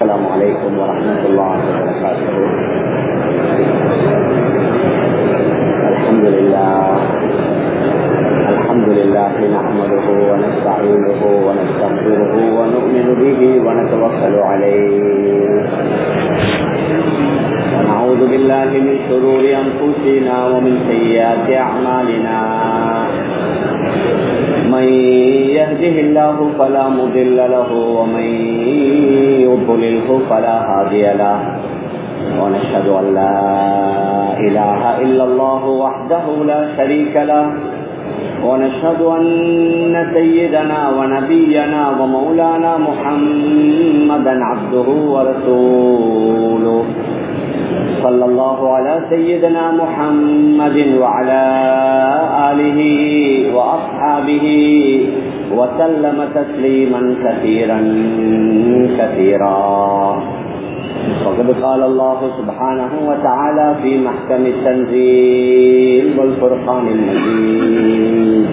السلام عليكم ورحمة الله وبركاته الحمد لله الحمد لله نحمده ونستعينه ونستغفره ونؤمن به ونتوكل عليه ونعوذ بالله من شرور أنفسنا ومن سيئات أعمالنا من يهده الله فلا مضل له ومن يضلله فلا هادي له ونشهد أن لا إله إلا الله وحده لا شريك له ونشهد أن سيدنا ونبينا ومولانا محمدا عبده ورسوله صلى الله على سيدنا محمد وعلى آله وأصحابه وسلم تسليما كثيرا كثيرا وقد قال الله سبحانه وتعالى في محكم التنزيل والفرقان المجيد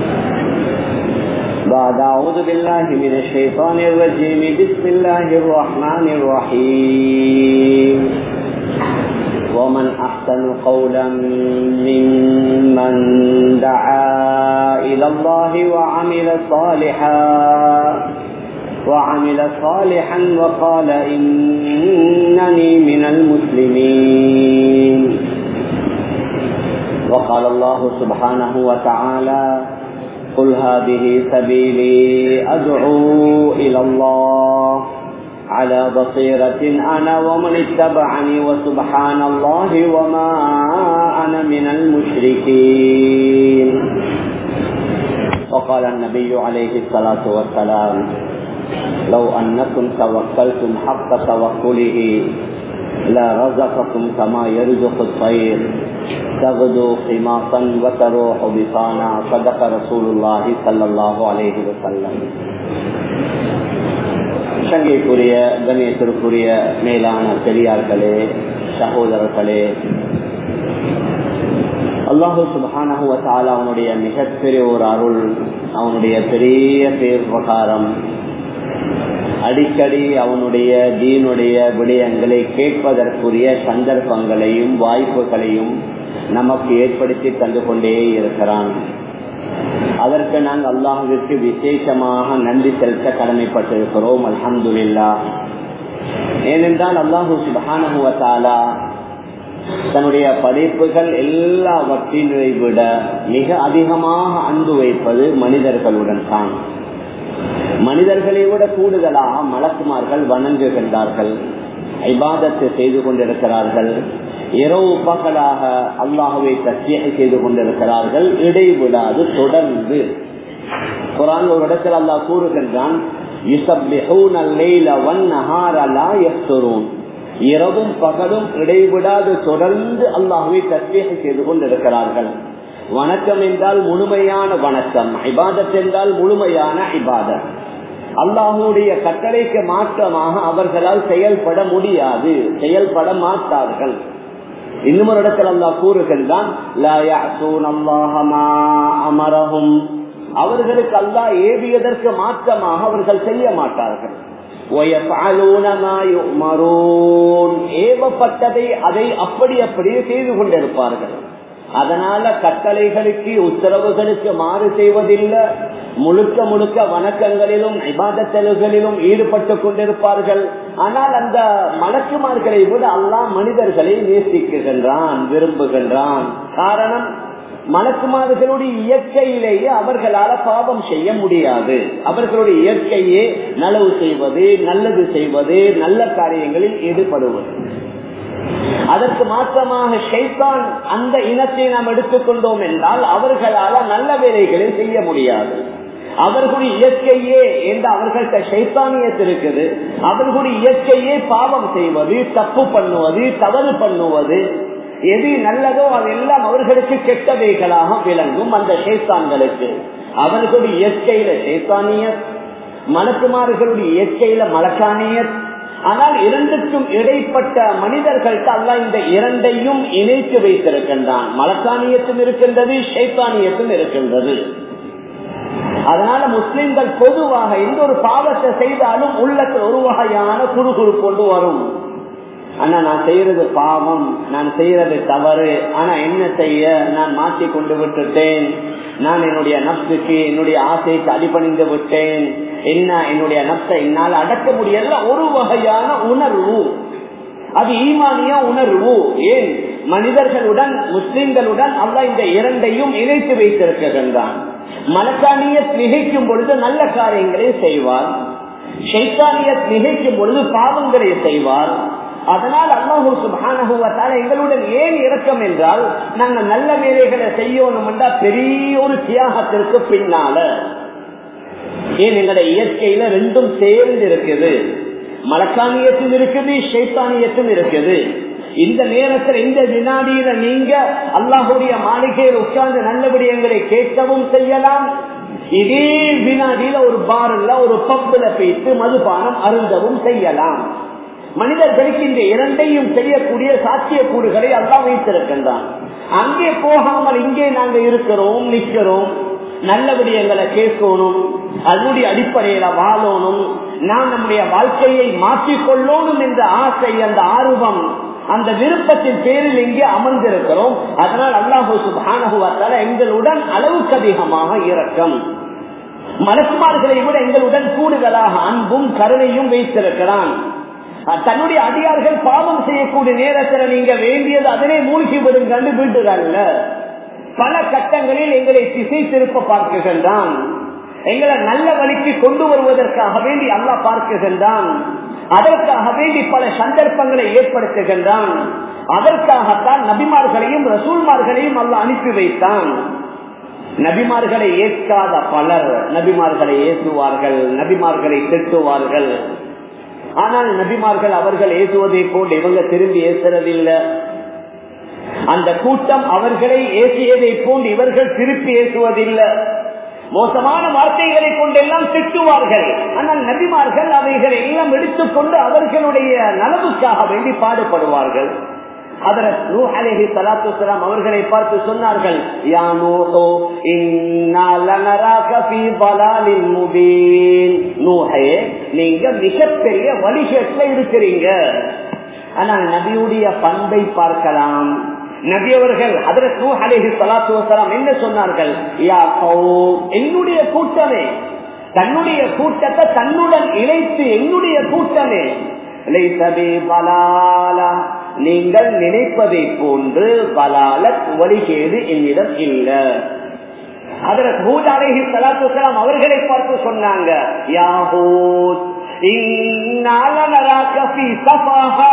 بعد أعوذ بالله من الشيطان الرجيم بسم الله الرحمن الرحيم ومن أحسن قولا ممن دعا إلى الله وعمل صالحا وعمل صالحا وقال إنني من المسلمين وقال الله سبحانه وتعالى قل هذه سبيلي أدعو إلى الله على بصيرة أنا ومن اتبعني وسبحان الله وما أنا من المشركين وقال النبي عليه الصلاة والسلام لو أنكم توكلتم حق توكله لا رزقكم كما يرزق الطير تغدو خماصا وتروح بطانا صدق رسول الله صلى الله عليه وسلم சங்கைக்குரிய கணேசருக்குரிய மேலான பெரியார்களே சகோதரர்களே அல்லாஹு சுபானகுவத்தால் அவனுடைய மிகப்பெரிய ஒரு அருள் அவனுடைய பெரிய பேர் பிரகாரம் அடிக்கடி அவனுடைய தீனுடைய விடயங்களை கேட்பதற்குரிய சந்தர்ப்பங்களையும் வாய்ப்புகளையும் நமக்கு ஏற்படுத்தி தந்து கொண்டே இருக்கிறான் அதற்கு நாங்கள் அல்லாஹுவிற்கு விசேஷமாக நன்றி செலுத்த கடமைப்பட்டிருக்கிறோம் அல்ஹம்துல்லா ஏனென்றால் அல்லாஹு சுபானுவத்தாலா தன்னுடைய படைப்புகள் எல்லாவற்றினை விட மிக அதிகமாக அன்பு வைப்பது மனிதர்களுடன் தான் மனிதர்களை விட கூடுதலாக மலக்குமார்கள் வணங்குகின்றார்கள் ஐபாதத்தை செய்து கொண்டிருக்கிறார்கள் இரவு பகலாக அல்லாஹுவை தத்தியை செய்து கொண்டிருக்கிறார்கள் இடைவிடாது தொடர்ந்து குரான் ஒரு இடத்தில் அல்லாஹ் கூறுகின்றான் இரவும் பகலும் இடைவிடாது தொடர்ந்து அல்லாஹுவை தத்தியை செய்து கொண்டிருக்கிறார்கள் வணக்கம் என்றால் முழுமையான வணக்கம் ஐபாதத் என்றால் முழுமையான ஐபாதத் அல்லாஹுடைய கட்டளைக்கு மாற்றமாக அவர்களால் செயல்பட முடியாது செயல்பட மாட்டார்கள் இன்னும் ஒரு இடத்தில் அல்லா கூறுகின்றான் அவர்களுக்கு அல்லா ஏவியதற்கு மாற்றமாக அவர்கள் செய்ய மாட்டார்கள் ஏவப்பட்டதை அதை அப்படி அப்படியே செய்து கொண்டிருப்பார்கள் அதனால கட்டளைகளுக்கு உத்தரவுகளுக்கு மாறு செய்வதில்லை முழுக்க முழுக்க வணக்கங்களிலும் இபாதத்தல்களிலும் ஈடுபட்டு கொண்டிருப்பார்கள் ஆனால் அந்த மலக்குமார்களை விட அல்லா மனிதர்களை நேசிக்குகின்றான் விரும்புகின்றான் காரணம் மலக்குமார்களுடைய இயற்கையிலேயே அவர்களால பாவம் செய்ய முடியாது அவர்களுடைய இயற்கையே நலவு செய்வது நல்லது செய்வது நல்ல காரியங்களில் ஈடுபடுவது அதற்கு மாற்றமாக ஷைத்தான் அந்த இனத்தை நாம் எடுத்துக்கொண்டோம் என்றால் அவர்களால நல்ல வேலைகளை செய்ய முடியாது அவர்களுடைய இயற்கையே என்று அவர்கள்ட்ட சைத்தானியத்து இருக்குது அவர்களுடைய இயற்கையே பாவம் செய்வது தப்பு பண்ணுவது தவறு பண்ணுவது எது நல்லதோ அதெல்லாம் அவர்களுக்கு கெட்டவைகளாக விளங்கும் அந்த சேத்தான்களுக்கு அவர்களுடைய இயற்கையில சேத்தானிய மலக்குமார்களுடைய இயற்கையில மலக்கானியத் ஆனால் இரண்டுக்கும் இடைப்பட்ட மனிதர்கள்ட்ட அல்ல இந்த இரண்டையும் இணைத்து வைத்திருக்கின்றான் மலக்கானியத்தும் இருக்கின்றது சைத்தானியத்தும் இருக்கின்றது அதனால முஸ்லிம்கள் பொதுவாக எந்த ஒரு பாவத்தை செய்தாலும் உள்ளத்தில் ஒரு வகையான குறுகுறு கொண்டு வரும் ஆனா நான் செய்யறது பாவம் நான் செய்யறது தவறு ஆனா என்ன செய்ய நான் மாற்றி கொண்டு விட்டுட்டேன் நான் என்னுடைய நப்சுக்கு என்னுடைய ஆசைக்கு அடிபணிந்து விட்டேன் என்ன என்னுடைய நப்சை என்னால் அடக்க முடியல ஒரு வகையான உணர்வு அது ஈமானிய உணர்வு ஏன் மனிதர்களுடன் முஸ்லிம்களுடன் அல்ல இந்த இரண்டையும் இணைத்து வைத்திருக்கின்றான் மலக்கானிய நிகழ்க்கும் பொழுது நல்ல காரியங்களை செய்வார் ஷைத்தானிய நிகழ்க்கும் பொழுது பாவங்களை செய்வார் அதனால் அல்லாஹூ சுபானகுவத்தால் எங்களுடன் ஏன் இறக்கம் என்றால் நாங்கள் நல்ல வேலைகளை செய்யணும் என்றால் பெரிய ஒரு தியாகத்திற்கு பின்னால ஏன் எங்களுடைய இயற்கையில ரெண்டும் சேர்ந்து இருக்குது மலக்கானியத்தும் இருக்குது ஷைத்தானியத்தும் இருக்குது இந்த நேரத்தில் இந்த வினாடியில நீங்க அல்லாஹுடைய மாளிகையில் உட்கார்ந்து நல்ல விடயங்களை கேட்கவும் செய்யலாம் இதே வினாடியில ஒரு பார்ல ஒரு பப்புல பேசி மதுபானம் அருந்தவும் செய்யலாம் மனிதர்களுக்கு இந்த இரண்டையும் செய்யக்கூடிய சாத்தியக்கூறுகளை அல்லா வைத்திருக்கின்றான் அங்கே போகாமல் இங்கே நாங்க இருக்கிறோம் நிற்கிறோம் நல்ல விடயங்களை கேட்கணும் அதனுடைய அடிப்படையில வாழணும் நாம் நம்முடைய வாழ்க்கையை மாற்றிக்கொள்ளணும் என்ற ஆசை அந்த ஆர்வம் அந்த விருப்பத்தின் பேரில் இங்கே அமர்ந்திருக்கிறோம் அதனால் அல்லாஹூ சுபானகுவாத்தால எங்களுடன் அளவுக்கு அதிகமாக இரக்கம் மலக்குமார்களை விட எங்களுடன் கூடுதலாக அன்பும் கருணையும் வைத்திருக்கிறான் தன்னுடைய அடியார்கள் பாவம் செய்யக்கூடிய நேரத்தில் நீங்க வேண்டியது அதனை மூழ்கி விடுங்கன்னு வீட்டுகள்ல பல கட்டங்களில் எங்களை திசை திருப்ப பார்க்குகின்றான் எங்களை நல்ல வழிக்கு கொண்டு வருவதற்காக வேண்டி அல்லா பார்க்குகின்றான் அதற்காக வேண்டி பல சந்தர்ப்பங்களை ஏற்படுத்துகின்றான் அதற்காகத்தான் நபிமார்களையும் ரசூல்மார்களையும் அல்ல அனுப்பி வைத்தான் நபிமார்களை ஏற்காத பலர் நபிமார்களை ஏற்றுவார்கள் நபிமார்களை திட்டுவார்கள் ஆனால் நபிமார்கள் அவர்கள் ஏசுவதை போல் இவங்க திரும்பி ஏசுறதில்லை அந்த கூட்டம் அவர்களை ஏசியதை போன்று இவர்கள் திருப்பி ஏசுவதில்லை மோசமான வார்த்தைகளை கொண்டெல்லாம் திட்டுவார்கள் ஆனால் நபிமார்கள் அவைகளை எல்லாம் எடுத்துக்கொண்டு அவர்களுடைய நலவுக்காக வேண்டி பாடுபடுவார்கள் அவர்களை பார்த்து சொன்னார்கள் நீங்க மிகப்பெரிய வழிகேட்டில் இருக்கிறீங்க ஆனால் நபியுடைய பண்பை பார்க்கலாம் நபி அவர்கள் அதற்கு அலேஹி சலாத்து வசலாம் என்ன சொன்னார்கள் என்னுடைய கூட்டமே தன்னுடைய கூட்டத்தை தன்னுடன் இணைத்து என்னுடைய கூட்டமே நீங்கள் நினைப்பதை போன்று பலாலத் வழிகேடு என்னிடம் இல்லை அதற்கு ஹூத் அலேஹி சலாத்து வசலாம் அவர்களை பார்த்து சொன்னாங்க யாஹூத் இந்நாளனராக ஃபீ சஃபாஹா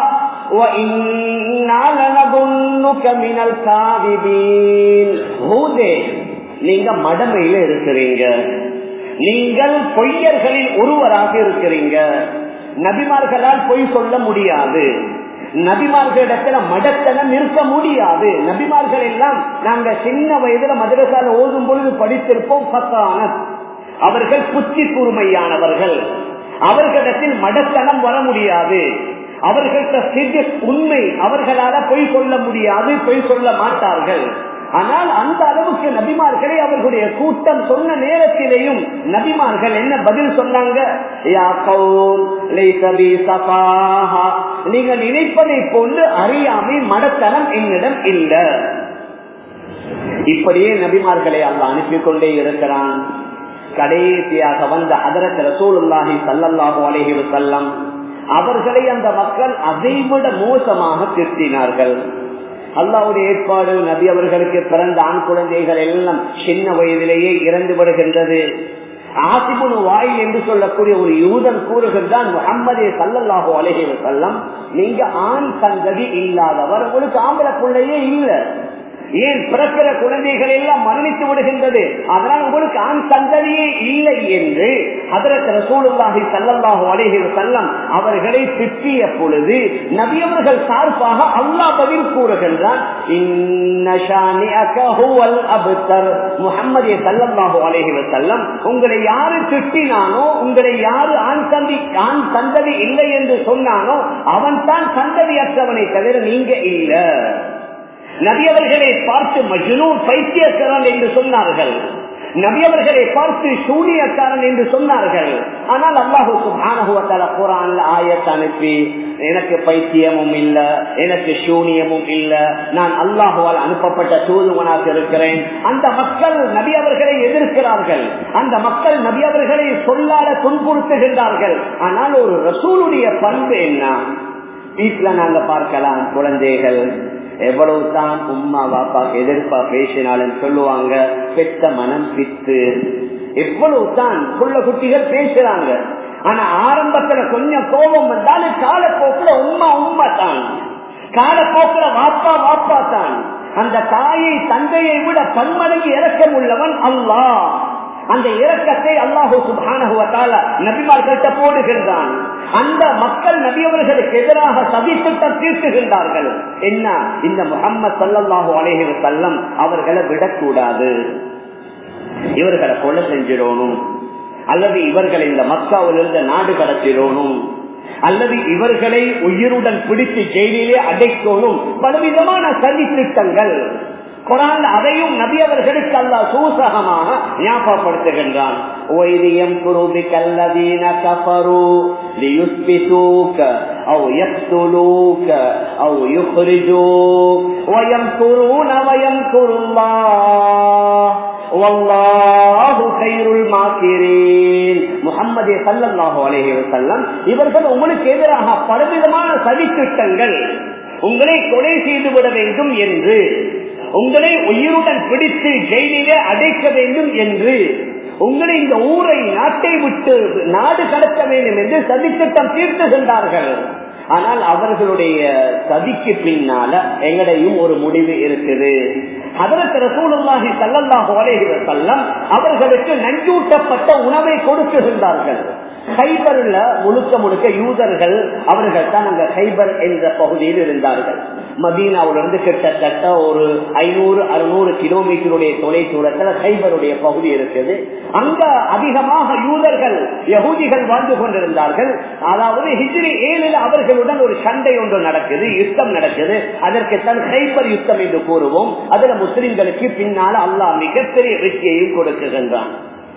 நீங்க மடமையில இருக்கிறீங்க நீங்கள் பொய்யர்களில் ஒருவராக இருக்கிறீங்க நபிமார்களால் பொய் சொல்ல முடியாது நபிமார்களிடத்துல மடத்தனம் இருக்க முடியாது நபிமார்கள் எல்லாம் நாங்க சின்ன வயதுல மதுரசால ஓதும் பொழுது படித்திருப்போம் பத்தான அவர்கள் புத்தி கூர்மையானவர்கள் அவர்களிடத்தில் மடத்தனம் வர முடியாது அவர்கள்ட்ட உண்மை அவர்களால பொய் சொல்ல முடியாது பொய் சொல்ல மாட்டார்கள் ஆனால் அந்த அளவுக்கு நபிமார்களை அவர்களுடைய கூட்டம் சொன்ன நேரத்திலேயும் நபிமார்கள் என்ன பதில் சொன்னாங்க நீங்க நினைப்பதை போன்று அறியாமை மடத்தனம் என்னிடம் இல்லை இப்படியே நபிமார்களை அல்ல அனுப்பி கொண்டே இருக்கிறான் கடைசியாக வந்த அதரத் ரசூலுல்லாஹி சல்லல்லாஹு அலைஹி வஸல்லம் அவர்களை அந்த மக்கள் அதைவிட மோசமாக திட்டினார்கள் அல்லாவுடைய ஏற்பாடு நபி அவர்களுக்கு பிறந்த ஆண் குழந்தைகள் எல்லாம் சின்ன வயதிலேயே இறந்து விடுகின்றது ஆசிபுனு வாய் என்று சொல்லக்கூடிய ஒரு யூதன் கூறுகின்றான் முகம்மதே சல்லல்லாஹு அலஹி வசல்லம் நீங்க ஆண் சந்ததி இல்லாதவர் உங்களுக்கு ஆம்பளை பிள்ளையே இல்லை ஏன் பிறக்கிற குழந்தைகள் எல்லாம் மரணித்து விடுகின்றது அதனால் உங்களுக்கு ஆண் சந்ததியே இல்லை என்று அதற்கு ரசூலுல்லாஹி சல்லல்லாஹு அலைஹி வஸல்லம் அவர்களை திட்டிய பொழுது நபியவர்கள் சார்பாக அல்லாஹ் பதில் கூறுகின்றான் இன்ன ஷானிஅக ஹுவல் அப்தர் முஹம்மதே சல்லல்லாஹு அலைஹி வஸல்லம் உங்களை யாரு திட்டினானோ உங்களை யாரு ஆண் சந்தி ஆண் சந்ததி இல்லை என்று சொன்னானோ அவன் தான் சந்ததியற்றவனை தவிர நீங்க இல்லை நபியவர்களை பார்த்து மஜ்னூன் பைத்தியக்காரன் என்று சொன்னார்கள் நபியவர்களை பார்த்து சூனியக்காரன் என்று சொன்னார்கள் ஆனால் அல்லாஹு சுபானுவத்தால குரான்ல ஆயத்தை அனுப்பி எனக்கு பைத்தியமும் இல்ல எனக்கு சூனியமும் இல்ல நான் அல்லாஹுவால் அனுப்பப்பட்ட தூதுவனாக இருக்கிறேன் அந்த மக்கள் நபி அவர்களை எதிர்க்கிறார்கள் அந்த மக்கள் நபி அவர்களை சொல்லாத துன்புறுத்துகின்றார்கள் ஆனால் ஒரு ரசூலுடைய பண்பு என்ன வீட்டுல நாங்க பார்க்கலாம் குழந்தைகள் எவ்வளவு தான் உம்மா பாப்பாக்கு எதிர்ப்பா பேசினாலும் சொல்லுவாங்க பெத்த மனம் பித்து எவ்வளவு தான் புள்ள குட்டிகள் பேசுறாங்க ஆனா ஆரம்பத்துல கொஞ்சம் கோபம் வந்தாலும் காலப்போக்குல உம்மா உம்மா தான் காலப்போக்குல வாப்பா வாப்பா தான் அந்த தாயை தந்தையை விட பன்மடங்கு இறக்கம் உள்ளவன் அல்லாஹ் அந்த இரக்கத்தை அல்லாஹூ சுபானுவத்தால நபிமார்கள்ட்ட போடுகின்றான் அந்த மக்கள் நபியவர்களுக்கு எதிராக சதித்திட்டம் தீர்த்துகின்றார்கள் என்ன இந்த முகம்மது சல்லாஹூ அலேஹி செல்லம் அவர்களை விடக்கூடாது இவர்களை கொலை செஞ்சிடணும் அல்லது இவர்களை இந்த மக்காவிலிருந்து நாடு கடத்திடணும் அல்லது இவர்களை உயிருடன் பிடித்து ஜெயிலே அடைக்கணும் பலவிதமான சதி திட்டங்கள் குரான் அதையும் நபி அவர்களுக்கு அல்ல சூசகமாக ஞாபகப்படுத்துகின்றான் ஓய்தியம் குருபி கல்லதீன கபரு ليثبتوك أو يقتلوك أو يخرجوك ويمكرون ويمكر الله والله خير الماكرين முகமது சல்லல்லாஹு அலைஹி வஸல்லம் இவர்கள் உங்களுக்கு எதிராக பலவிதமான சதித்திட்டங்கள் உங்களை கொலை செய்து விட வேண்டும் என்று உங்களை உயிருடன் பிடித்து ஜெயிலிலே அடைக்க வேண்டும் என்று உங்களை இந்த ஊரை நாட்டை விட்டு நாடு கடத்த வேண்டும் என்று சதித்திட்டம் தீர்த்துகின்றார்கள் ஆனால் அவர்களுடைய சதிக்கு பின்னால எங்களையும் ஒரு முடிவு இருக்குது அதற்கு ரசூலுல்லாஹி சல்லல்லாஹு அலைஹி வஸல்லம் அவர்களுக்கு நஞ்சூட்டப்பட்ட உணவை கொடுக்குகின்றார்கள் ஹைபர்ல முழுக்க முழுக்க யூதர்கள் அவர்கள் தான் அங்க ஹைபர் என்ற பகுதியில் இருந்தார்கள் மதீனாவிலிருந்து கிட்டத்தட்ட ஒரு ஐநூறு அறுநூறு கிலோமீட்டருடைய தொலை தூரத்துல ஹைபருடைய பகுதி இருக்குது அங்க அதிகமாக யூதர்கள் யகூதிகள் வாழ்ந்து கொண்டிருந்தார்கள் அதாவது ஹிஜ்ரி ஏழில் அவர்களுடன் ஒரு சண்டை ஒன்று நடக்குது யுத்தம் நடக்குது அதற்கு தான் ஹைபர் யுத்தம் என்று கூறுவோம் அதுல முஸ்லிம்களுக்கு பின்னால அல்லாஹ் மிகப்பெரிய வெற்றியையும் கொடுக்குகின்றான்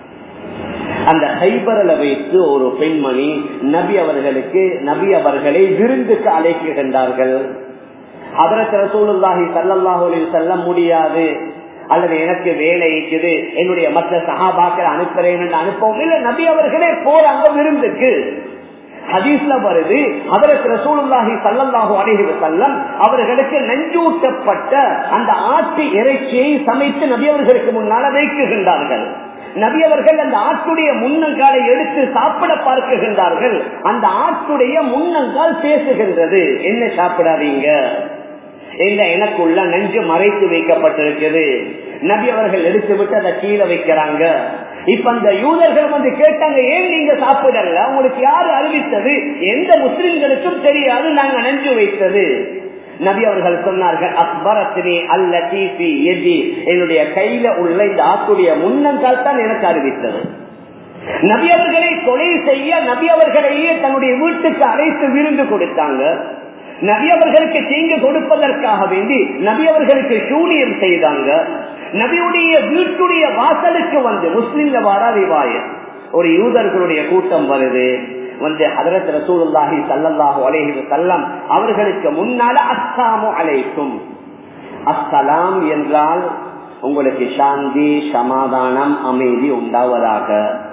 அந்த ஹைபரில் வைத்து ஒரு பெண்மணி நபி அவர்களுக்கு நபி அவர்களை விருந்துக்கு அழைக்கின்றார்கள் அதற்கு ரசூலுல்லாஹி சல்லல்லாஹு செல்ல முடியாது அல்லது எனக்கு வேலை இருக்குது என்னுடைய மற்ற சகாபாக்கள் அனுப்புறேன் அனுப்பவும் இல்லை நபி அவர்களே போறாங்க விருந்துக்கு ஹதீஸ்ல வருது அதற்கு ரசூலுல்லாஹி சல்லல்லாஹு அலைஹி வஸல்லம் அவர்களுக்கு நஞ்சூட்டப்பட்ட அந்த ஆட்டு இறைச்சியை சமைத்து நபி அவர்களுக்கு முன்னால வைக்குகின்றார்கள் நபி அவர்கள் அந்த ஆட்டுடைய முன்னங்காலை எடுத்து சாப்பிட பார்க்குகின்றார்கள் அந்த ஆட்டுடைய முன்னங்கால் பேசுகின்றது என்ன சாப்பிடாதீங்க எங்க எனக்குள்ள நெஞ்சு மறைத்து வைக்கப்பட்டிருக்குது நபி அவர்கள் எடுத்து விட்டு அதை கீழே வைக்கிறாங்க இப்ப அந்த யூதர்கள் வந்து கேட்டாங்க ஏன் நீங்க சாப்பிடல உங்களுக்கு யாரு அறிவித்தது எந்த முஸ்லிம்களுக்கும் தெரியாது நாங்க நெஞ்சு வைத்தது நபி அவர்கள் சொன்னார்கள் அக்பரத்தினே அல்ல தீபி எதி என்னுடைய கையில உள்ள இந்த ஆக்குடைய முன்னங்கால் தான் எனக்கு அறிவித்தது நபி அவர்களை கொலை செய்ய நபி அவர்களையே தன்னுடைய வீட்டுக்கு அழைத்து விருந்து கொடுத்தாங்க நபி அவர்களுக்கு தீங்கு கொடுப்பதற்காக வேண்டி நபி அவர்களுக்கு சூனியம் செய்தாங்க நபியுடைய வீட்டுடைய வாசலுக்கு வந்து முஸ்லிம்ல வாராதிவாய ஒரு யூதர்களுடைய கூட்டம் வருது வந்து ஹதரத் ரசூலுல்லாஹி சல்லல்லாஹு அலைஹி வஸல்லம் அவர்களுக்கு முன்னால அஸ்ஸாமு அலைக்கும் அஸ்ஸலாம் என்றால் உங்களுக்கு சாந்தி சமாதானம் அமைதி உண்டாவதாக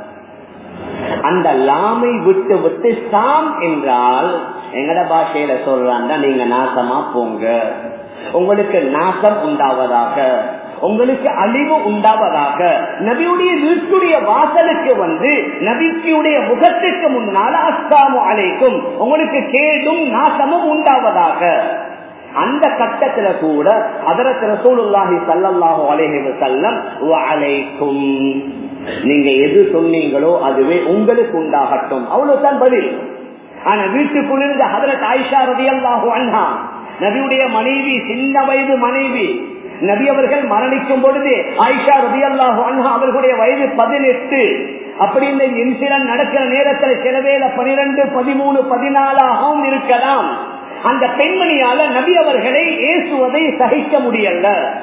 அந்த லாமை விட்டு விட்டு சாம் என்றால் எங்கட பாஷையில சொல்றாங்க நீங்க நாசமா போங்க உங்களுக்கு நாசம் உண்டாவதாக உங்களுக்கு அழிவு உண்டாவதாக நபியுடைய வீட்டுடைய வாசலுக்கு வந்து நபிக்குடைய முகத்துக்கு முன்னால் அஸ்தாமு அழைக்கும் உங்களுக்கு கேடும் நாசமும் உண்டாவதாக அந்த கட்டத்துல கூட அதற்கு ரசூலுல்லாஹி சல்லல்லாஹு அலைஹி வஸல்லம் வஅலைக்கும் நீங்க எது சொன்னீங்களோ அதுவே உங்களுக்கு உண்டாகட்டும் அவ்வளவுதான் பதில் ஆனா வீட்டுக்குள்ளிருந்த ஹதரத் ஆயிஷா ரதியல்லாஹு அன்ஹா நபியுடைய மனைவி சின்ன வயது மனைவி நபி அவர்கள் மரணிக்கும் பொழுது ஆயிஷா ரபி அல்லாஹு அன்ஹா அவர்களுடைய வயது பதினெட்டு அப்படி இந்த இன்சிடன்ட் நடக்கிற நேரத்தில் சில வேலை பனிரெண்டு பதிமூணு பதினாலாகவும் இருக்கலாம் அந்த பெண்மணியால நபி அவர்களை ஏசுவதை சகிக்க முடியல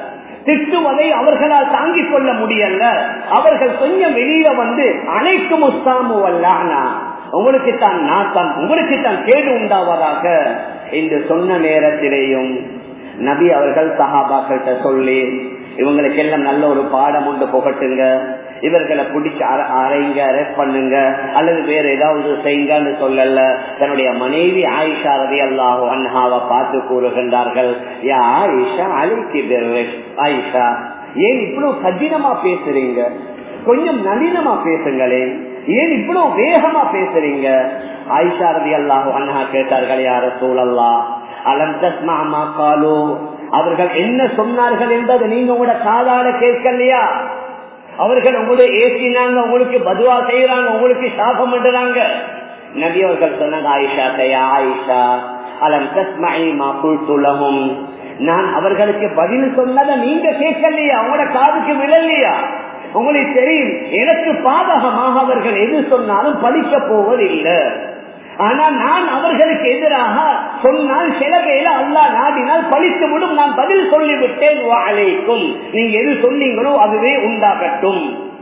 திட்டுவதை அவர்களால் தாங்கிக் கொள்ள முடியல அவர்கள் கொஞ்சம் வெளியில வந்து அனைக்கும் உஸ்தாமு வல்லானா உங்களுக்கு தான் நாட்டம் உங்களுக்கு தான் கேடு உண்டாவதாக என்று சொன்ன நேரத்திலேயும் நபி அவர்கள் சஹாபாக்கிட்ட சொல்லி இவங்களுக்கு எல்லாம் நல்ல ஒரு பாடம் உண்டு புகட்டுங்க இவர்களை பிடிச்சு அரைங்க அரெஸ்ட் பண்ணுங்க அல்லது வேற ஏதாவது செய்யுங்கன்னு சொல்லல தன்னுடைய மனைவி ஆயிஷா ரதி அல்லாஹோ அன்ஹாவை பார்த்து கூறுகின்றார்கள் யா ஆயிஷா அழைக்கு ஆயிஷா ஏன் இவ்வளவு கடினமா பேசுறீங்க கொஞ்சம் நளினமா பேசுங்களேன் ஏன் இவ்வளவு வேகமா பேசுறீங்க ஆயிஷா ரதி அல்லாஹோ அன்ஹா கேட்டார்கள் யார சூழல்லா அலம் தஸ்மா காலோ அவர்கள் என்ன சொன்னார்கள் என்பது நீங்க உங்களோட காதால கேட்கலையா அவர்கள் உங்களுடைய ஏசினாங்க உங்களுக்கு பதுவா செய்யறாங்க உங்களுக்கு சாபம் பண்றாங்க நபி அவர்கள் சொன்னாங்க ஆயிஷா கையா ஆயிஷா அலம் தஸ்மாயி மாப்புள்துலகும் நான் அவர்களுக்கு பதில் சொன்னதை நீங்க கேட்கலையா உங்களோட காதுக்கு விழலையா உங்களுக்கு தெரியும் எனக்கு பாதகமாக அவர்கள் எது சொன்னாலும் படிக்க போவதில்லை ஆனால் நான் அவர்களுக்கு எதிராக சொன்னால் சில வேலை அல்லா நாடினால் பழித்து விடும் நான் பதில் சொல்லிவிட்டேன் அழைக்கும் நீங்க எது சொன்னீங்களோ அதுவே உண்டாகட்டும்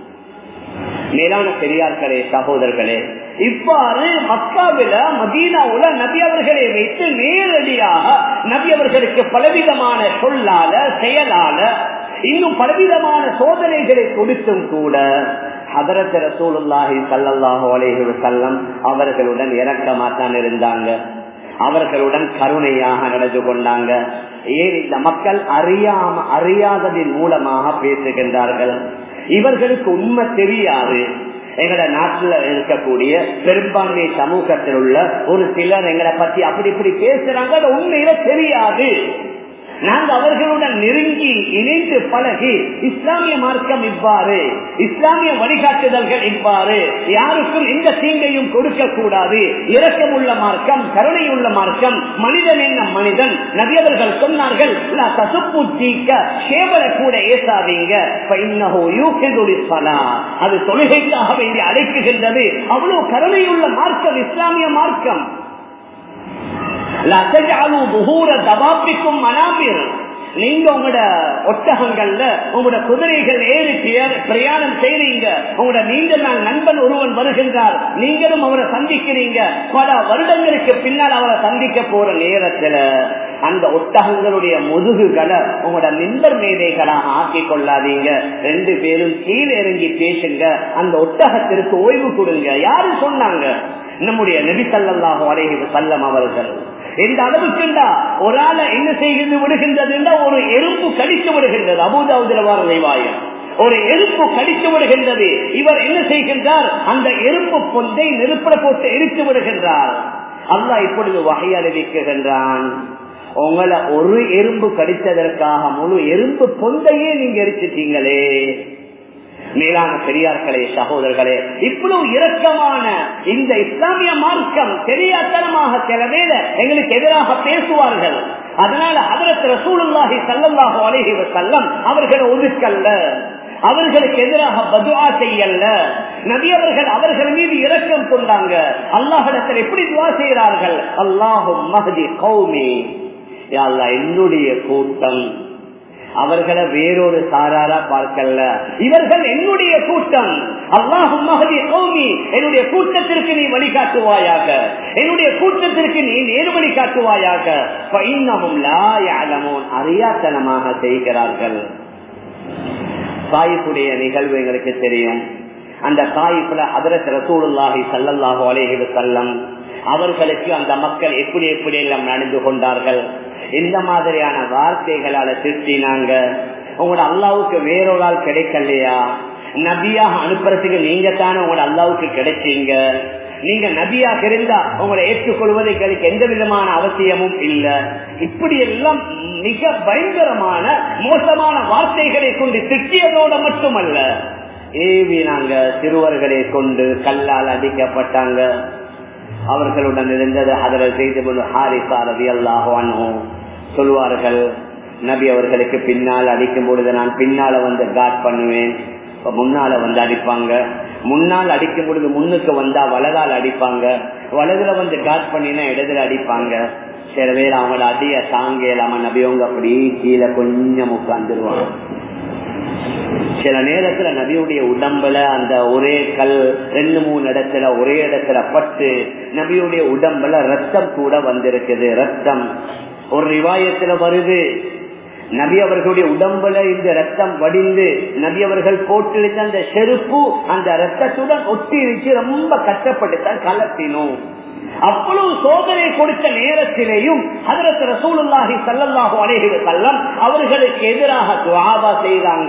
மேலான பெரியார்களே சகோதரர்களே இவ்வாறு மக்காவில மதீனாவுல நபி அவர்களை வைத்து நேரடியாக நபி அவர்களுக்கு பலவிதமான சொல்லால செயலால இன்னும் பலவிதமான சோதனைகளை கொடுத்தும் கூட ஹதரத் ரசூலுல்லாஹி சல்லல்லாஹு அலைஹி வஸல்லம் அவர்களுடன் இரக்கமாத்தான் இருந்தாங்க அவர்களுடன் கருணையாக நடந்து கொண்டாங்க ஏன் இந்த மக்கள் அறியாம அறியாததின் மூலமாக பேசுகின்றார்கள் இவர்களுக்கு உண்மை தெரியாது எங்கட நாட்டுல இருக்கக்கூடிய பெரும்பான்மை சமூகத்தில் உள்ள ஒரு சிலர் எங்களை பத்தி அப்படி இப்படி பேசுறாங்க அது உண்மையில தெரியாது நாங்க அவர்களுடன் நெருங்கி இணைந்து பழகி இஸ்லாமிய மார்க்கம் இவ்வாறு இஸ்லாமிய வழிகாட்டுதல்கள் இவ்வாறு யாருக்கும் எந்த தீங்கையும் கொடுக்க கூடாது இரக்கமுள்ள மார்க்கம் கருணையுள்ள மார்க்கம் மனிதன் என்ன மனிதன் நபியவர்கள் சொன்னார்கள் சேவலை கூட ஏசாதீங்க அது தொழுகைக்காக வேண்டி அழைக்குகின்றது அவ்வளவு கருணையுள்ள மார்க்கம் இஸ்லாமிய மார்க்கம் நீங்க உங்களோட ஒட்டகங்கள்ல உங்களோட குதிரைகள் ஏறி பிரயாணம் செய்றீங்க உங்களோட நீண்ட நாள் நண்பன் ஒருவன் வருகின்றார் நீங்களும் அவரை சந்திக்கிறீங்க பல வருடங்களுக்கு பின்னால் அவரை சந்திக்க போற நேரத்துல அந்த ஒட்டகங்களுடைய முதுகுகளை உங்களோட நின்பர் மேதைகளாக ஆக்கி கொள்ளாதீங்க ரெண்டு பேரும் கீழே இறங்கி பேசுங்க அந்த ஒட்டகத்திற்கு ஓய்வு கொடுங்க யாரு சொன்னாங்க நம்முடைய நெபிசல்லாக வரைகிற செல்லம் அவர்கள் எந்த அளவுக்குண்டா ஒரு ஆளை என்ன செய்கிறது விடுகின்றது ஒரு எறும்பு கடித்து விடுகின்றது அபூதாவுதில் வார நெய்வாயம் ஒரு எறும்பு கடித்து விடுகின்றது இவர் என்ன செய்கின்றார் அந்த எறும்பு பொந்தை நெருப்பிட போட்டு எரித்து விடுகின்றார் அல்லா இப்பொழுது வகை அறிவிக்குகின்றான் உங்களை ஒரு எறும்பு கடித்ததற்காக முழு எறும்பு பொந்தையே நீங்க எரிச்சிட்டீங்களே மேலான பெரியார்களே சகோதரர்களே இவ்வளவு இரக்கமான இந்த இஸ்லாமிய மார்க்கம் தெரியாத்தனமாக சில வேலை எங்களுக்கு எதிராக பேசுவார்கள் அதனால அதற்கு ரசூலுல்லாஹி சல்லல்லாஹு அலைஹி வஸல்லம் அவர்களை ஒதுக்கல்ல அவர்களுக்கு எதிராக பதுவா செய்யல்ல நபி அவர்கள் அவர்கள் மீது இரக்கம் கொண்டாங்க அல்லாஹிடத்தில் எப்படி துவா செய்கிறார்கள் அல்லாஹும் மஹதி கௌமி என்னுடைய கூட்டம் அவர்களை வேறொரு சாராரா பார்க்கல இவர்கள் என்னுடைய கூட்டம் அல்லாஹும் கௌமி என்னுடைய கூட்டத்திற்கு நீ வழிகாட்டுவாயாக என்னுடைய கூட்டத்திற்கு நீ நேரு வழி காட்டுவாயாக அறியாத்தனமாக செய்கிறார்கள் சாயிப்புடைய நிகழ்வு எங்களுக்கு தெரியும் அந்த சாயிப்புல அதரத் ரசூலுல்லாஹி சல்லல்லாஹு அலைஹி வஸல்லம் அவர்களுக்கு அந்த மக்கள் எப்படி எப்படி எல்லாம் நடந்து கொண்டார்கள் இந்த மாதிரியான வார்த்தைகளால திருத்தினாங்க உங்களோட அல்லாவுக்கு வேறொரு ஆள் கிடைக்கலையா நபியாக அனுப்புறதுக்கு நீங்க தானே உங்களோட அல்லாவுக்கு கிடைச்சீங்க நீங்க நபியாக இருந்தா உங்களை ஏற்றுக்கொள்வது எங்களுக்கு எந்த விதமான அவசியமும் இல்ல இப்படி எல்லாம் மிக பயங்கரமான மோசமான வார்த்தைகளை கொண்டு திட்டியதோட மட்டுமல்ல ஏவி நாங்க சிறுவர்களை கொண்டு கல்லால் அடிக்கப்பட்டாங்க அவர்களுடன் இருந்தது அதில் செய்து ஹாரிசா ரவி அல்லாஹானோ சொல்வார்கள் நபி அவர்களுக்கு பின்னால் அடிக்கும் பொழுது நான் பின்னால வந்து காட் பண்ணுவேன் முன்னால வந்து அடிப்பாங்க முன்னால் அடிக்கும் பொழுது முன்னுக்கு வந்தா வலதால் அடிப்பாங்க வலதுல வந்து காட் பண்ணினா இடதுல அடிப்பாங்க சில பேர் அவங்களோட அடிய தாங்க இல்லாம நபியவங்க அப்படி கீழே கொஞ்சம் உட்கார்ந்துருவாங்க சில நேரத்துல நபியுடைய உடம்புல அந்த ஒரே கல் ரெண்டு மூணு இடத்துல ஒரே இடத்துல பட்டு நபியுடைய உடம்புல ரத்தம் கூட வந்திருக்குது ரத்தம் ஒரு ரிவாயத்துல வருது நபி அவர்களுடைய உடம்புல இந்த ரத்தம் வடிந்து நபி அவர்கள் போட்டிருந்த அந்த செருப்பு அந்த ரத்தத்துடன் ஒட்டி வச்சு ரொம்ப கஷ்டப்பட்டு தான் கலத்தினோம் அவ்வளவு சோதனை கொடுத்த நேரத்திலேயும் அதற்கு ரசூலுல்லாஹி சல்லல்லாஹு அலைஹி வஸல்லம் அவர்களுக்கு எதிராக துஆவா செய்தாங்க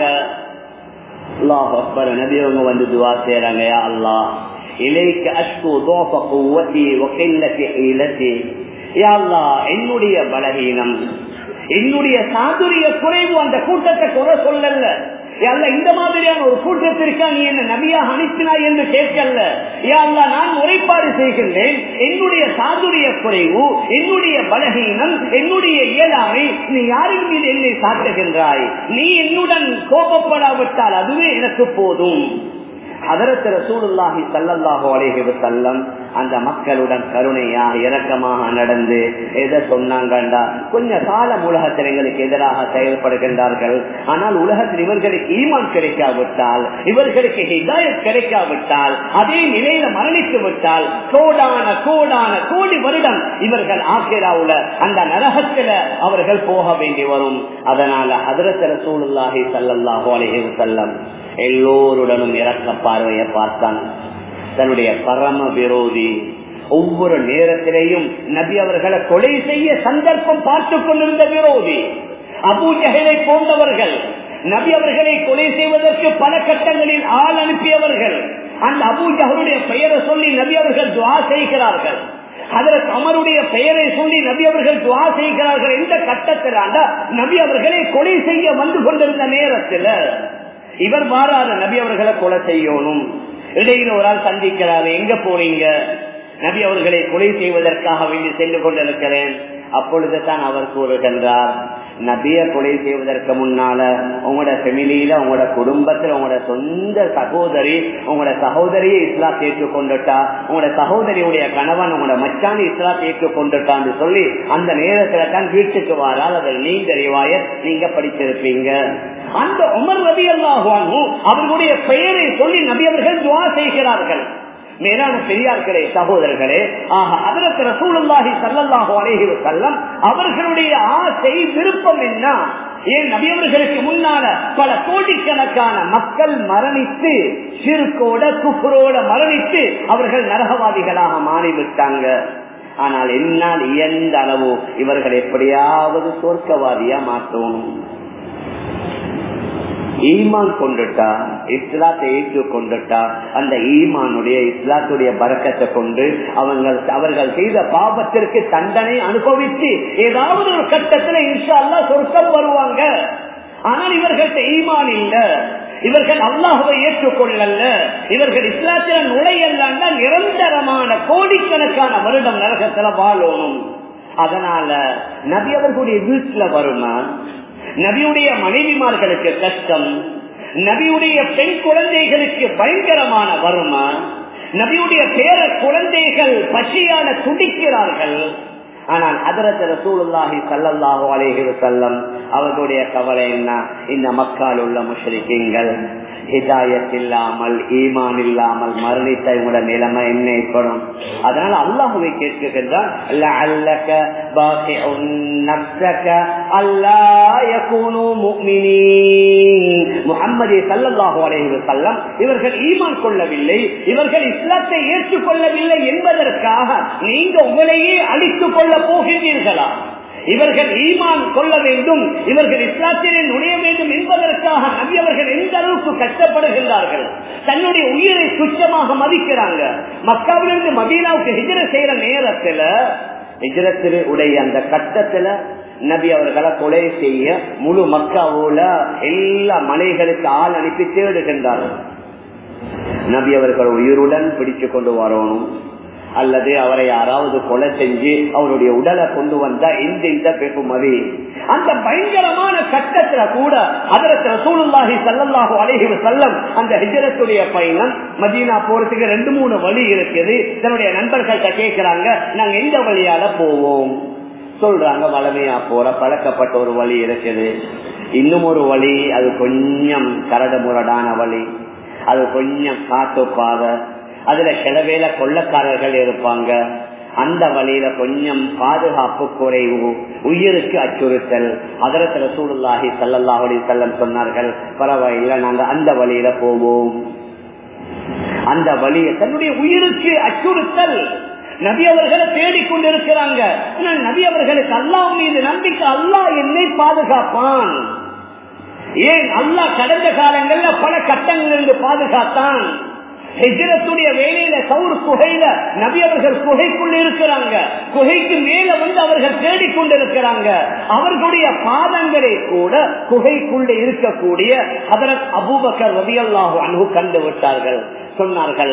அல்லாஹ் அக்பர் நபி அவங்க வந்து துஆ செய்றாங்க யா அல்லாஹ் இலைக்கு அஷ்கு தோஃப குவத்தி வகில்லத்தி ஹீலத்தி யா அல்லாஹ் என்னுடைய பலகீனம் என்னுடைய சாதுரிய குறைவு அந்த கூட்டத்தை குறை சொல்லல அல்ல இந்த மாதிரியான ஒரு கூட்டத்திற்கா நீ என்ன நபியாக அனுப்பினாய் என்று கேட்கல அல்ல நான் முறைப்பாடு செய்கின்றேன் என்னுடைய சாதுரிய குறைவு என்னுடைய பலகீனம் என்னுடைய இயலாமை நீ யாரின் மீது என்னை சாட்டுகின்றாய் நீ என்னுடன் கோபப்படாவிட்டால் அதுவே எனக்கு போதும் அதரத்து ரசூலுல்லாஹி சல்லல்லாஹு அலைஹி வஸல்லம் அந்த மக்களுடன் கருணையாக இரக்கமாக நடந்து எதை சொன்னாங்கண்டா கொஞ்ச காலம் உலகத்தில் எங்களுக்கு எதிராக செயல்படுகின்றார்கள் ஆனால் உலகத்தில் இவர்களுக்கு ஈமான் கிடைக்காவிட்டால் இவர்களுக்கு ஹிதாயத் கிடைக்காவிட்டால் அதே நிலையில மரணித்து விட்டால் கோடான கோடான கோடி வருடம் இவர்கள் ஆக்கிராவுல அந்த நரகத்தில அவர்கள் போக வேண்டி வரும் அதனால ஹதரத் ரசூலுல்லாஹி சல்லல்லாஹு அலைஹி வஸல்லம் எல்லோருடனும் இறக்க பார்வையை பார்த்தான் தன்னுடைய பரம விரோதி ஒவ்வொரு நேரத்திலேயும் நபி அவர்களை கொலை செய்ய சந்தர்ப்பம் பார்த்து கொண்டிருந்த விரோதி அபு ஜஹலை போன்றவர்கள் நபி அவர்களை கொலை செய்வதற்கு பல கட்டங்களில் ஆள் அனுப்பியவர்கள் அந்த அபு ஜஹருடைய பெயரை சொல்லி நபி அவர்கள் துவா செய்கிறார்கள் அதற்கு அமருடைய பெயரை சொல்லி நபி அவர்கள் துவா செய்கிறார்கள் எந்த கட்டத்தில் நபி அவர்களை கொலை செய்ய வந்து கொண்டிருந்த நேரத்தில் இவர் மாறாத நபி அவர்களை கொலை செய்யணும் இடையில ஒரு ஆள் சந்திக்கிறாரு எங்க போறீங்க நபி அவர்களை கொலை செய்வதற்காக வேண்டி சென்று கொண்டிருக்கிறேன் அப்பொழுது தான் அவர் கூறுகின்றார் நபிய கொலை செய்வதற்கு முன்னால உங்களோட ஃபெமிலியில உங்களோட குடும்பத்துல உங்களோட சொந்த சகோதரி உங்களோட சகோதரியை இஸ்லாம் ஏற்று கொண்டுட்டா உங்களோட சகோதரியுடைய கணவன் உங்களோட மச்சான் இஸ்லாம் ஏற்று கொண்டுட்டான்னு சொல்லி அந்த நேரத்துல தான் வீட்டுக்கு வாரால் அதில் நீண்ட ரிவாய நீங்க படிச்சிருப்பீங்க அந்த உமர் ரவி அல்லாஹுவானும் அவர்களுடைய பெயரை சொல்லி நபி அவர்கள் துவா செய்கிறார்கள் மேலான பெரியார்களே சகோதரர்களே ஆக அதற்கு ரசூலுல்லாஹி சல்லல்லாஹு அலைஹி வஸல்லம் அவர்களுடைய ஆசை விருப்பம் என்ன ஏன் நபியவர்களுக்கு முன்னால பல கோடிக்கணக்கான மக்கள் மரணித்து சிறுக்கோட குப்புரோட மரணித்து அவர்கள் நரகவாதிகளாக மாறிவிட்டாங்க ஆனால் என்னால் இயந்த அளவு இவர்கள் எப்படியாவது சொர்க்கவாதியா மாற்றணும் ஈமான் கொண்டுட்டா இஸ்லாத்தை ஏற்று கொண்டுட்டா அந்த ஈமானுடைய இஸ்லாத்துடைய பறக்கத்தை கொண்டு அவங்க அவர்கள் செய்த பாவத்திற்கு தண்டனை அனுபவித்து ஏதாவது ஒரு கட்டத்துல இன்ஷால்லா சொர்க்கம் வருவாங்க ஆனால் இவர்கள்ட்ட ஈமான் இல்ல இவர்கள் அல்லாஹுவை ஏற்றுக்கொள்ளல இவர்கள் இஸ்லாத்தில நுழையல்லாண்டா நிரந்தரமான கோடிக்கணக்கான வருடம் நரகத்துல வாழணும் அதனால நபி அவர்களுடைய வீட்டுல வருமா நபியுடைய மனைவிமார்களுக்கு கஷ்டம் நபியுடைய பெண் குழந்தைகளுக்கு பயங்கரமான வருமா நபியுடைய பேர குழந்தைகள் பசியான துடிக்கிறார்கள் ஆனால் அதரத்த ரசூலுல்லாஹி சல்லல்லாஹு அலைஹி வஸல்லம் அவர்களுடைய கவலை என்ன இந்த மக்கால் உள்ள முஷ்ரிக்கீங்கள் ஹிதாயத் இல்லாமல் ஈமான் இல்லாமல் மரணித்த இவங்களோட நிலைமை என்ன ஏற்படும் அதனால அல்லாஹுவை கேட்கின்றான் முகம்மது சல்லல்லாஹு அலைஹி வஸல்லம் இவர்கள் ஈமான் கொள்ளவில்லை இவர்கள் இஸ்லாத்தை ஏற்றுக்கொள்ளவில்லை என்பதற்காக நீங்க உங்களையே அழித்துக் கொள்ள போகின்றீர்களா இவர்கள் ஈமான் கொள்ள வேண்டும் இவர்கள் இஸ்லாத்திலே நுழைய வேண்டும் என்பதற்காக நபி அவர்கள் எந்த அளவுக்கு கஷ்டப்படுகின்றார்கள் தன்னுடைய உயிரை துச்சமாக மதிக்கிறாங்க மக்காவிலிருந்து மதீனாவுக்கு ஹிஜர செய்யற நேரத்துல ஹிஜரத்திலே உடைய அந்த கட்டத்துல நபி அவர்களை கொலை செய்ய முழு மக்காவோல எல்லா மலைகளுக்கு ஆள் அனுப்பி தேடுகின்றார்கள் நபி அவர்கள் உயிருடன் பிடிச்சு கொண்டு வரணும் அல்லது அவரை யாராவது கொலை செஞ்சு அவருடைய உடலை கொண்டு வந்தா இந்த இந்த பெருமதி அந்த பயங்கரமான கட்டத்துல கூட அதற்கு ரசூலுல்லாஹி சல்லல்லாஹு அலைஹி வஸல்லம் அந்த ஹிஜரத்துடைய பயணம் மதீனா போறதுக்கு ரெண்டு மூணு வழி இருக்குது தன்னுடைய நண்பர்கள்ட்ட கேட்கிறாங்க நாங்க எந்த வழியால போவோம் சொல்றாங்க வளமையா போற பழக்கப்பட்ட ஒரு வழி இருக்குது இன்னும் ஒரு வழி அது கொஞ்சம் கரடு முரடான வழி அது கொஞ்சம் காட்டு பாதை அதுல சில வேலை கொள்ளக்காரர்கள் இருப்பாங்க அந்த வழியில கொஞ்சம் பாதுகாப்பு குறைவு உயிருக்கு அச்சுறுத்தல் அதரத்துல சூடுல்லாஹி சல்லல்லாஹுடைய செல்லம் சொன்னார்கள் பரவாயில்ல நாங்க அந்த வழியில போவோம் அந்த வழியை தன்னுடைய உயிருக்கு அச்சுறுத்தல் நபி அவர்களை தேடிக்கொண்டிருக்கிறாங்க நபி அவர்களுக்கு அல்லாஹ் மீது நம்பிக்கை அல்லாஹ் என்னை பாதுகாப்பான் ஏன் அல்லாஹ் கடந்த காலங்கள்ல பல கட்டங்களிலிருந்து பாதுகாத்தான் ஹெஜரத்துடைய வேலையில சவுர் குகையில நபி அவர்கள் குகைக்குள்ள இருக்கிறாங்க குகைக்கு மேல வந்து அவர்கள் தேடிக்கொண்டிருக்கிறாங்க அவர்களுடைய பாதங்களை கூட குகைக்குள்ள இருக்கக்கூடிய ஹதரத் அபூபக்கர் ரவி அல்லாஹு அன்பு கண்டு விட்டார்கள் சொன்னார்கள்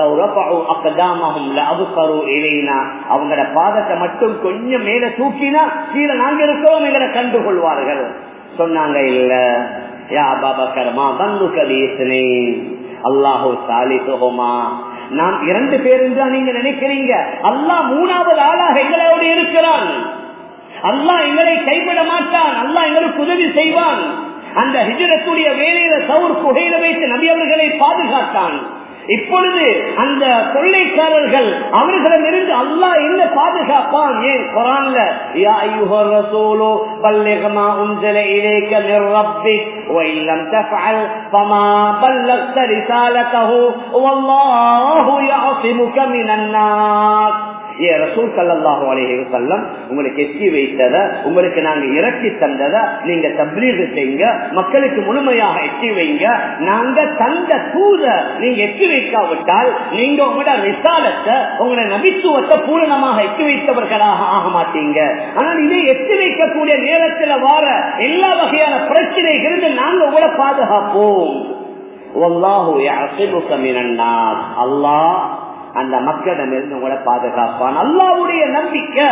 அவங்களோட பாதத்தை மட்டும் கொஞ்சம் மேல தூக்கினா கீழே நாங்க இருக்கிறோம் எங்களை கண்டுகொள்வார்கள் சொன்னாங்க இல்ல யா பாபக்கர்மா பந்து கதீசனே அல்லாஹோ சாலிசுகமா நாம் இரண்டு பேர் என்று நீங்க நினைக்கிறீங்க அல்லாஹ் மூணாவது ஆளாக எங்களோடு இருக்கிறான் அல்லாஹ் எங்களை கைவிட மாட்டான் அல்லாஹ் எங்களுக்கு உதவி செய்வான் அந்த ஹிஜரத்துடைய வேலையில சவுர் குகையில வைத்து நபி அவர்களை பாதுகாத்தான் இப்பொழுது அந்த கொள்ளைக்காரர்கள் அவர்களிடமிருந்து அல்லாஹ் என்ன பாதுகாப்பான் ஏன் குரான்ல யா அய்யுஹர் ரசூலு பல்லிக மா உன்சில இலைக மிர் ரப்பிக் وإن لم تفعل فما بلغت رسالته والله يعصمك من الناس ஏ ரசூல் சல்லாஹு அலேஹி வசல்லம் உங்களுக்கு எட்டி வைத்தத உங்களுக்கு நாங்க இறக்கி தந்தத நீங்க தப்லீக செய்யுங்க மக்களுக்கு முழுமையாக எட்டி வைங்க நாங்க தந்த தூத நீங்க எட்டி வைக்காவிட்டால் நீங்க உங்களோட விசாலத்தை உங்களோட நபித்துவத்தை பூரணமாக எட்டி வைத்தவர்களாக ஆக மாட்டீங்க ஆனால் இதை எட்டி வைக்கக்கூடிய நேரத்தில் வார எல்லா வகையான பிரச்சனைகளிலிருந்து நாங்க உங்களை பாதுகாப்போம் அல்லாஹ் அந்த மக்களிடமிருந்து உங்களை பாதுகாப்பான் அல்லாவுடைய நம்பிக்கை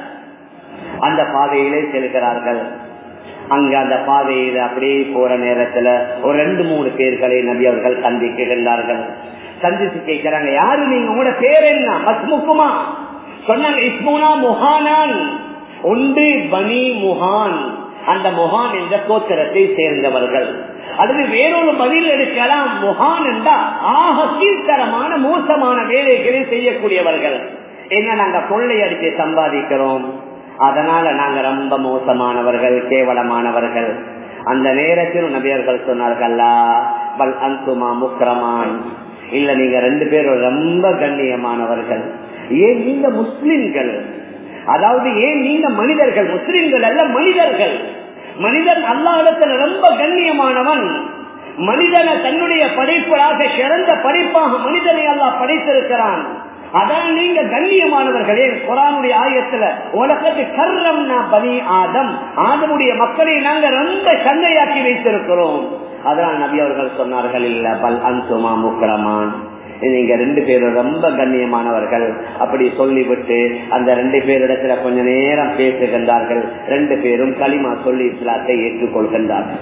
அந்த பாதையிலே செல்கிறார்கள் அங்க அந்த பாதையில அப்படியே போற நேரத்துல ஒரு ரெண்டு மூணு பேர்களை நபி அவர்கள் சந்திக்கின்றார்கள் சந்திச்சு கேட்கிறாங்க யாரு நீங்க உங்களோட பேர் என்ன மஸ்முக்குமா சொன்னாங்க இஸ்முனா முஹானான் ஒன்று பனி முஹான் அந்த முகான் என்ற கோத்திரத்தை சேர்ந்தவர்கள் அல்லது வேறொரு பதில் எடுக்கலாம் முகான் என்றா ஆக கீழ்த்தரமான மோசமான வேலைகளை செய்யக்கூடியவர்கள் என்ன நாங்க கொள்ளை அடித்து சம்பாதிக்கிறோம் அதனால நாங்க ரொம்ப மோசமானவர்கள் கேவலமானவர்கள் அந்த நேரத்தில் நபியர்கள் சொன்னார்களா பல் அந்துமா முக்கிரமான் இல்ல நீங்க ரெண்டு பேரும் ரொம்ப கண்ணியமானவர்கள் ஏன் நீங்க முஸ்லிம்கள் அதாவது ஏன் நீங்க மனிதர்கள் முஸ்லிம்கள் அல்ல மனிதர்கள் மனிதன் அல்லாஹிடத்தில் ரொம்ப கண்ணியமானவன் மனிதனை தன்னுடைய படைப்படாக சிறந்த படைப்பாக மனிதனை அல்லாஹ் படைத்திருக்கிறான் அதான் நீங்க கண்ணியமானவர்களே குரானுடைய ஆயத்துல உலகத்து கர்ரம் பனி ஆதம் ஆதமுடைய மக்களை நாங்க ரொம்ப சந்தையாக்கி வைத்திருக்கிறோம் அதான் நபி அவர்கள் சொன்னார்கள் இல்ல பல் அந்துமா முக்கிரமான் நீங்க ரெண்டு பேரும் ரொம்ப கண்ணியமானவர்கள் அப்படி சொல்லிவிட்டு அந்த ரெண்டு பேரிடத்துல கொஞ்ச நேரம் பேசுகின்றார்கள் ரெண்டு பேரும் களிமா சொல்லி இஸ்லாத்தை ஏற்றுக்கொள்கின்றார்கள்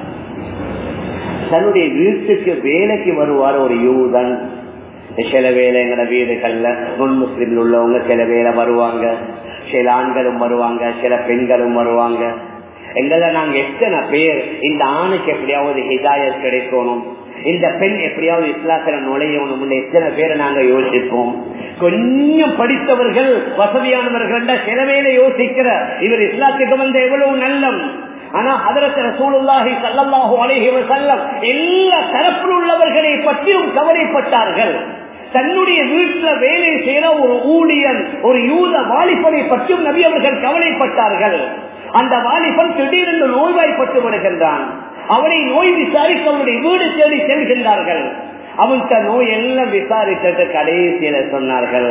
தன்னுடைய வீட்டுக்கு வேலைக்கு வருவார் ஒரு யூதன் சில வேலைங்கிற வீடுகள்ல நுண் முஸ்லிம் உள்ளவங்க சில வேலை வருவாங்க சில ஆண்களும் வருவாங்க சில பெண்களும் வருவாங்க எங்களை நாங்க எத்தனை பேர் இந்த ஆணுக்கு எப்படியாவது ஹிதாயத் கிடைக்கணும் இந்த பெண் எப்படியாவது இஸ்லாத்துல நுழையணும் எத்தனை பேரை நாங்க யோசிப்போம் கொஞ்சம் படித்தவர்கள் வசதியானவர்கள் சில வேலை யோசிக்கிற இவர் இஸ்லாத்துக்கு வந்த எவ்வளவு நல்லம் ஆனா அதரத்துல சூழலாகி சல்லல்லாஹு அலைஹி வஸல்லம் எல்லா தரப்பில் உள்ளவர்களை பற்றியும் கவலைப்பட்டார்கள் தன்னுடைய வீட்டுல வேலை செய்யற ஒரு ஊழியன் ஒரு யூத வாலிபனை பற்றியும் நபி அவர்கள் கவலைப்பட்டார்கள் அந்த வாலிபன் திடீரென்று நோய்வாய்ப்பட்டு வருகின்றான் அவனை நோய் விசாரிக்க அவனுடைய வீடு தேடி செல்கின்றார்கள் அவன்கிட்ட நோய் எல்லாம் விசாரிச்சுட்டு கடைசியில சொன்னார்கள்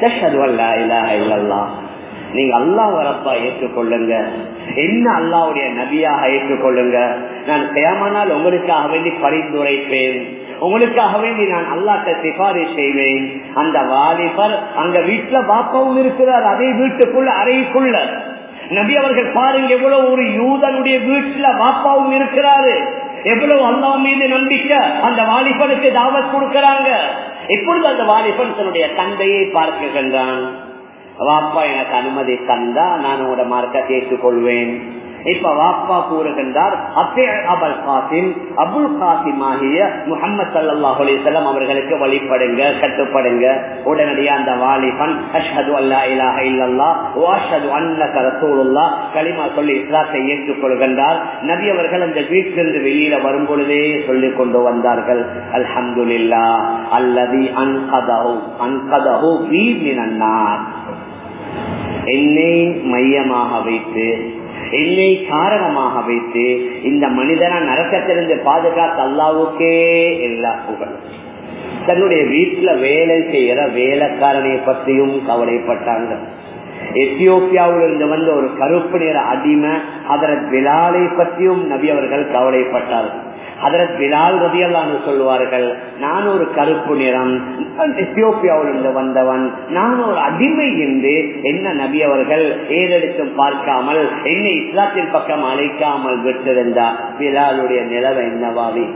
நீங்க அல்லா வரப்பா ஏற்றுக்கொள்ளுங்க என்ன அல்லாவுடைய நபியாக ஏற்றுக்கொள்ளுங்க நான் தேமானால் உங்களுக்காக வேண்டி பரிந்துரைப்பேன் உங்களுக்காக வேண்டி நான் அல்லாட்ட சிபாரி செய்வேன் அந்த வாலிபர் அங்க வீட்டுல பாப்பாவும் இருக்கிறார் அதே வீட்டுக்குள்ள அறைக்குள்ள நபி அவர்கள் பாருங்க எவ்வளவு ஒரு யூதனுடைய வீட்டுல பாப்பாவும் இருக்கிறாரு எவ்வளவு அல்லா மீது நம்பிக்கை அந்த வாலிபனுக்கு தாவத் கொடுக்கிறாங்க இப்பொழுது அந்த வாலிபன் தன்னுடைய தந்தையை பார்க்கின்றான் வாப்பா எனக்கு அனுமதி தந்தா நான் உங்களோட மார்க்கத்தை ஏற்றுக்கொள்வேன் இப்ப வாப்பா கூறுகின்றார் அபுல் காசிம் அபுல் காசிம் ஆகிய முகமது சல்லாஹ் அலிசல்லாம் அவர்களுக்கு வழிபடுங்க கட்டுப்படுங்க உடனடியா அந்த வாலிபன் அஷ்ஹது அல்லா இலாஹ இல்லல்லா ஓ அஷ்ஹது அன்னக ரசூலுல்லா களிமா சொல்லி இஸ்லாத்தை ஏற்றுக் கொள்கின்றார் நபி அவர்கள் அந்த வீட்டிலிருந்து வெளியில வரும் பொழுதே சொல்லிக் கொண்டு வந்தார்கள் அல்ஹம்துலில்லா அல்லதி அன்கதஹு அன்கதஹு ஃபீ மினன்னார் என்னை மையமாக வைத்து என்னை காரணமாக வைத்து இந்த மனிதனா நரக்கத்திலிருந்து பாதுகாத்து அல்லாவுக்கே எல்லா புகழ் தன்னுடைய வீட்டுல வேலை செய்யற வேலைக்காரனை பற்றியும் கவலைப்பட்டாங்க எத்தியோப்பியாவில் இருந்து வந்த ஒரு கருப்பு நிற அடிமை அதற்கு விழாலை பற்றியும் நபி அவர்கள் கவலைப்பட்டார்கள் அதற்கு பிலால் ரதியல்லான்னு சொல்லுவார்கள் நான் ஒரு கருப்பு நிறம் எத்தியோப்பியாவில் இருந்து வந்தவன் நான் ஒரு அடிமை என்று என்ன நபி அவர்கள் ஏறெடுத்தும் பார்க்காமல் என்னை இஸ்லாத்தின் பக்கம் அழைக்காமல் விட்டிருந்தார் பிலாலுடைய நிலவை என்னவாவி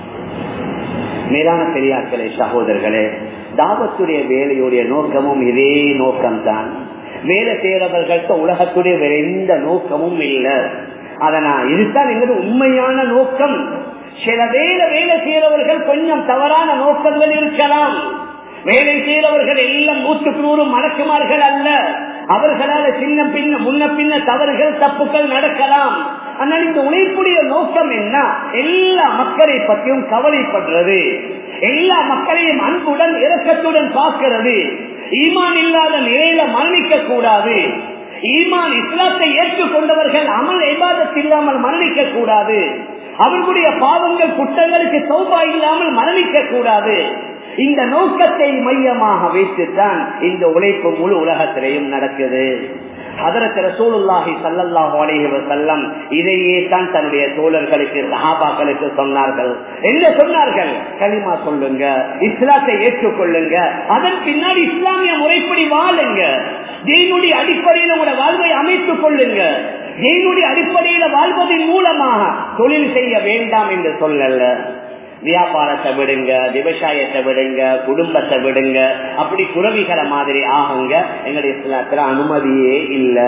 மேலான பெரியார்களே சகோதரர்களே தாவத்துடைய வேலையுடைய நோக்கமும் இதே நோக்கம்தான் வேலை செய்யறவர்கள்ட்ட உலகத்துடைய வேற எந்த நோக்கமும் இல்லை அதனால் இதுதான் எங்களது உண்மையான நோக்கம் சில வேலை வேலை செய்யறவர்கள் கொஞ்சம் தவறான நோக்கங்கள் இருக்கலாம் வேலை செய்யறவர்கள் எல்லாம் நூற்றுக்கு நூறு மடக்குமார்கள் அல்ல அவர்களால சின்ன பின்ன முன்ன பின்ன தவறுகள் தப்புகள் நடக்கலாம் ஆனால் இந்த உழைப்புடைய நோக்கம் என்ன எல்லா மக்களை பற்றியும் கவலைப்படுறது எல்லா மக்களையும் அன்புடன் இரக்கத்துடன் பார்க்கிறது ஈமான் இல்லாத நிலையில மரணிக்க கூடாது ஈமான் இஸ்லாத்தை ஏற்றுக்கொண்டவர்கள் அமல் எபாதத் இல்லாமல் மரணிக்க கூடாது அவர்களுடைய பாவங்கள் குற்றங்களுக்கு சௌபா இல்லாமல் மரணிக்க கூடாது இந்த நோக்கத்தை மையமாக வைத்துத்தான் இந்த உழைப்பு முழு உலகத்திலேயும் நடக்குது அதற்கு ரசூலுல்லாஹி சல்லல்லாஹு அலைஹி வஸல்லம் இதையே தான் தன்னுடைய தோழர்களுக்கு சஹாபாக்களுக்கு சொன்னார்கள் என்ன சொன்னார்கள் களிமா சொல்லுங்க இஸ்லாத்தை ஏற்றுக்கொள்ளுங்க அதன் பின்னாடி இஸ்லாமிய முறைப்படி வாழுங்க தீனுடைய அடிப்படையில் உங்களோட வாழ்வை அமைத்துக் கொள்ளுங்க தீனுடைய அடிப்படையில வாழ்வதன் மூலமாக தொழில் செய்ய வேண்டாம் என்று சொல்லல வியாபாரத்தை விடுங்க விவசாயத்தை விடுங்க குடும்பத்தை விடுங்க அப்படி துறவிகளை மாதிரி ஆகுங்க எங்களுடைய இஸ்லாத்துல அனுமதியே இல்ல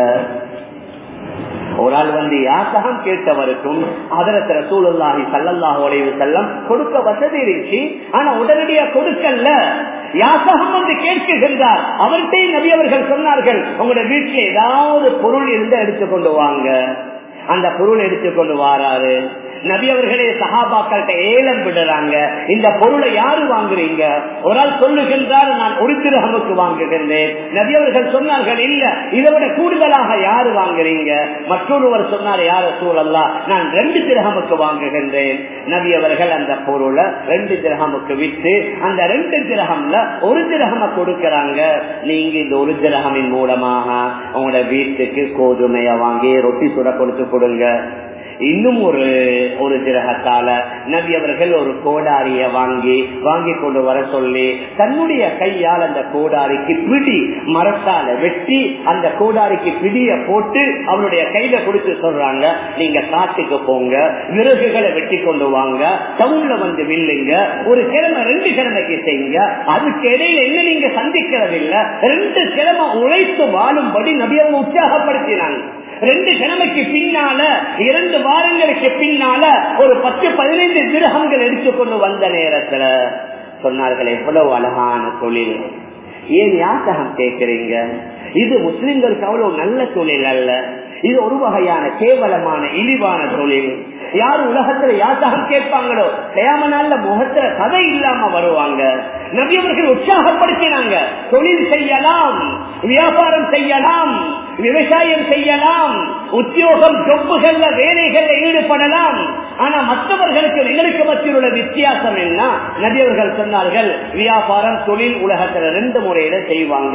ஒரு ஆள் வந்து யாசகம் கேட்டவருக்கும் அதரத்துல சூழல்லாகி சல்லல்லாஹு அலைவு செல்லம் கொடுக்க வசதி இருந்துச்சு ஆனா உடனடியா கொடுக்கல யாசகம் வந்து கேட்குகின்றார் அவர்கிட்ட நபி அவர்கள் சொன்னார்கள் உங்களோட வீட்டுல ஏதாவது பொருள் இருந்தா எடுத்துக்கொண்டு வாங்க அந்த பொருள் எடுத்துக்கொண்டு வாராரு நபி அவர்களே சகாபாக்கள்கிட்ட ஏலம் விடுறாங்க இந்த பொருளை யாரு வாங்குறீங்க ஒரு ஆள் சொல்லுகின்றார் நான் ஒரு திருஹமுக்கு வாங்குகின்றேன் நபி அவர்கள் சொன்னார்கள் இல்ல இதை விட கூடுதலாக யாரு வாங்குறீங்க மற்றொருவர் சொன்னார் யார சூழல்லா நான் ரெண்டு திருஹமுக்கு வாங்குகின்றேன் நபி அவர்கள் அந்த பொருளை ரெண்டு திரகமுக்கு விட்டு அந்த ரெண்டு திரகம்ல ஒரு திரகம கொடுக்கறாங்க நீங்க இந்த ஒரு திரகமின் மூலமாக உங்களோட வீட்டுக்கு கோதுமைய வாங்கி ரொட்டி சுட கொடுத்து கொடுங்க இன்னும் ஒரு ஒரு திரகத்தால நபி அவர்கள் ஒரு கோடாரிய வாங்கி வாங்கி கொண்டு வர சொல்லி தன்னுடைய கையால் அந்த கோடாரிக்கு பிடி மரத்தால வெட்டி அந்த கோடாரிக்கு பிடிய போட்டு அவருடைய கையில கொடுத்து சொல்றாங்க நீங்க காட்டுக்கு போங்க விறகுகளை வெட்டி கொண்டு வாங்க டவுன்ல வந்து வில்லுங்க ஒரு கிழமை ரெண்டு கிழமைக்கு செய்யுங்க அதுக்கு இடையில என்ன நீங்க சந்திக்கிறதில்லை ரெண்டு கிழமை உழைத்து வாழும்படி நபி அவங்க உற்சாகப்படுத்தினாங்க ரெண்டு கிழமைக்கு பின்னால இரண்டு வாரங்களுக்கு பின்னால ஒரு பத்து பதினைந்து திருகங்கள் எடுத்துக்கொண்டு வந்த நேரத்துல சொன்னார்கள் எவ்வளவு அழகான தொழில் ஏன் யாசகம் கேட்கிறீங்க இது முஸ்லிம்களுக்கு அவ்வளவு நல்ல தொழில் அல்ல இது ஒரு வகையான கேவலமான இழிவான தொழில் யார் உலகத்துல யாசகம் கேட்பாங்களோ கயாம நாள்ல முகத்துல கதை இல்லாம வருவாங்க நபியவர்கள் உற்சாகப்படுத்தினாங்க தொழில் செய்யலாம் வியாபாரம் செய்யலாம் விவசாயம் செய்யலாம் உத்தியோகம் ஜொப்புகள்ல வேலைகள்ல ஈடுபடலாம் ஆனா மற்றவர்களுக்கு எங்களுக்கு மத்தியில் உள்ள வித்தியாசம் என்ன நபியவர்கள் சொன்னார்கள் வியாபாரம் தொழில் உலகத்துல ரெண்டு முறையில செய்வாங்க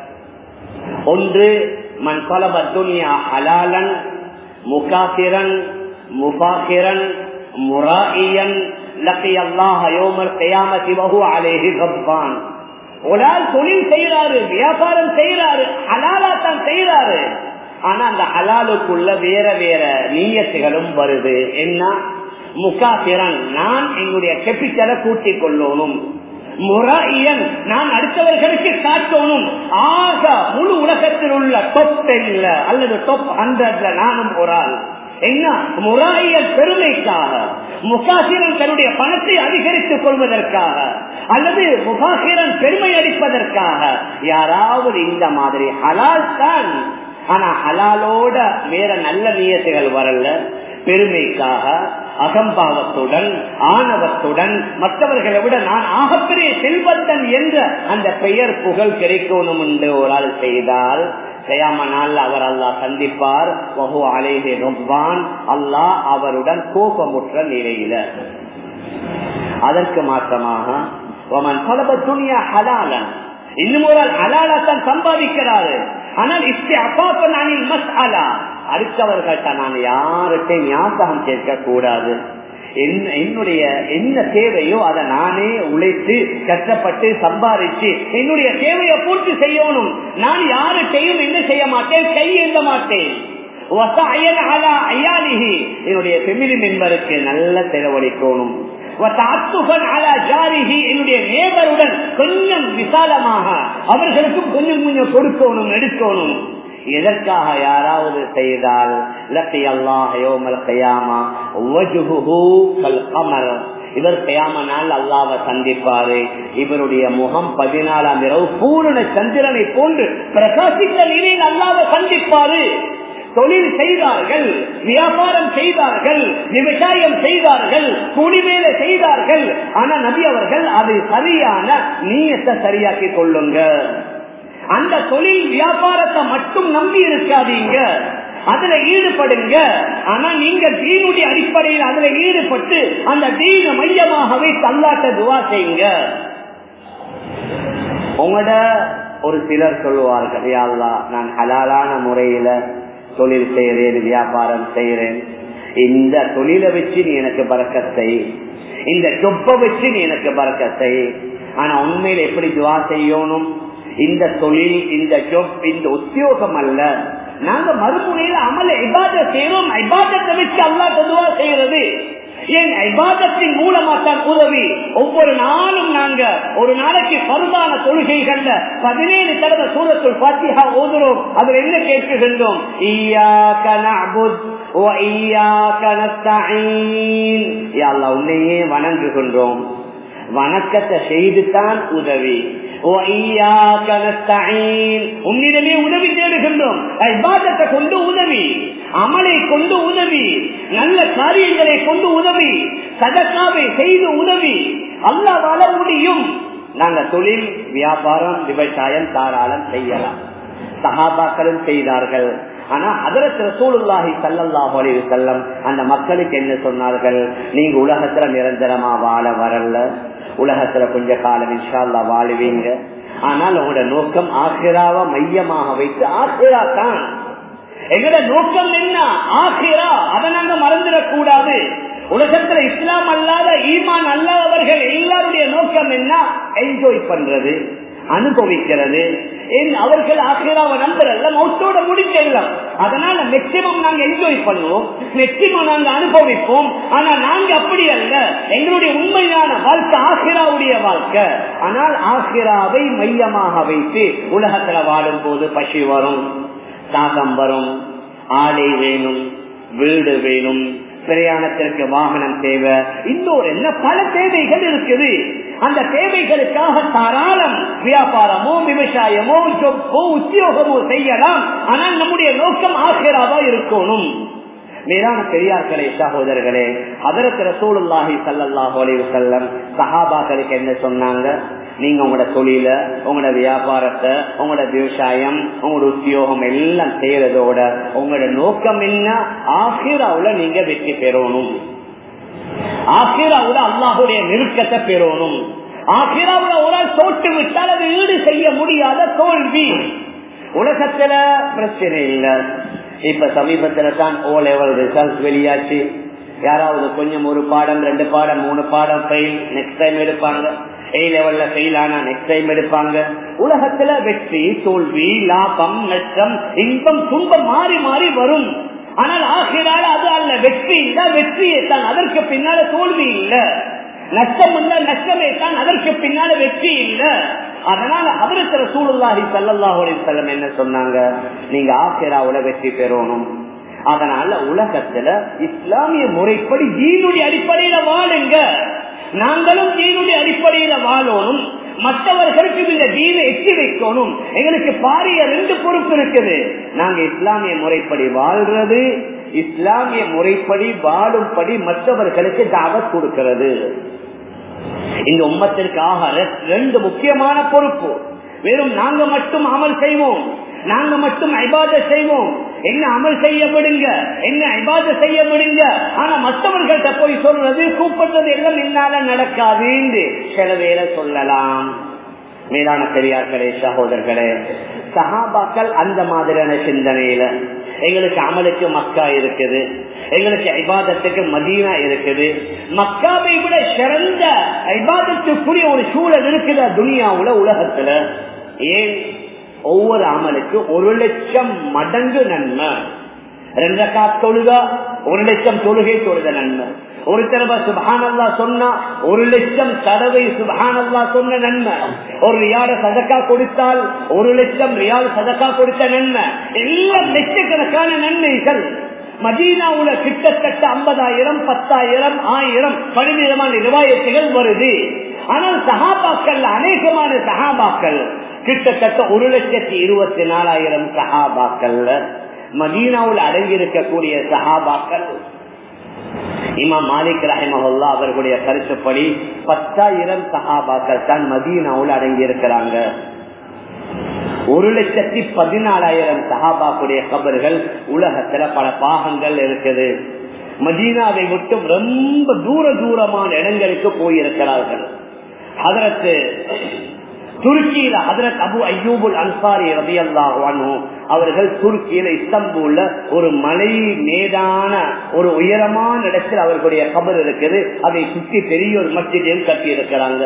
ஒன்று மண் பலப துனியா ஹலாலன் முகாசிரன் முபாசிரன் முராயியன் லக்கி அல்லாஹ் யோமர் கயாமதி வகு அலேஹி கப்பான் ஒரு ஆள் தொழில் செய்யறாரு வியாபாரம் செய்யறாரு ஹலாலா தான் செய்யறாரு ஆனா அந்த ஹலாலுக்குள்ள வேற வேற நீயத்துகளும் வருது என்ன முகாசிரன் நான் என்னுடைய கேபிட்டலை கூட்டிக் கொள்ளணும் முறையன் நான் அடுத்தவர்களுக்கு காட்டணும் ஆக முழு உலகத்தில் உள்ள டொப் டென்ல அல்லது டொப் ஹண்ட்ரட்ல நானும் ஒரு ஆள் என்ன முராயல் பெருமைக்காக முகாசிரன் தன்னுடைய பணத்தை அதிகரித்துக் கொள்வதற்காக அல்லது முகாசிரன் பெருமை அடிப்பதற்காக யாராவது இந்த மாதிரி ஹலால் தான் ஆனா ஹலாலோட வேற நல்ல நியத்துகள் வரல பெருமைக்காக அகம்பாவத்துடன் ஆணவத்துடன் மற்றவர்களை விட நான் ஆகப்பெரிய செல்வந்தன் என்ற அந்த பெயர் புகழ் கிடைக்கணும் என்று ஒரு ஆள் செய்தால் செய்யாம நாள் அவர் அல்லாஹ் சந்திப்பார் வகு அலைஹே ரொம்பான் அல்லாஹ் அவருடன் கோபமுற்ற நிலையில அதற்கு மாற்றமாக ஒமன் பலப துணியா ஹலாலன் இன்னும் ஒரு ஆள் ஹலாலத்தான் சம்பாதிக்கிறாரு ஆனால் இஸ்தி அப்பாப்ப நானில் மஸ் அலா அடுத்தவர்கள்ட்ட நான் யார்கிட்டையும் ஞாபகம் கேட்க கூடாது என்னுடைய என்ன தேவையோ அதை நானே உழைத்து கஷ்டப்பட்டு சம்பாதிச்சு என்னுடைய தேவையை பூர்த்தி செய்யணும் நான் யார்கிட்டையும் என்ன செய்ய மாட்டேன் கையேந்த மாட்டேன் என்னுடைய பெமிலி மெம்பருக்கு நல்ல செலவழிக்கணும் என்னுடைய நேபருடன் கொஞ்சம் விசாலமாக அவர்களுக்கும் கொஞ்சம் கொஞ்சம் கொடுக்கணும் எடுக்கணும் எதற்காக யாராவது செய்தால் லக்கி அல்லாஹயோமர் இவர் கயாம நாள் அல்லாவை சந்திப்பாரு இவருடைய முகம் பதினாலாம் இரவு பூரண சந்திரனை போன்று பிரகாசித்த நிலையில் அல்லாவை சந்திப்பாரு தொழில் செய்தார்கள் வியாபாரம் செய்தார்கள் விவசாயம் செய்தார்கள் கூலி வேலை செய்தார்கள் ஆனா நபி அவர்கள் அது சரியான நீயத்தை சரியாக்கி கொள்ளுங்க அந்த தொழில் வியாபாரத்தை மட்டும் நம்பி இருக்காதீங்க அதுல ஈடுபடுங்க ஆனா நீங்க தீனுடைய அடிப்படையில் அதுல ஈடுபட்டு அந்த தீன மையமாகவே தள்ளாட்ட துவா செய்யுங்க உங்களோட ஒரு சிலர் சொல்லுவார்கள் யாழ்லா நான் ஹலாலான முறையில தொழில் செய்யறேன் வியாபாரம் செய்யறேன் இந்த தொழிலை வச்சு நீ எனக்கு பறக்கத்தை இந்த சொப்ப வச்சு நீ எனக்கு பறக்கத்தை ஆனா உண்மையில எப்படி துவா செய்யணும் இந்த தொழில் இந்த ஜொப் இந்த உத்தியோகம் அல்ல நாங்க மறுமுறையில அமல இபாத செய்யறோம் ஐபாதத்தை வச்சு அல்லா பொதுவா செய்யறது என் ஐபாதத்தின் மூலமா தான் உதவி ஒவ்வொரு நாளும் நாங்க ஒரு நாளைக்கு பருதான தொழுகைகள்ல பதினேழு தடவை சூரத்துள் பாத்தியா ஓதுறோம் அதில் என்ன கேட்குகின்றோம் உன்னையே வணங்குகின்றோம் வணக்கத்தை செய்துதான் உதவி உன்னிடமே உதவி தேடுகின்றோம் ஐபாதத்தை கொண்டு உதவி அமலை கொண்டு உதவி நல்ல காரியங்களை கொண்டு உதவி சதக்காவை செய்து உதவி அல்லா வள முடியும் நாங்க தொழில் வியாபாரம் விவசாயம் தாராளம் செய்யலாம் சகாபாக்களும் செய்தார்கள் ஆனா அதற்கு ரசூலுல்லாஹி சல்லல்லாஹு அலைஹி வஸல்லம் அந்த மக்களுக்கு என்ன சொன்னார்கள் நீங்க உலகத்துல நிரந்தரமா வாழ வரல உலகத்துல கொஞ்ச காலம் இன்ஷால்லா வாழுவீங்க ஆனால் உங்களோட நோக்கம் ஆசிராவ மையமாக வைத்து ஆசிரா தான் எங்களோட நோக்கம் என்ன ஆசிரா அதை நாங்க மறந்துடக்கூடாது உலகத்துல இஸ்லாம் அல்லாத ஈமான் அல்லாதவர்கள் எல்லாருடைய நோக்கம் என்ன என்ஜாய் பண்றது அனுபவிக்கிறது அவர்கள் ஆசிராவை நம்புறல்ல மௌத்தோட முடிச்சிடலாம் அதனால மேக்சிமம் நாங்க என்ஜாய் பண்ணுவோம் மேக்சிமம் நாங்க அனுபவிப்போம் ஆனா நாங்க அப்படி அல்ல எங்களுடைய உண்மையான வாழ்க்கை ஆசிராவுடைய வாழ்க்கை ஆனால் ஆசிராவை மையமாக வைத்து உலகத்துல வாடும் போது பசி வரும் தாகம் வரும் ஆடை வேணும் வீடு வேணும் பிரயாணத்திற்கு வாகனம் தேவை இன்னொரு என்ன பல தேவைகள் இருக்குது அந்த தேவைகளுக்காக தாராளம் வியாபாரமோ விவசாயமோ சொப்போ உத்தியோகமோ செய்யலாம் ஆனால் நம்முடைய நோக்கம் ஆசிராவா இருக்கணும் மேலான பெரியார்களே சகோதரர்களே அதற்கு ரசூலுல்லாஹி சல்லாஹூ அலைவு செல்லம் சஹாபாக்களுக்கு என்ன சொன்னாங்க நீங்க உங்களோட தொழில உங்களோட வியாபாரத்தை உங்களோட விவசாயம் உங்களோட உத்தியோகம் எல்லாம் செய்யறதோட உங்களோட நோக்கம் என்ன ஆசிராவுல நீங்க வெற்றி பெறணும் ஆசிராவுல அல்லாஹுடைய நெருக்கத்தை பெறணும் ஆசிராவுல ஒரு ஆள் தோட்டு விட்டால் அது ஈடு செய்ய முடியாத தோல்வி உலகத்துல பிரச்சனை இல்லை இப்ப சமீபத்துல தான் ஓ லெவல் ரிசல்ட் வெளியாச்சு யாராவது கொஞ்சம் ஒரு பாடம் ரெண்டு பாடம் மூணு பாடம் ஃபெயில் நெக்ஸ்ட் டைம் எடுப்பாங்க ஏ லெவல்ல ஃபெயில் ஆனா நெக்ஸ்ட் டைம் எடுப்பாங்க உலகத்துல வெற்றி தோல்வி லாபம் நஷ்டம் இன்பம் துன்பம் மாறி மாறி வரும் ஆனால் ஆகிறால அது அல்ல வெற்றி இல்ல வெற்றியை தான் அதற்கு பின்னால தோல்வி இல்ல நஷ்டம் இல்ல நஷ்டமே தான் அதற்கு பின்னால வெற்றி இல்ல அதனால அவருக்கு சூழலாகி செல்லல்லாஹுடைய செல்லம் என்ன சொன்னாங்க நீங்க ஆசிராவுல வெற்றி பெறணும் அதனால உலகத்துல இஸ்லாமிய முறைப்படி தீனுடைய அடிப்படையில வாழுங்க நாங்களும் தீனுடைய அடிப்படையில வாழணும் மற்றவர்களுக்கு இந்த தீனை எட்டி வைக்கணும் எங்களுக்கு பாரிய ரெண்டு பொறுப்பு இருக்குது நாங்க இஸ்லாமிய முறைப்படி வாழ்றது இஸ்லாமிய முறைப்படி வாழும்படி மற்றவர்களுக்கு தாவத் கொடுக்கிறது இந்த உம்மத்திற்காக ரெண்டு முக்கியமான பொறுப்பு வெறும் நாங்க மட்டும் அமல் செய்வோம் நாங்க மட்டும் ஐபாத செய்வோம் என்ன அமல் செய்ய விடுங்க என்ன ஐபாத செய்ய விடுங்க ஆனா மற்றவர்கள்ட்ட போய் சொல்றது கூப்பிடுறது எல்லாம் என்னால நடக்காது சில வேலை சொல்லலாம் மேலான பெரியார்களே சகோதரர்களே சகாபாக்கள் அந்த மாதிரியான சிந்தனையில எங்களுக்கு அமலுக்கு மக்கா இருக்குது எங்களுக்கு ஐபாதத்துக்கு மதீனா இருக்குது மக்காவை விட சிறந்த ஐபாதத்துக்குரிய ஒரு சூழல் இருக்குது துனியாவுல உலகத்துல ஏன் ஒவ்வொரு அமலுக்கு ஒரு லட்சம் மடங்கு நன்மை ரெண்டு காத் தொழுகா ஒரு லட்சம் தொழுகை தொழுத நன்மை ஒரு தடவை சுபஹானல்லா சொன்னா ஒரு லட்சம் தடவை சுபஹானல்லா சொன்ன நன்மை ஒரு ரியால சதக்கா கொடுத்தால் ஒரு லட்சம் ரியால் சதக்கா கொடுத்த நன்மை எல்லாம் லட்சக்கணக்கான நன்மைகள் மதீனாவுல கிட்டத்தட்ட ஐம்பதாயிரம் பத்தாயிரம் ஆயிரம் பன்னிரமான நிர்வாயத்துகள் வருது ஆனால் சகாபாக்கள் அநேகமான சகாபாக்கள் கிட்டத்தட்ட ஒரு லட்சத்தி இருபத்தி நாலாயிரம் சகாபாக்கள் மதீனாவில் அடங்கி இருக்கக்கூடிய சகாபாக்கள் இமாம் மாலிக் ரஹிமஹுல்லா அவர்களுடைய கருத்துப்படி பத்தாயிரம் சகாபாக்கள் தான் மதீனாவில் அடங்கி இருக்கிறாங்க ஒரு லட்சத்தி பதினாலாயிரம் சகாபாக்குடைய கபர்கள் உலகத்துல பல பாகங்கள் இருக்குது மதீனாவை விட்டு ரொம்ப தூர தூரமான இடங்களுக்கு போயிருக்கிறார்கள் அதற்கு துருக்கியில ஹதரத் அபு ஐயூபுல் அன்சாரி ரபி அல்லாஹு அவர்கள் துருக்கியில இஸ்தம்பூல்ல ஒரு மலை மேடான ஒரு உயரமான இடத்தில் அவர்களுடைய கபர் இருக்குது அதை சுற்றி பெரிய ஒரு மஸ்ஜிதையும் கட்டி இருக்கிறாங்க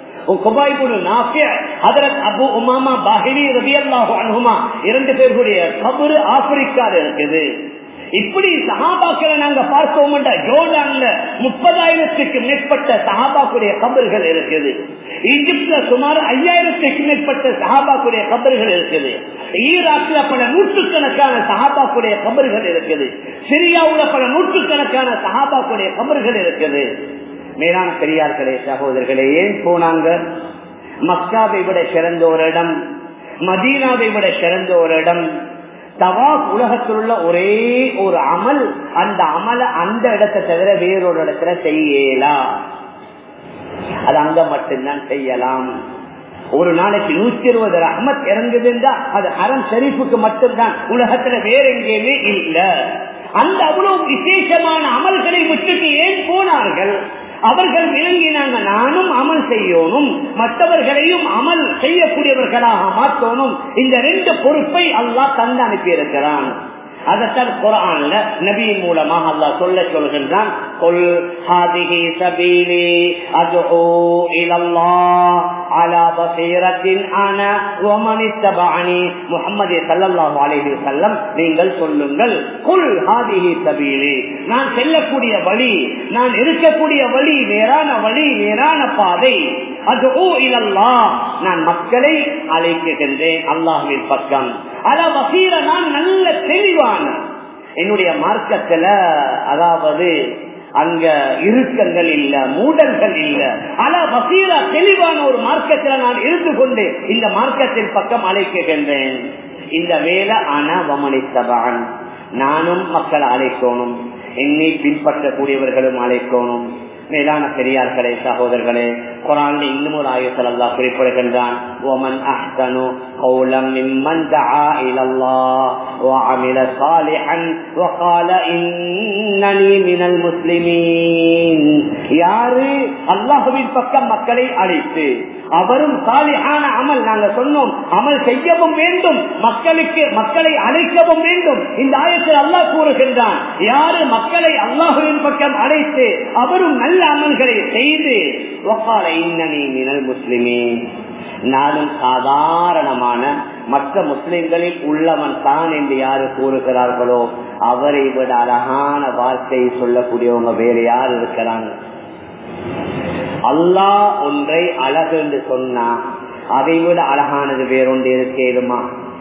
இரண்டு பேர்களுடைய கபரு ஆப்பிரிக்கால இருக்குது இப்படி சஹாபாக்களை நாங்க பார்த்தோம் ஜோர்டான்ல முப்பதாயிரத்துக்கு மேற்பட்ட சஹாபாக்குடைய கபர்கள் இருக்குது ஈஜிப்ட்ல சுமார் ஐயாயிரத்துக்கு மேற்பட்ட சஹாபாக்குடைய கபர்கள் இருக்குது ஈராக்ல பல நூற்றுக்கணக்கான சஹாபாக்குடைய கபர்கள் இருக்குது சிரியாவுல பல நூற்றுக்கணக்கான சஹாபாக்குடைய கபர்கள் இருக்குது மேலான பெரியார்களே சகோதரர்களே ஏன் போனாங்க மக்காவை விட சிறந்த ஒரு இடம் மதீனாவை விட சிறந்த ஒரு இடம் தவாப் உலகத்தில் உள்ள ஒரே ஒரு அமல் அந்த அமல அந்த இடத்தை தவிர வேறொரு இடத்துல செய்யலாம் அது அங்க மட்டும்தான் செய்யலாம் ஒரு நாளைக்கு நூத்தி இருபது ரஹமத் இறங்குதுன்றா அது அறம் ஷரீஃபுக்கு மட்டும்தான் உலகத்துல வேற எங்கேயுமே இல்ல அந்த அவ்வளவு விசேஷமான அமல்களை விட்டுட்டு ஏன் போனார்கள் அவர்கள் விளங்கினாங்க நானும் அமல் செய்யணும் மற்றவர்களையும் அமல் செய்யக்கூடியவர்களாக மாற்றணும் இந்த ரெண்டு பொறுப்பை அல்லாஹ் தந்து அனுப்பி இருக்கிறான் அதத்தான் குரான்ல நபியின் மூலமாக அல்லாஹ் சொல்ல சொல்கின்றான் قل هذه سبيلي أدعو إلى الله على بصيرة أنا ومن اتبعني محمد صلى الله عليه وسلم நீங்கள் சொல்லுங்கள் குல் ஹாதிஹி சபீலி நான் செல்லக்கூடிய வழி நான் இருக்கக்கூடிய வழி நேரான வழி நேரான பாதை அது ஓ இல்லல்லா நான் மக்களை அழைக்கின்றேன் அல்லாஹுவின் பக்கம் அல வசீர நான் நல்ல தெளிவான என்னுடைய மார்க்கத்துல அதாவது அங்க இறுக்கங்கள் இல்ல மூடல்கள் இல்ல ஆனா வசீரா தெளிவான ஒரு மார்க்கத்துல நான் இருந்து கொண்டு இந்த மார்க்கத்தின் பக்கம் அழைக்கின்றேன் இந்த வேலை ஆனா வமனித்தபான் நானும் மக்களை அழைக்கணும் என்னை பின்பற்றக்கூடியவர்களும் அழைக்கணும் மேலான பெரியார்களே சகோதரர்களே குரான் இன்னும் ஒரு ஆயத்தில் அல்லா குறிப்பிடுகின்றான் ஓமன் அஹ்தனு قولا ممن دعا الى الله وعمل صالحا وقال انني من المسلمين யாரு அல்லாஹுவின் பக்கம் மக்களை அழைத்து அவரும் சாலிஹான அமல் நாங்க சொன்னோம் அமல் செய்யவும் வேண்டும் மக்களுக்கு மக்களை அழைக்கவும் வேண்டும் இந்த ஆயத்தில் அல்லாஹ் கூறுகின்றான் யாரு மக்களை அல்லாஹுவின் பக்கம் அழைத்து அவரும் நல்ல அமல்களை செய்து ஒக்கால இன்னனி மினல் முஸ்லிமே நானும் சாதாரணமான மற்ற முஸ்லிம்களில் உள்ளவன் தான் என்று யாரு கூறுகிறார்களோ அவரை விட அழகான வார்த்தை சொல்லக்கூடியவங்க வேறு யார் இருக்கிறாங்க அல்லாஹ் ஒன்றை அழகு என்று சொன்னா அதை விட அழகானது வேறொன்று இருக்கேதுமா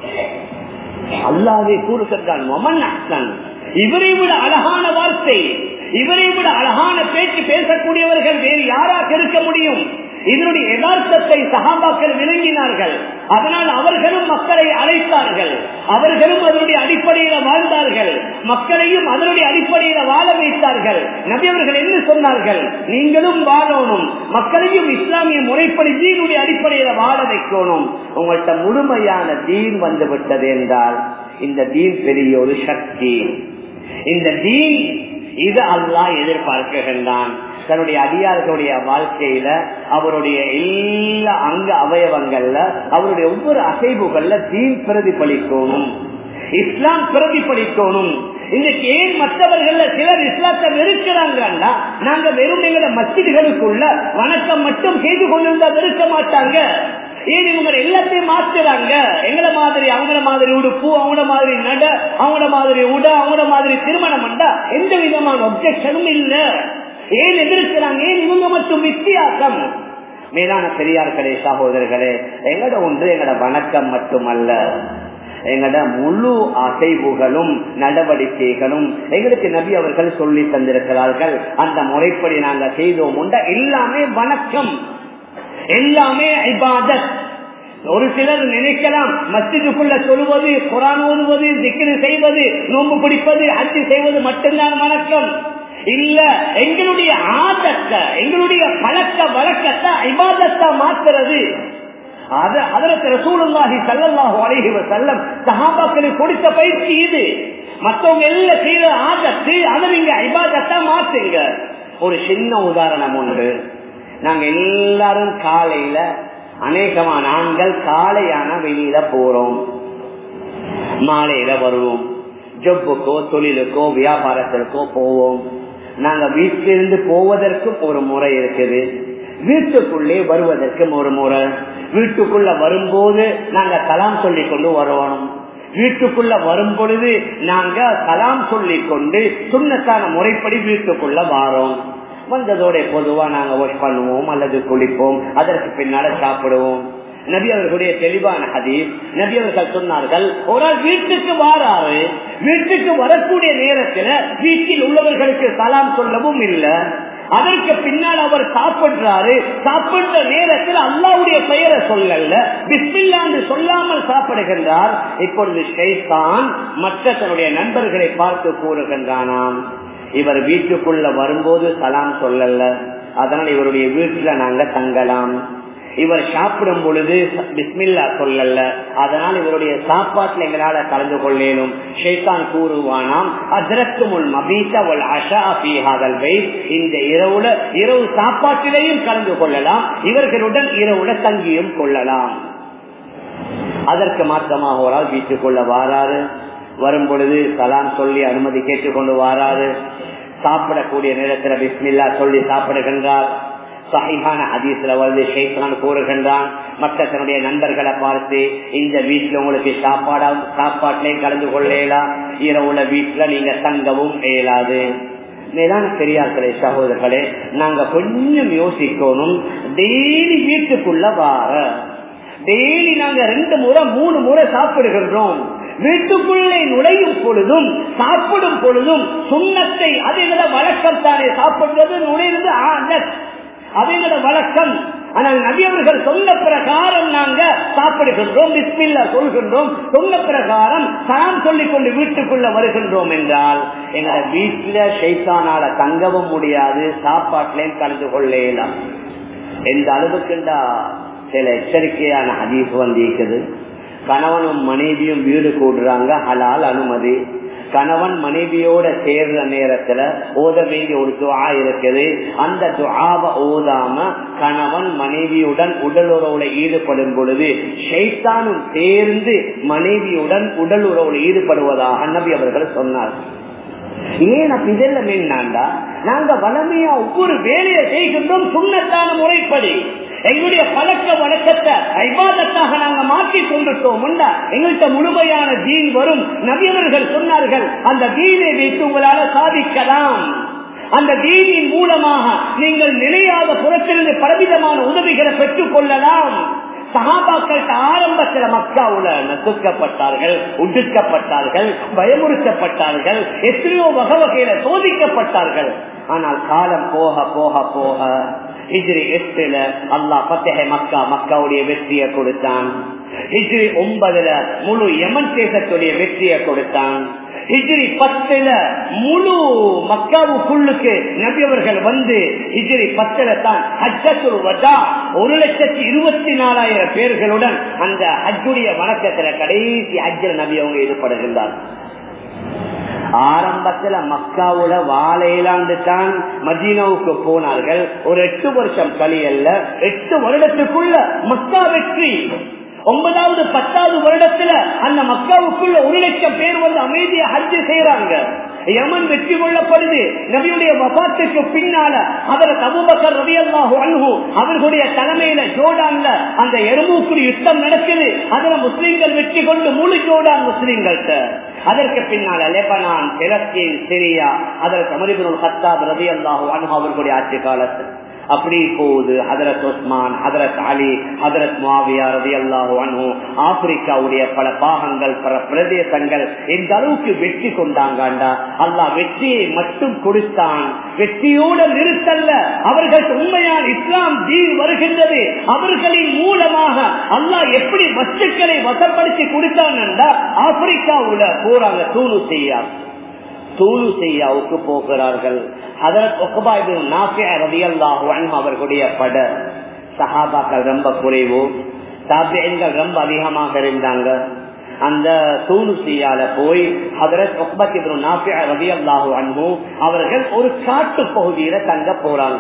அல்லாவே கூறுகின்றான் மொமன் அஹ்சன் இவரை விட அழகான வார்த்தை இவரை விட அழகான பேச்சு பேசக்கூடியவர்கள் வேறு யாராக இருக்க முடியும் இதனுடைய யதார்த்தத்தை சகாபாக்கள் விளங்கினார்கள் அதனால் அவர்களும் மக்களை அழைத்தார்கள் அவர்களும் அதனுடைய அடிப்படையில வாழ்ந்தார்கள் மக்களையும் அதனுடைய அடிப்படையில வாழ வைத்தார்கள் நபி அவர்கள் என்ன சொன்னார்கள் நீங்களும் வாழணும் மக்களையும் இஸ்லாமிய முறைப்படி தீனுடைய அடிப்படையில வாழ வைக்கணும் உங்கள்கிட்ட முழுமையான தீன் வந்து விட்டது என்றால் இந்த தீன் பெரிய ஒரு சக்தி இந்த தீன் இது அல்லா எதிர்பார்க்கின்றான் தன்னுடைய அடியார்களுடைய வாழ்க்கையில அவருடைய எல்லா அங்க அவயவங்கள்ல அவருடைய ஒவ்வொரு அசைவுகள்ல தீன் பிரதிபலிக்கணும் இஸ்லாம் பிரதிபலிக்கணும் இன்னைக்கு ஏன் மற்றவர்கள் சிலர் இஸ்லாத்தை வெறுக்கிறாங்கன்னா நாங்க வெறும் எங்களோட மசிதிகளுக்குள்ள வணக்கம் மட்டும் செய்து கொண்டிருந்தா வெறுக்க மாட்டாங்க ஏன் இவங்க எல்லாத்தையும் மாத்துறாங்க எங்களை மாதிரி அவங்கள மாதிரி உடுப்பு அவங்கள மாதிரி நட அவங்கள மாதிரி உட அவங்கள மாதிரி திருமணம் பண்ணா எந்த விதமான ஒப்ஜெக்ஷனும் இல்ல ஏன் எதிர்க்கிறாங்க ஏன் இவங்க மட்டும் வித்தியாசம் மேலான பெரியார்களே சகோதரர்களே எங்கட ஒன்று எங்கட வணக்கம் மட்டுமல்ல எங்கட முழு அசைவுகளும் நடவடிக்கைகளும் எங்களுக்கு நபி அவர்கள் சொல்லி தந்திருக்கிறார்கள் அந்த முறைப்படி நாங்க செய்தோம் உண்ட எல்லாமே வணக்கம் எல்லாமே ஐபாதத் ஒரு சிலர் நினைக்கலாம் மஸ்ஜிதுக்குள்ள சொல்வது குரான் ஓதுவது திக்கிரு செய்வது நோம்பு பிடிப்பது அச்சு செய்வது மட்டும்தான் வணக்கம் இல்ல எங்களுடைய ஆதத்தை எங்களுடைய பழக்க வழக்கத்தை ஐபாதத்தா மாத்துறது அது அதற்கு ரசூலுல்லாஹி சல்லல்லாஹு அலைஹி வஸல்லம் சஹாபாக்களுக்கு கொடுத்த பயிற்சி இது மத்தவங்க எல்லாம் செய்யற ஆதத்து அதை நீங்க ஐபாதத்தா மாத்துங்க ஒரு சின்ன உதாரணம் உண்டு நாங்க எல்லாரும் காலையில அநேகமான ஆண்கள் காலையான வெளியில போறோம் மாலையில வருவோம் ஜொப்புக்கோ தொழிலுக்கோ வியாபாரத்திற்கோ போவோம் நாங்க வீட்டிலிருந்து போவதற்கும் ஒரு முறை இருக்குது வீட்டுக்குள்ளே வருவதற்கும் ஒரு முறை வீட்டுக்குள்ள வரும்போது நாங்க கலாம் சொல்லிக் கொண்டு வரணும் வீட்டுக்குள்ள வரும் பொழுது நாங்க கலாம் சொல்லிக் கொண்டு சுண்ணத்தான முறைப்படி வீட்டுக்குள்ள வாரோம் வந்ததோட பொதுவா நாங்க வாஷ் பண்ணுவோம் அல்லது குளிப்போம் அதற்கு பின்னால சாப்பிடுவோம் நபி அவர்களுடைய தெளிவான ஹதீஸ் நபி அவர்கள் சொன்னார்கள் ஒரு ஆள் வீட்டுக்கு வாராரு வீட்டுக்கு வரக்கூடிய நேரத்துல வீட்டில் உள்ளவர்களுக்கு சலாம் சொல்லவும் இல்லை அதற்கு பின்னால் அவர் சாப்பிடுறாரு சாப்பிடுற நேரத்தில் அல்லாவுடைய பெயரை சொல்லல பிஸ்மில்லாண்டு சொல்லாமல் சாப்பிடுகின்றார் இப்பொழுது ஷைத்தான் மற்ற தன்னுடைய நண்பர்களை பார்த்து கூறுகின்றானாம் இவர் வீட்டுக்குள்ள வரும்போது சலாம் சொல்லல அதனால் இவருடைய வீட்டுல நாங்க தங்கலாம் இவர் சாப்பிடும் பொழுது பிஸ்மில்லா சொல்லல அதனால் இவருடைய சாப்பாட்டில் எங்களால கலந்து கொள்ளேனும் ஷேத்தான் கூறுவானாம் அதற்கு முன் மபீசா ஒல் அஷா பீஹாதல் வை இந்த இரவுல இரவு சாப்பாட்டிலேயும் கலந்து கொள்ளலாம் இவர்களுடன் இரவுல தங்கியும் கொள்ளலாம் அதற்கு மாற்றமாக ஒரு ஆள் வீட்டுக்குள்ள வாராரு வரும் பொழுது சலாம் சொல்லி அனுமதி கேட்டுக்கொண்டு வாராரு சாப்பிடக்கூடிய நேரத்தில் பிஸ்மில்லா சொல்லி சாப்பிடுகின்றார் சஹிஹான ஹதீஸ்ல வந்து ஷேத்தான் கூறுகின்றான் மற்ற தன்னுடைய நண்பர்களை பார்த்து இந்த வீட்டுல உங்களுக்கு சாப்பாடா சாப்பாட்டிலையும் கலந்து கொள்ளலாம் இரவுல வீட்டுல நீங்க தங்கவும் இயலாது மேலான பெரியார்களே சகோதரர்களே நாங்க கொஞ்சம் யோசிக்கணும் டெய்லி வீட்டுக்குள்ள வார டெய்லி நாங்க ரெண்டு முறை மூணு முறை சாப்பிடுகின்றோம் வீட்டுக்குள்ளே நுழையும் பொழுதும் சாப்பிடும் பொழுதும் சுண்ணத்தை அதுகள வழக்கம் தானே சாப்பிடுவது நுழைந்து அதுகள வழக்கம் ஆனால் நபியவர்கள் சொன்ன பிரகாரம் நாங்க சாப்பிடுகின்றோம் பிஸ்மில்லா சொல்கின்றோம் சொன்ன பிரகாரம் சலாம் சொல்லிக் கொண்டு வீட்டுக்குள்ள வருகின்றோம் என்றால் எங்க வீட்டுல ஷைத்தானால தங்கவும் முடியாது சாப்பாட்டிலையும் கலந்து கொள்ளலாம் எந்த அளவுக்குண்டா சில எச்சரிக்கையான ஹதீஸ் வந்திருக்குது கணவனும் மனைவியும் வீடு கூடுறாங்க ஹலால் அனுமதி கணவன் மனைவியோட சேர்ற நேரத்துல ஓத வேண்டிய ஒரு துவா இருக்குது அந்த துவாவை ஓதாம கணவன் மனைவியுடன் உடல் உறவுல ஈடுபடும் பொழுது ஷைத்தானும் சேர்ந்து மனைவியுடன் உடல் உறவுல ஈடுபடுவதாக நபி அவர்கள் சொன்னார் ஏன் அப்ப இதெல்லாம் என்னண்டா நாங்க வளமையா ஒவ்வொரு வேலையை செய்கின்றோம் சுண்ணத்தான முறைப்படி எங்களுடைய பழக்க வழக்கத்தை ஐபாதத்தாக நாங்க மாற்றி கொண்டுட்டோம் எங்கள்கிட்ட முழுமையான தீன் வரும் நபியவர்கள் சொன்னார்கள் அந்த தீனை வைத்து உங்களால சாதிக்கலாம் அந்த தீனின் மூலமாக நீங்கள் நிலையாத புறத்திலிருந்து பலவிதமான உதவிகளை பெற்றுக் கொள்ளலாம் சகாபாக்கள் ஆரம்பத்தில் மக்காவுல நசுக்கப்பட்டார்கள் உடுக்கப்பட்டார்கள் பயமுறுத்தப்பட்டார்கள் எத்தனையோ வகை வகையில சோதிக்கப்பட்டார்கள் ஆனால் காலம் போக போக போக ஹிஜ்ரி எட்டுல அல்லா பத்தக மக்கா மக்காவுடைய வெற்றியை கொடுத்தான் ஹிஜ்ரி ஒன்பதுல முழு யமன் தேசத்துடைய வெற்றியை கொடுத்தான் ஹிஜ்ரி பத்துல முழு மக்காவுக்குள்ளுக்கு நபியவர்கள் வந்து ஹிஜ்ரி பத்துல தான் ஹஜ்ஜத்துல் வதா ஒரு லட்சத்தி இருபத்தி நாலாயிரம் பேர்களுடன் அந்த ஹஜ்ஜுடைய வணக்கத்துல கடைசி ஹஜ்ஜில் நபி அவங்க ஈடுபடுகின்றார் ஆரம்பத்துல மக்காவோட வாழையிலாண்டு தான் மதீனாவுக்கு போனார்கள் ஒரு எட்டு வருஷம் கலியல்ல எட்டு வருடத்துக்குள்ள மக்கா வெற்றி ஒன்பதாவது பத்தாவது வருடத்துல அந்த மக்காவுக்குள்ள ஒரு லட்சம் பேர் வந்து அமைதியை ஹஜ்ஜு செய்யறாங்க யமன் வெற்றி கொள்ளப்படுது நபியுடைய வபாத்துக்கு பின்னால அவர் அபுபக்கர் ரவி அல்லாஹு அனுகு அவர்களுடைய தலைமையில ஜோடான்ல அந்த எருமூக்குடி யுத்தம் நடக்குது அதுல முஸ்லீம்கள் வெற்றி கொண்டு முழு ஜோடான் முஸ்லீம்கள்ட்ட அதற்கு பின்னால லெபனான் பிலஸ்தீன் சிரியா அதற்கு அமரிபுல் ஹத்தாப் ரவி அல்லாஹு அனுகு அவர்களுடைய ஆட்சி காலத்தில் அப்படி போகுது ஹதரத் உஸ்மான் ஹதரத் அலி ஹதரத் மாவியா ரவி அல்லாஹு அனு ஆப்பிரிக்காவுடைய பல பாகங்கள் பல பிரதேசங்கள் எந்த அளவுக்கு வெற்றி கொண்டாங்கண்டா அல்லாஹ் வெற்றியை மட்டும் கொடுத்தான் வெற்றியோட நிறுத்தல்ல அவர்கள் உண்மையான இஸ்லாம் தீன் வருகின்றது அவர்களின் மூலமாக அல்லாஹ் எப்படி வஸ்துக்களை வசப்படுத்தி கொடுத்தான் என்றால் ஆப்பிரிக்காவுல போறாங்க தூணு செய்யா தூளு செய்யாவுக்கு போகிறார்கள் அவர்களுடைய பட சஹாபாக்கள் ரொம்ப குறைவு தாபியங்கள் ரொம்ப அதிகமாக இருந்தாங்க அந்த தூணு செய்யால போய் ஹதரத் ஒக்பத் ரவி அல்லாஹு அன்பு அவர்கள் ஒரு காட்டு பகுதியில தங்க போறாங்க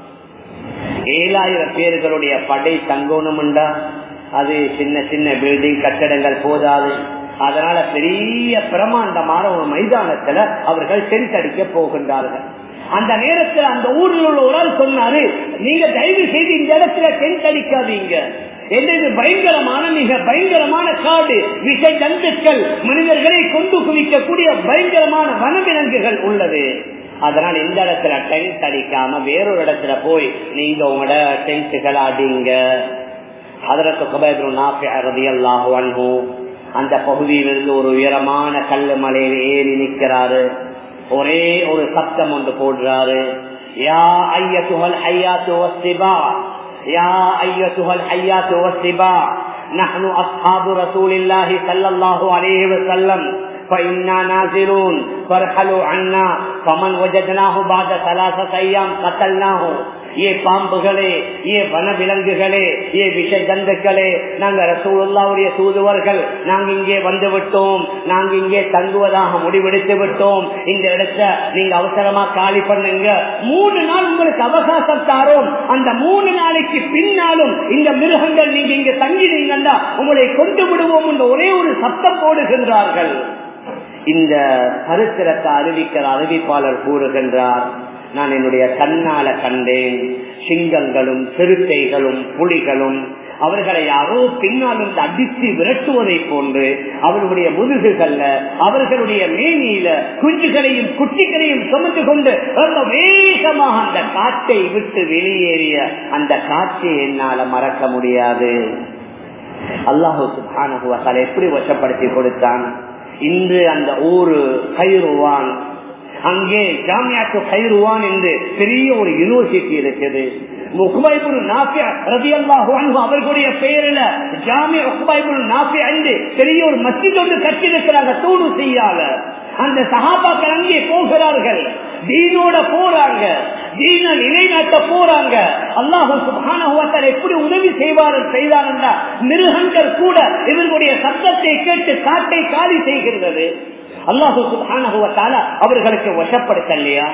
ஏழாயிரம் பேர்களுடைய படை தங்கணும்டா அது சின்ன சின்ன பில்டிங் கட்டடங்கள் போதாது அதனால பெரிய பிரமாண்டமான ஒரு மைதானத்துல அவர்கள் டென்ட் அடிக்க போகின்றார்கள் அந்த நேரத்தில் அந்த ஊரில் உள்ள ஒரு ஆள் சொன்னாரு நீங்க தயவு செய்து இந்த இடத்துல டென்ட் அடிக்காதீங்க என்னது பயங்கரமான மிக பயங்கரமான காடு விஷ ஜந்துக்கள் மனிதர்களை கொண்டு குவிக்கக்கூடிய பயங்கரமான வனவிலங்குகள் உள்ளது அதனால் இந்த இடத்துல டென்ட் அடிக்காம வேறொரு இடத்துல போய் நீங்க உங்களோட டென்ட்டுகள் அடிங்க அதற்கு குபேதரும் நாஃபி ரதி அல்லாஹு அன்ஹூ அந்த பகுதியிலிருந்து ஒரு உயரமான கல்லு மலையில் ஏறி நிற்கிறாரு ஒரே ஒரு சத்தம் ஒன்று போடுறாரு யா ஐயத்துகள் ஐயாத்து வஸ்திபா யா ஐயத்துகள் ஐயாத்து வஸ்திபா نحن أصحاب رسول الله صلى الله عليه وسلم فإنا نازلون فارحلوا عنا فمن وجدناه بعد ثلاثة أيام قتلناه ஏ பாம்புகளே ஏ வனவிலங்குகளே ஏ விஷ ஜந்துக்களே நாங்க ரசூலுல்லாவுடைய தூதுவர்கள் நாங்க இங்கே வந்து விட்டோம் நாங்க இங்கே தங்குவதாக முடிவெடுத்து விட்டோம் இந்த இடத்த நீங்க அவசரமா காலி பண்ணுங்க மூணு நாள் உங்களுக்கு அவகாசம் தாரோம் அந்த மூணு நாளைக்கு பின்னாலும் இந்த மிருகங்கள் நீங்க இங்க தங்கினீங்கன்னா உங்களை கொண்டு விடுவோம் என்ற ஒரே ஒரு சத்தம் போடுகின்றார்கள் இந்த சரித்திரத்தை அறிவிக்கிற அறிவிப்பாளர் கூறுகின்றார் நான் என்னுடைய கண்ணால கண்டேன் சிங்கங்களும் சிறுத்தைகளும் புலிகளும் அவர்களை யாரோ பின்னால் இருந்து அடித்து விரட்டுவதை போன்று அவர்களுடைய முதுகுகள்ல அவர்களுடைய மேனியில குஞ்சுகளையும் குட்டிகளையும் சுமந்து கொண்டு ரொம்ப வேகமாக அந்த காட்டை விட்டு வெளியேறிய அந்த காட்சியை என்னால மறக்க முடியாது அல்லாஹு சுபானுவத்தால் எப்படி வசப்படுத்தி கொடுத்தான் இன்று அந்த ஊரு கைருவான் அங்கே ஜாமியாத்து கைருவான் என்று பெரிய ஒரு யூனிவர்சிட்டி இருக்குது அவர்களுடைய பெயரில் ஜாமி நாஃபி என்று பெரிய ஒரு மஸ்ஜித் ஒன்று கட்டிருக்கிறாங்க தூடு செய்யாத அந்த சகாபாக்கள் அங்கே போகிறார்கள் தீனோட போறாங்க தீன நிலைநாட்ட போறாங்க அல்லாஹு சுபான எப்படி உதவி செய்வார் செய்தார் மிருகங்கள் கூட இவர்களுடைய சத்தத்தை கேட்டு காட்டை காலி செய்கிறது அல்லாஹு சுபான அவர்களுக்கு வசப்படுத்தலையா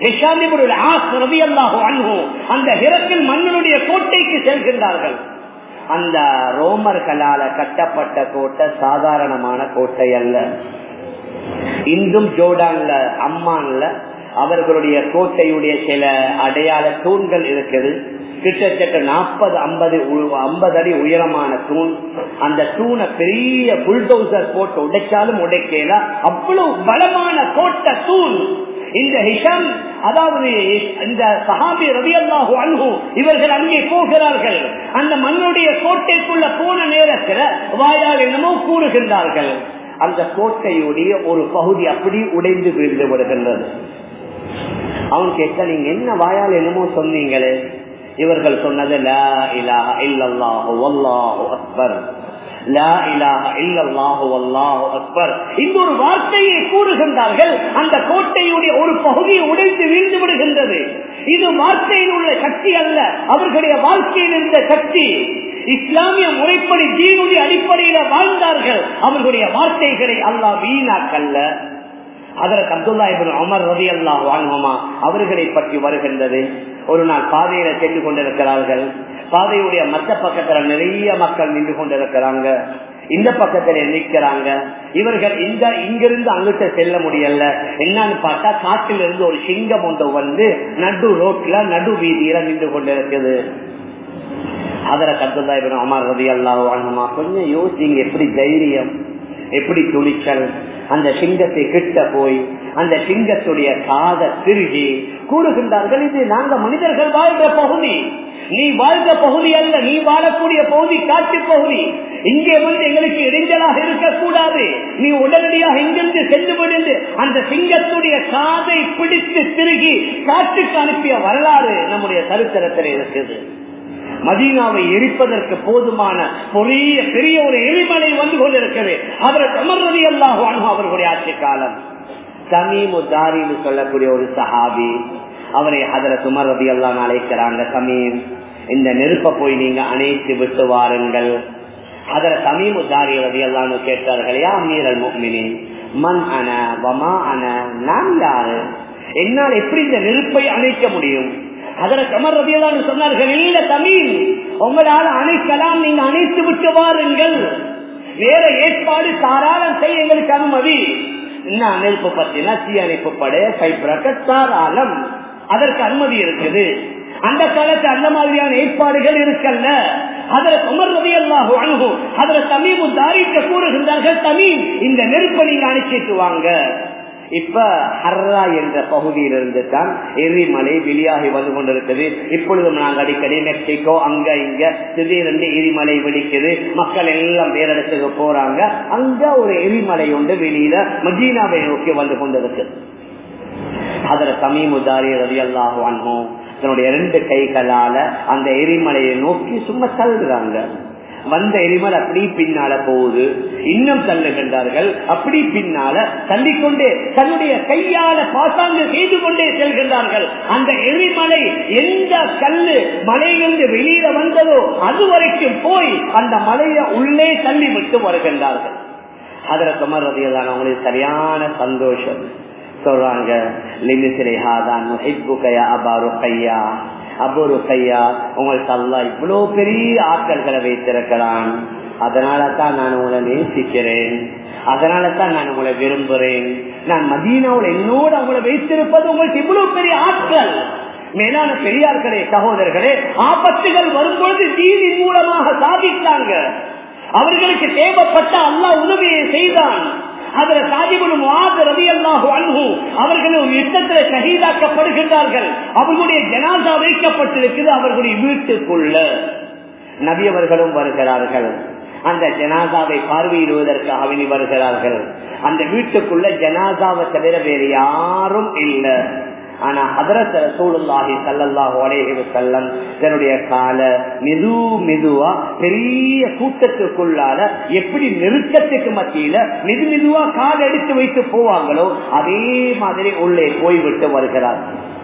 அந்த ஹிரக்கில் மன்னனுடைய கோட்டைக்கு செல்கின்றார்கள் அந்த ரோமர்களால கட்டப்பட்ட கோட்டை சாதாரணமான கோட்டை அல்ல இன்றும் ஜோடான்ல அம்மான்ல அவர்களுடைய கோட்டையுடைய சில அடையாள தூண்கள் இருக்குது கிட்டத்தட்ட நாற்பது ஐம்பது ஐம்பது அடி உயரமான தூண் அந்த தூணை பெரிய புல்டோசர் போட்டு உடைச்சாலும் உடைக்கல அவ்வளவு பலமான கோட்டை தூண் இந்த ஹிஷம் அதாவது இந்த சஹாபி ரவி அல்லாஹு அன்பு இவர்கள் அங்கே போகிறார்கள் அந்த மண்ணுடைய கோட்டைக்குள்ள போன நேரத்தில் வாயால் என்னமோ கூறுகின்றார்கள் அந்த கோட்டையுடைய ஒரு பகுதி அப்படி உடைந்து வீழ்ந்து விடுகின்றது அவன் கேட்க நீங்க என்ன வாயால் என்னமோ சொன்னீங்களே இவர்கள் சொன்னது லா இலாஹ இல்லல்லாஹு வல்லாஹு அக்பர் லா இலாஹ இல்லல்லாஹு வல்லாஹு அக்பர் இந்த ஒரு வார்த்தையை கூறுகின்றார்கள் அந்த கோட்டையுடைய ஒரு பகுதி உடைந்து வீழ்ந்து விடுகின்றது இது வார்த்தையில் உள்ள சக்தி அல்ல அவர்களுடைய வாழ்க்கையில் இருந்த சக்தி இஸ்லாமிய முறைப்படி தீனுடைய அடிப்படையில வாழ்ந்தார்கள் அவர்களுடைய வார்த்தைகளை அல்லாஹ் வீணாக்கல்ல அதற்கு அப்துல்லா இபின் அமர் ரவி அல்லா வாங்குமா அவர்களை பற்றி வருகின்றது ஒரு நாள் பாதையில சென்று கொண்டிருக்கிறார்கள் பாதையுடைய மற்ற பக்கத்துல நிறைய மக்கள் நின்று கொண்டிருக்கிறாங்க இந்த பக்கத்துல நிற்கிறாங்க இவர்கள் இந்த இங்கிருந்து அங்கிட்ட செல்ல முடியல என்னன்னு பார்த்தா காட்டில இருந்து ஒரு சிங்கம் ஒன்று வந்து நடு ரோட்ல நடு வீதியில நின்று கொண்டிருக்குது அதர கத்துல்லா இபின் அமர் ரவி அல்லா வாங்குமா கொஞ்சம் யோசிங்க எப்படி தைரியம் எப்படி துணிச்சல் அந்த சிங்கத்தை கிட்ட போய் அந்த சிங்கத்துடைய காத திருகி கூறுகின்றார்கள் இது நாங்க மனிதர்கள் வாழ்ற பகுதி நீ வாழ்ந்த பகுதி அல்ல நீ வாழக்கூடிய பகுதி காட்டு பகுதி இங்கே வந்து எங்களுக்கு இடைஞ்சலாக இருக்கக்கூடாது நீ உடனடியாக இங்கிருந்து சென்று விடுந்து அந்த சிங்கத்துடைய காதை பிடித்து திருகி காட்டுக்கு அனுப்பிய வரலாறு நம்முடைய சரித்திரத்தில் இருக்குது மதீனாவை எரிப்பதற்கு போதுமான பெரிய பெரிய ஒரு எரிமலை வந்து கொண்டிருக்கிறது அவரை அமர்வதி அல்லாஹ் அவர்களுடைய ஆட்சி காலம் சமீமு தாரின்னு சொல்லக்கூடிய ஒரு சஹாபி அவரை அதர சுமர் ரதி எல்லாம் அழைக்கிறாங்க சமீம் இந்த நெருப்ப போய் நீங்க அணைத்து விட்டு வாருங்கள் அதர சமீமு தாரி ரதி எல்லாம் கேட்டார்கள் யா மீரல் முக்மினி மண் அன வமா அன நான் யாரு என்னால் எப்படி இந்த நெருப்பை அணைக்க முடியும் அதர கமர் ரவியலான்னு சொன்னார்கள் இல்ல தமிழ் உங்களால் அணைக்கலாம் நீங்க அணைத்து விட்டு வாருங்கள் வேற ஏற்பாடு தாராளம் செய்ய எங்களுக்கு அனுமதி என்ன நெருப்பு பத்தினா தீ அணைப்பு படை தாராளம் அதற்கு அனுமதி இருக்குது அந்த காலத்து அந்த மாதிரியான ஏற்பாடுகள் இருக்கல்ல அதுல குமர் ரவி அல்லாஹு அணுகும் அதுல தமிழ் தாரிக்க கூறுகின்றார்கள் தமிழ் இந்த நெருப்பை நீங்க அணைச்சிட்டு வாங்க இப்ப ஹர்ரா என்ற பகுதியிலிருந்து தான் எரிமலை வெளியாகி வந்து கொண்டிருக்குது இப்பொழுதும் நாங்கள் அடிக்கடி மெக்சிகோ அங்க இங்க திடீரென்று எரிமலை வெடிக்குது மக்கள் எல்லாம் வேற இடத்துக்கு போறாங்க அங்க ஒரு எரிமலை உண்டு வெளியில மதீனாவை நோக்கி வந்து கொண்டிருக்குது அதுல சமீமுதாரி ரவி அல்லாஹ் தன்னுடைய இரண்டு கைகளால அந்த எரிமலையை நோக்கி சும்மா தள்ளுறாங்க வந்த எரிமல் அப்படி பின்னால போகுது இன்னும் தள்ளுகின்றார்கள் அப்படி பின்னால தள்ளிக்கொண்டே தன்னுடைய கையால பாசாங்கு செய்து கொண்டே செல்கின்றார்கள் அந்த எரிமலை எந்த கல்லு மலையிலிருந்து வெளியில வந்ததோ அது வரைக்கும் போய் அந்த மலையை உள்ளே தள்ளி விட்டு வருகின்றார்கள் அதுல குமர்றதையெல்லாம் அவங்களுக்கு சரியான சந்தோஷம் சொல்றாங்க லிமிசிரேஹாதான் அபாரு கையா அபூரு கையா உங்களுக்கு அல்லா இவ்வளவு பெரிய ஆட்கள்களை வைத்திருக்கிறான் அதனால தான் நான் உங்களை நேசிக்கிறேன் அதனால தான் நான் உங்களை விரும்புறேன் நான் மதீனாவில் என்னோடு அவங்களை வைத்திருப்பது உங்களுக்கு இவ்வளவு பெரிய ஆட்கள் மேலான பெரியார்களே சகோதரர்களே ஆபத்துகள் வரும்பொழுது தீனின் மூலமாக சாதித்தாங்க அவர்களுக்கு தேவைப்பட்ட அல்லா உதவியை செய்தான் அதுல சாதிபுல் ரவி அல்லாஹு அன்பு அவர்கள் ஒரு யுத்தத்தில் ஷஹீதாக்கப்படுகின்றார்கள் அவர்களுடைய ஜனாதா வைக்கப்பட்டிருக்கிறது அவர்களுடைய வீட்டுக்குள்ள நபியவர்களும் வருகிறார்கள் அந்த ஜனாதாவை பார்வையிடுவதற்காக வேண்டி வருகிறார்கள் அந்த வீட்டுக்குள்ள ஜனாதாவை தவிர வேறு யாரும் இல்லை ஆனா ஹதரத் ரசூலுல்லாஹி ஸல்லல்லாஹு அலைஹி வஸல்லம் தன்னுடைய கால மெது மெதுவா பெரிய கூட்டத்துக்குள்ளால எப்படி நெருக்கத்துக்கு மத்தியில மெது மெதுவா கால் எடுத்து வைத்து போவாங்களோ அதே மாதிரி உள்ளே போய்விட்டு வருகிறார்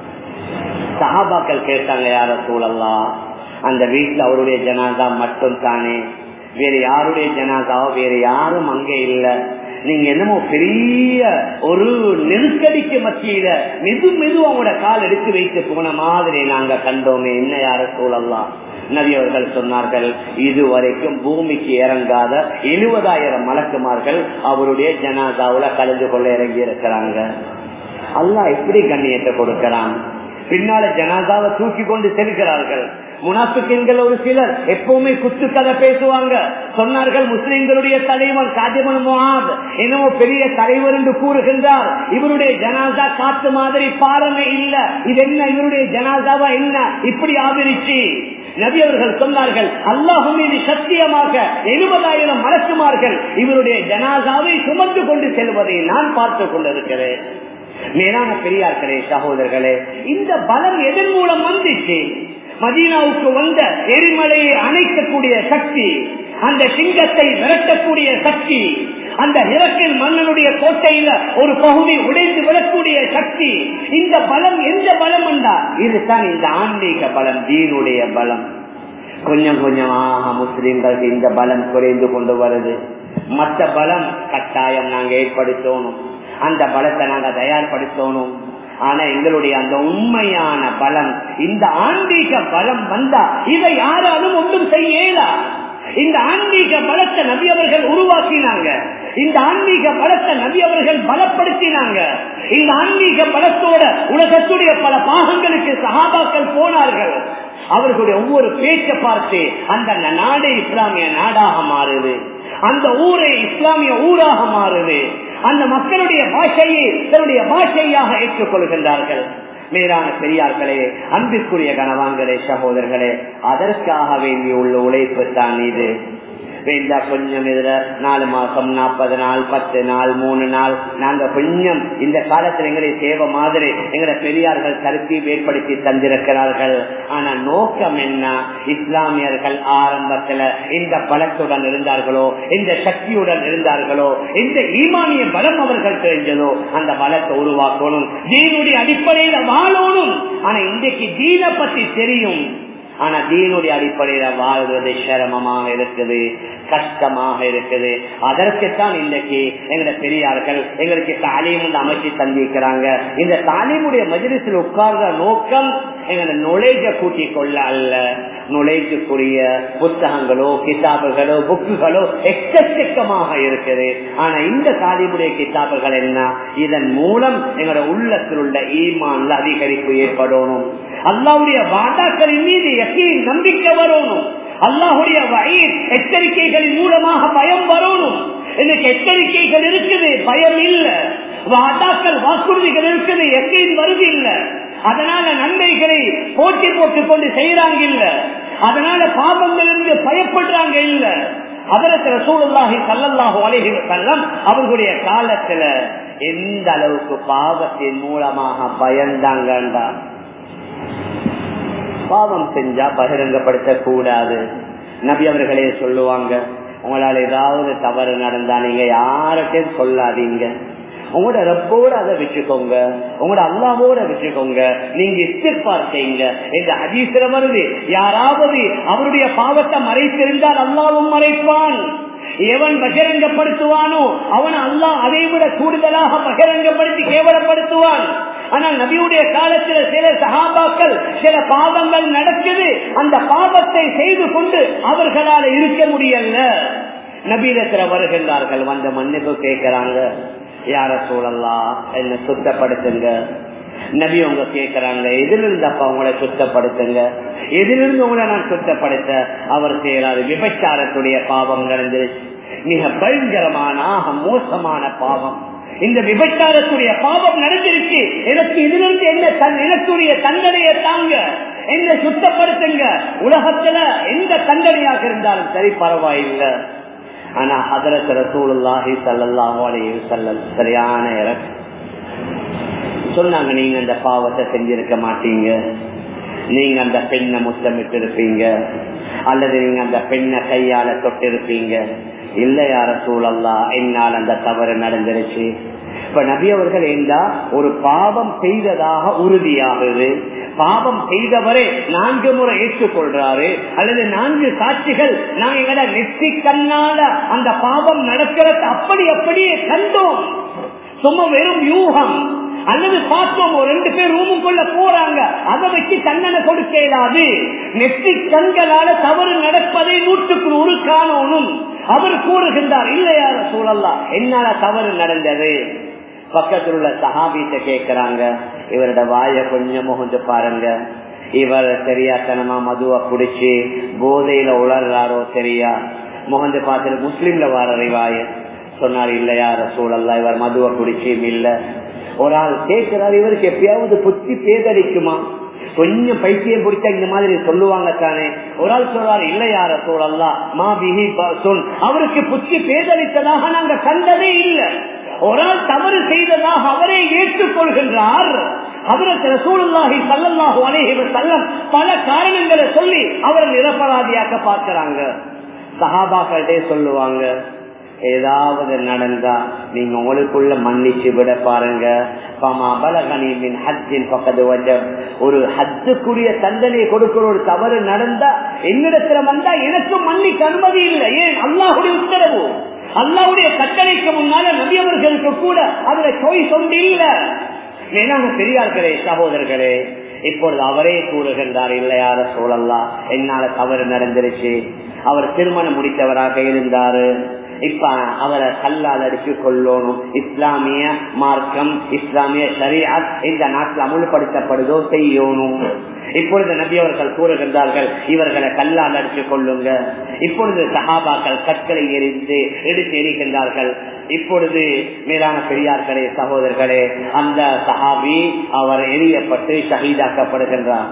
சஹாபாக்கள் கேட்டாங்க யார சூழல்லாம் அந்த வீட்டுல அவருடைய ஜனாதா மட்டும் தானே வேற யாருடைய ஜனாதாவோ வேற யாரும் அங்கே இல்லை நீங்க என்னமோ பெரிய ஒரு நெருக்கடிக்கு மத்தியில மெது மெது அவங்களோட கால் எடுத்து வைத்து போன மாதிரி நாங்க கண்டோமே என்ன யார சூழல்லாம் நபி அவர்கள் சொன்னார்கள் இதுவரைக்கும் பூமிக்கு இறங்காத எழுபதாயிரம் மலக்குமார்கள் அவருடைய ஜனாதாவுல கலந்து கொள்ள இறங்கி இருக்கிறாங்க அல்லா எப்படி கண்ணியத்தை கொடுக்கிறான் பின்னால ஜனாதாவை தூக்கி கொண்டு செல்கிறார்கள் முனாபிக்கெண்கள் ஒரு சிலர் எப்பவுமே குத்து கதை பேசுவாங்க சொன்னார்கள் முஸ்லிம்களுடைய தலைவன் காஜிமன் முகாத் என்னவோ பெரிய தலைவர் என்று கூறுகின்றார் இவருடைய ஜனாசா காத்து மாதிரி பாரமே இல்ல இது என்ன இவருடைய ஜனாசாவா என்ன இப்படி ஆதரிச்சு நபி அவர்கள் சொன்னார்கள் அல்லாஹு மீது சத்தியமாக எழுபதாயிரம் மலக்குமார்கள் இவருடைய ஜனாசாவை சுமந்து கொண்டு செல்வதை நான் பார்த்து கொண்டிருக்கிறேன் மேலான பெரியார்களே சகோதரர்களே இந்த பலம் எதன் மூலம் வந்துச்சு மதீனாவுக்கு வந்த எரிமலையை அணைக்கக்கூடிய சக்தி அந்த சிங்கத்தை விரட்டக்கூடிய சக்தி அந்த இறக்கின் மன்னனுடைய கோட்டையில ஒரு பகுதி உடைந்து விடக்கூடிய சக்தி இந்த பலம் எந்த பலம் என்றா இதுதான் இந்த ஆன்மீக பலம் தீனுடைய பலம் கொஞ்சம் கொஞ்சமாக முஸ்லிம்களுக்கு இந்த பலம் குறைந்து கொண்டு வருது மற்ற பலம் கட்டாயம் நாங்க ஏற்படுத்தணும் அந்த பலத்தை நாங்க தயார்படுத்தணும் ஆனா எங்களுடைய அந்த உண்மையான பலம் இந்த ஆன்மீக பலம் வந்தா இதை யாராலும் ஒன்றும் செய்யலா இந்த ஆன்மீக பலத்தை நபி அவர்கள் உருவாக்கினாங்க இந்த ஆன்மீக பலத்தை நபி அவர்கள் பலப்படுத்தினாங்க இந்த ஆன்மீக பலத்தோட உலகத்துடைய பல பாகங்களுக்கு சகாபாக்கள் போனார்கள் அவர்களுடைய ஒவ்வொரு பேச்சை பார்த்து அந்த நாடு இஸ்லாமிய நாடாக மாறுது அந்த ஊரை இஸ்லாமிய ஊராக மாறுது அந்த மக்களுடைய பாஷையை தன்னுடைய பாஷையாக ஏற்றுக்கொள்கின்றார்கள் மேலான பெரியார்களே அன்பிற்குரிய கணவான்களே சகோதரர்களே அதற்காக வேண்டி உள்ள உழைப்பு தான் இது வேண்டா கொஞ்சம் இதுல நாலு மாசம் நாற்பது நாள் பத்து நாள் மூணு நாள் நாங்க கொஞ்சம் இந்த காலத்துல எங்களை சேவை மாதிரி எங்களை பெரியார்கள் கருத்தி ஏற்படுத்தி தந்திருக்கிறார்கள் ஆனா நோக்கம் என்ன இஸ்லாமியர்கள் ஆரம்பத்துல இந்த பலத்துடன் இருந்தார்களோ இந்த சக்தியுடன் இருந்தார்களோ இந்த ஈமானிய பலம் அவர்கள் தெரிஞ்சதோ அந்த பலத்தை உருவாக்கணும் தீனுடைய அடிப்படையில வாழணும் ஆனா இன்றைக்கு தீன பத்தி தெரியும் ஆனா தீனுடைய அடிப்படையில வாழ்வது சிரமமாக இருக்குது கஷ்டமாக இருக்குது அதற்குத்தான் இன்றைக்கு எங்களை பெரியார்கள் எங்களுக்கு தாலீம் அமைச்சு தந்திருக்கிறாங்க இந்த தாலீமுடைய மஜிலிசில் உட்கார்ந்த நோக்கம் எங்களை நுழைஞ்ச கூட்டிக் கொள்ள அல்ல நுழைக்கக்கூடிய புத்தகங்களோ கிதாபுகளோ புக்குகளோ எக்கச்சக்கமாக இருக்குது ஆனா இந்த தாலிமுடைய கிதாபுகள் என்ன இதன் மூலம் எங்களோட உள்ளத்தில் உள்ள ஈமான்ல அதிகரிப்பு ஏற்படணும் அல்லாவுடைய வாட்டாக்களின் மீது எக்கையின் நம்பிக்கை வரணும் அல்லாஹுடைய வயிர் எச்சரிக்கைகளின் மூலமாக பயம் வரணும் இன்னைக்கு எச்சரிக்கைகள் இருக்குது பயம் இல்ல வாட்டாக்கள் வாக்குறுதிகள் இருக்குது எக்கையின் வருது இல்ல அதனால நன்மைகளை போட்டி போட்டுக் கொண்டு செய்யறாங்க இல்ல அதனால பாபங்கள் இருந்து பயப்படுறாங்க இல்ல அதற்கு சூழலாகி கல்லல்லாஹு அலைஹி செல்லம் அவர்களுடைய காலத்துல எந்த அளவுக்கு பாவத்தின் மூலமாக பயந்தாங்கன்றா பாவம் செஞ்சா பகிரங்கப்படுத்த கூடாது நபி அவர்களே சொல்லுவாங்க உங்களால் ஏதாவது தவறு நடந்தா நீங்க யார்கிட்டையும் சொல்லாதீங்க உங்களோட ரப்போட அதை வச்சுக்கோங்க உங்களோட அல்லாவோட வச்சுக்கோங்க நீங்க இஸ்திர்பார் செய்யுங்க இந்த அதிசர வருது யாராவது அவருடைய பாவத்தை மறைத்திருந்தால் அல்லாவும் மறைப்பான் எவன் பகிரங்கப்படுத்துவானோ அவன் அல்லாஹ் அதை விட கூடுதலாக பகிரங்கப்படுத்தி கேவலப்படுத்துவான் ஆனால் நபியுடைய காலத்தில் சில சகாபாக்கள் சில பாவங்கள் நடக்குது அந்த பாவத்தை செய்து கொண்டு அவர்களால் இருக்க முடியல நபீரத்துல வருகின்றார்கள் வந்த மன்னிப்பு கேட்கிறாங்க யார சூழல்லாம் என்ன சுத்தப்படுத்துங்க நபி உங்க கேட்கிறாங்க எதிலிருந்து அப்ப உங்களை சுத்தப்படுத்துங்க எதிலிருந்து உங்களை நான் சுத்தப்படுத்த அவர் செய்யறாரு விபச்சாரத்துடைய பாவம் நடந்துருச்சு மிக பயங்கரமான மோசமான பாவம் இந்த விபச்சாரத்துடைய பாவம் நடந்திருக்கு எனக்கு இதிலிருந்து என்ன தன் எனக்குரிய தண்டனையை தாங்க என்ன சுத்தப்படுத்துங்க உலகத்துல எந்த தண்டனையாக இருந்தாலும் சரி பரவாயில்லை ஆனா ஹதரத் ரசூலுல்லாஹி ஸல்லல்லாஹு அலைஹி வஸல்லம் சரியான இறக்கு சொன்னாங்க நீங்க அந்த பாவத்தை செஞ்சிருக்க மாட்டீங்க நீங்க அந்த பெண்ணை முத்தமிட்டு இருப்பீங்க அல்லது நீங்க அந்த பெண்ணை கையால தொட்டு இருப்பீங்க இல்ல யார சூழல்லா என்னால் அந்த தவறு நடந்துருச்சு இப்ப நபி அவர்கள் என்றா ஒரு பாவம் செய்ததாக உறுதியாகுது பாவம் செய்தவரே நான்கு முறை ஏற்றுக்கொள்றாரு அல்லது நான்கு சாட்சிகள் நான் எங்கட நெற்றி கண்ணால அந்த பாவம் நடக்கிறது அப்படி அப்படியே கண்டோம் சும்மா வெறும் யூகம் அல்லது பார்த்தோம் ஒரு ரெண்டு பேர் ரூமுக்குள்ள போறாங்க அதை வச்சு தண்டனை கொடுக்க இயலாது நெற்றி கண்களால தவறு நடப்பதை நூற்றுக்கு நூறு காணணும் அவர் கூறுகின்றார் இல்லையார சூழல்லா என்னால தவறு நடந்தது பக்கத்தில் உள்ள சஹாபித்த கேட்கிறாங்க இவரோட வாய கொஞ்சம் முகந்து பாருங்க இவர் தெரியாத்தனமா மதுவை குடிச்சு போதையில உளர்றாரோ தெரியா முகந்து பார்த்துட்டு முஸ்லீம்ல வர ரிவாய சொன்னார் இல்லையா சூழல்ல இவர் மதுவை குடிச்சும் இல்ல ஒரு ஆள் கேட்கிறார் இவருக்கு எப்பயாவது புத்தி பேதடிக்குமா கொஞ்சம் பைத்தியம் பிடிச்சா இந்த மாதிரி சொல்லுவாங்க தானே ஒரு ஆள் சொல்றாரு இல்ல யார சூழல்லா மா பிஹி சொல் அவருக்கு புத்தி பேதளித்ததாக நாங்க கண்டதே இல்லை ஒரு ஆள் தவறு செய்ததாக அவரே ஏற்றுக்கொள்கின்றார் அதற்கு ரசூலுல்லாஹி ஸல்லல்லாஹு அலைஹி வஸல்லம் பல காரணங்களை சொல்லி அவர் நிரபராதியாக்க பார்க்கறாங்க சஹாபாக்களே சொல்லுவாங்க ஏதாவது நடந்தா நீங்க உங்களுக்குள்ள மன்னிச்சு விட பாருங்க ஒரு ஹத்துக்குரிய தண்டனையை கொடுக்கிற ஒரு தவறு நடந்தா என்னிடத்துல வந்தா எனக்கும் மன்னிக்க அனுமதி இல்லை ஏன் அல்லாஹுடைய உத்தரவு அல்லாவுடைய கட்டளைக்கு முன்னால நபியவர்களுக்கு கூட அதுல சொய் சொண்டு இல்ல மேலான பெரியார்களே சகோதரர்களே இப்பொழுது அவரே கூறுகின்றார் இல்லையார சூழல்லா என்னால தவறு நடந்துருச்சு அவர் திருமணம் முடித்தவராக இருந்தாரு இப்ப அவரை கல்லால் அடிச்சு கொள்ளணும் இஸ்லாமிய மார்க்கம் இஸ்லாமிய சரியாத் இந்த நாட்டில் அமுல்படுத்தப்படுதோ செய்யணும் இப்பொழுது நபி அவர்கள் கூறுகின்றார்கள் இவர்களை கல்லால் அடிச்சு கொள்ளுங்க இப்பொழுது சஹாபாக்கள் கற்களை எரிந்து எடுத்து எரிகின்றார்கள் இப்பொழுது மேலான பெரியார்களே சகோதரர்களே அந்த சஹாபி அவர் எரியப்பட்டு ஷஹீதாக்கப்படுகின்றார்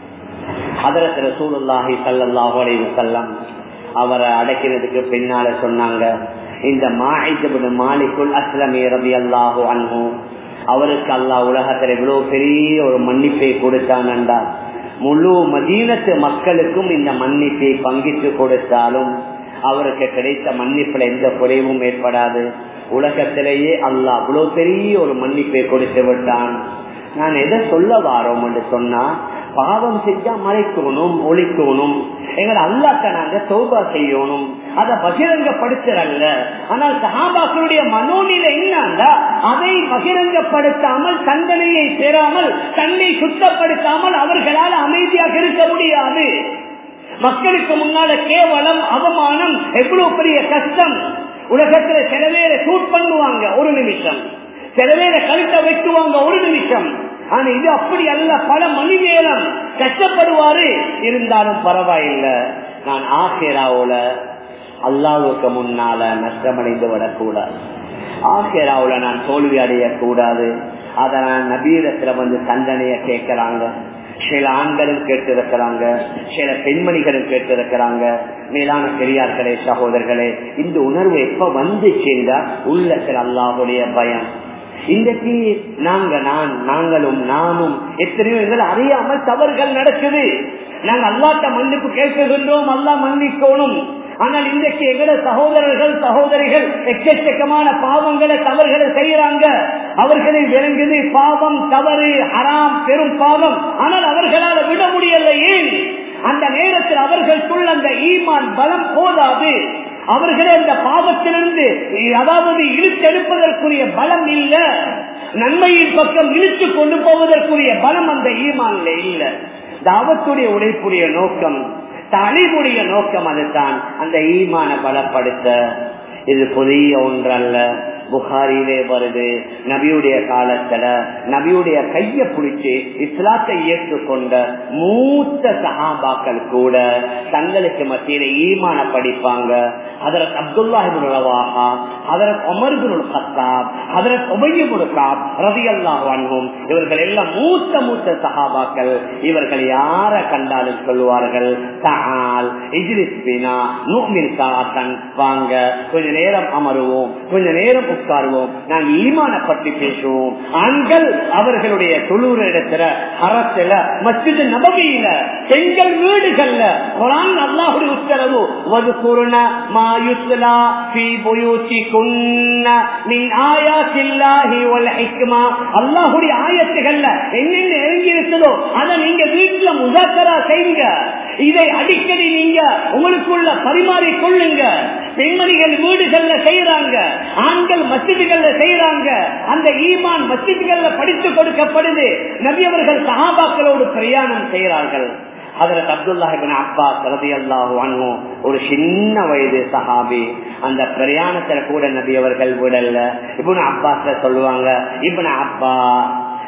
அதற்கு ரசூலுல்லாஹி சல்லாஹூ அலைஹி வஸல்லம் அவரை அடைக்கிறதுக்கு பின்னால சொன்னாங்க இந்த மாஹிபுன் மாலிகுல் அஸ்லமி ரபி அல்லாஹு அன்ஹு அவருக்கு அல்லாஹ் உலகத்தில் இவ்வளவு பெரிய ஒரு மன்னிப்பை கொடுத்தானண்டா முழு மதீனத்து மக்களுக்கும் இந்த மன்னிப்பை பங்கிட்டு கொடுத்தாலும் அவருக்கு கிடைத்த மன்னிப்புல எந்த குறைவும் ஏற்படாது உலகத்திலேயே அல்லாஹ் அவ்வளவு பெரிய ஒரு மன்னிப்பை கொடுத்து விட்டான் நான் எதை சொல்ல வாரோம் என்று சொன்னா பாவம் செஞ்சா மறைக்கணும் ஒழிக்கணும் எங்களை அல்லாக்க நாங்க சோபா செய்யணும் அதை பகிரங்கப்படுத்துறல்ல ஆனால் சஹாபாக்களுடைய மனோநிலை என்னன்னா அதை பகிரங்கப்படுத்தாமல் தண்டனையை பெறாமல் தன்னை சுத்தப்படுத்தாமல் அவர்களால் அமைதியாக இருக்க முடியாது மக்களுக்கு முன்னால கேவலம் அவமானம் எவ்வளவு பெரிய கஷ்டம் உலகத்துல சில பேரை சூட் பண்ணுவாங்க ஒரு நிமிஷம் சில பேரை கழுத்தை வெட்டுவாங்க ஒரு நிமிஷம் ஆனா இது அப்படி அல்ல பல மணி நேரம் கஷ்டப்படுவாரு இருந்தாலும் பரவாயில்லை நான் ஆசிராவுல அல்லாவுக்கு முன்னால நஷ்டமடைந்து விடக்கூடாது ஆசிராவுல நான் தோல்வி அடையக்கூடாது அதை நான் நபீரத்துல வந்து தண்டனைய கேட்கிறாங்க சில ஆண்களும் கேட்டு இருக்கிறாங்க சில பெண்மணிகளும் கேட்டு இருக்கிறாங்க மேலான பெரியார்களே சகோதரர்களே இந்த உணர்வு எப்ப வந்துச்சுண்டா உள்ளத்தில் அல்லாஹுடைய பயம் இன்றைக்கு நாங்க நான் நாங்களும் நானும் எத்தனையோ எங்களை அறியாமல் தவறுகள் நடக்குது நாங்க அல்லாட்ட மன்னிப்பு கேட்கின்றோம் அல்லா மன்னிக்கணும் ஆனால் இன்றைக்கு எங்கட சகோதரர்கள் சகோதரிகள் எக்கச்சக்கமான பாவங்களை தவறுகளை செய்யறாங்க அவர்களை விளங்குது பாவம் தவறு ஹராம் பெரும் பாவம் ஆனால் அவர்களால் விட முடியல ஏன் அந்த நேரத்தில் அவர்களுக்குள் அந்த ஈமான் பலம் போதாது அவர்களே அந்த பாவத்திலிருந்து அதாவது இழுத்தெடுப்பதற்குரிய பலம் இல்ல நன்மையின் பக்கம் இழுத்து கொண்டு போவதற்குரிய பலம் அந்த ஈமான்ல இல்ல தாவத்துடைய உழைப்புடைய நோக்கம் தனிவுடைய நோக்கம் அதுதான் அந்த ஈமான பலப்படுத்த இது புதிய ஒன்றல்ல புகாரிலே வருது நபியுடைய காலத்துல நபியுடைய கைய பிடிச்சு இஸ்லாத்தை ஏற்றுக்கொண்ட மூத்த சகாபாக்கள் கூட தங்களுக்கு மத்தியில ஈமான படிப்பாங்க அதற்கு அப்துல்லாஹிபுல்லாஹா அதற்கு அமர்புல் கத்தாப் அதற்கு உபயபுருக்காப் ரவி அல்லாஹும் இவர்கள் எல்லாம் மூத்த மூத்த சகாபாக்கள் இவர்கள் யார கண்டாலும் சொல்லுவார்கள் தால் இஜிலிஸ்பினா நூமின் சாத்தன் வாங்க கொஞ்ச நேரம் அமருவோம் கொஞ்ச நேரம் உட்காருவோம் நாங்கள் ஈமான பற்றி பேசுவோம் ஆண்கள் அவர்களுடைய தொழுற இடத்துல அறத்துல மஸ்ஜித் நபவியில பெண்கள் வீடுகள்ல குரான் அல்லாஹுடைய உத்தரவு வது குருண மாயுத்லா ஃபீ புயூத்திகுன்ன மின் ஆயாத்தில்லாஹி வல் ஹிக்மா அல்லாஹ்வுடைய ஆயத்துகள்ல என்னென்ன இறங்கி இருக்குதோ அதை நீங்க வீட்டுல முதாக்கரா செய்யுங்க இதை அடிக்கடி நீங்க உங்களுக்குள்ள பரிமாறி கொள்ளுங்க பெண்மணிகள் வீடுகள்ல செய்யறாங்க ஆண்கள் மசிதிகள்ல செய்யறாங்க அந்த ஈமான் மசிதிகள்ல படித்து கொடுக்கப்படுது நபி அவர்கள் சகாபாக்களோடு பிரயாணம் செய்கிறார்கள் அதற்கு அப்துல்லாஹிபின் அப்பா கருதி அல்லாஹ் ஒரு சின்ன வயது சஹாபி அந்த பிரயாணத்துல கூட நபி அவர்கள் விடல இப்னு அப்பாஸ் சொல்லுவாங்க இப்னு அப்பா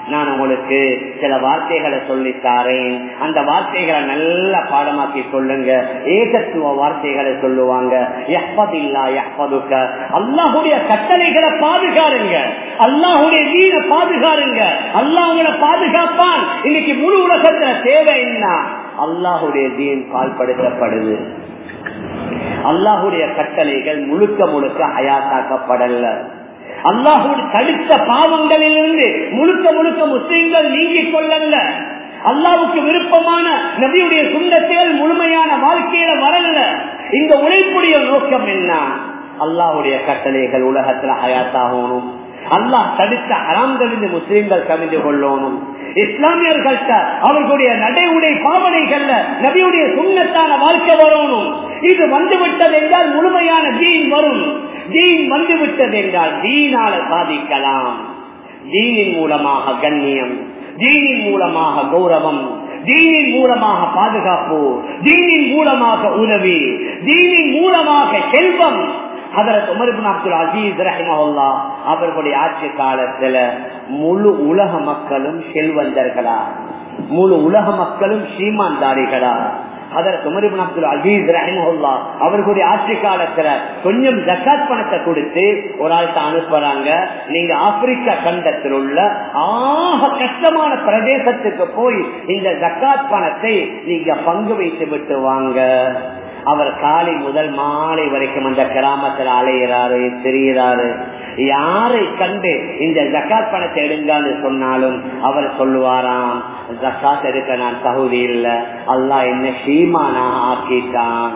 நான் உங்களுக்கு சில வார்த்தைகளை சொல்லித்தாரேன் அந்த வார்த்தைகளை நல்ல பாடமாக்கி சொல்லுங்க ஏகத்துவ வார்த்தைகளை சொல்லுவாங்க எஹ்பதில்லா எஹ்பதுக்க அல்லாஹுடைய கட்டளைகளை பாதுகாருங்க அல்லாஹுடைய வீண பாதுகாருங்க அல்லாஹுடைய பாதுகாப்பான் இன்னைக்கு முழு உலகத்துல தேவை என்ன அல்லாஹுடைய தீன் பால்படுத்தப்படுது அல்லாஹுடைய கட்டளைகள் முழுக்க முழுக்க அயாத்தாக்கப்படல அல்லாஹுடைய தடுத்த பாவங்களிலிருந்து முழுக்க முழுக்க முஸ்லிம்கள் நீங்கிக் கொள்ளல அல்லாவுக்கு விருப்பமான நபியுடைய சுண்ணத்துகள் முழுமையான வாழ்க்கையில வரல இந்த உழைப்புடைய நோக்கம் என்ன அல்லாஹுடைய கட்டளைகள் உலகத்துல ஹயாத்தாகணும் அல்லாஹ் தடுத்த அறாம்களிலிருந்து முஸ்லிம்கள் கவிந்து கொள்ளணும் இஸ்லாமியர்கள்ட்ட அவர்களுடைய நடை உடை பாவனைகள்ல நபியுடைய சுண்ணத்தான வாழ்க்கை வரணும் இது வந்துவிட்டது என்றால் முழுமையான தீன் வரும் தீன் வந்துவிட்டது என்றால் தீனால சாதிக்கலாம் தீனின் மூலமாக கண்ணியம் தீனின் மூலமாக கௌரவம் தீனின் மூலமாக பாதுகாப்பு தீனின் மூலமாக உதவி தீனின் மூலமாக செல்வம் அதற்கு உமர்பின் அப்துல் அசீஸ் ரஹிமஹல்லா அவர்களுடைய ஆட்சி காலத்துல முழு உலக மக்களும் செல்வந்தர்களா முழு உலக மக்களும் சீமான்தாரிகளா அதற்கு உமர்பின் அப்துல் அசீஸ் ரஹிமஹல்லா அவர்களுடைய ஆட்சி காலத்துல கொஞ்சம் ஜக்காத் பணத்தை கொடுத்து ஒரு ஆள்கிட்ட அனுப்புறாங்க நீங்க ஆப்பிரிக்கா கண்டத்தில் உள்ள ஆக கஷ்டமான பிரதேசத்துக்கு போய் இந்த ஜக்காத் பணத்தை நீங்க பங்கு வைத்து விட்டு வாங்க அவர் காலை முதல் மாலை வரைக்கும் அந்த கிராமத்தில் அலைகிறாரு தெரிகிறாரு யாரை கண்டு இந்த ஜக்காத் பணத்தை எடுங்கன்னு சொன்னாலும் அவர் சொல்லுவாராம் ஜக்காத் எடுக்க நான் தகுதி இல்லை அல்லாஹ் என்ன சீமானா ஆக்கிட்டான்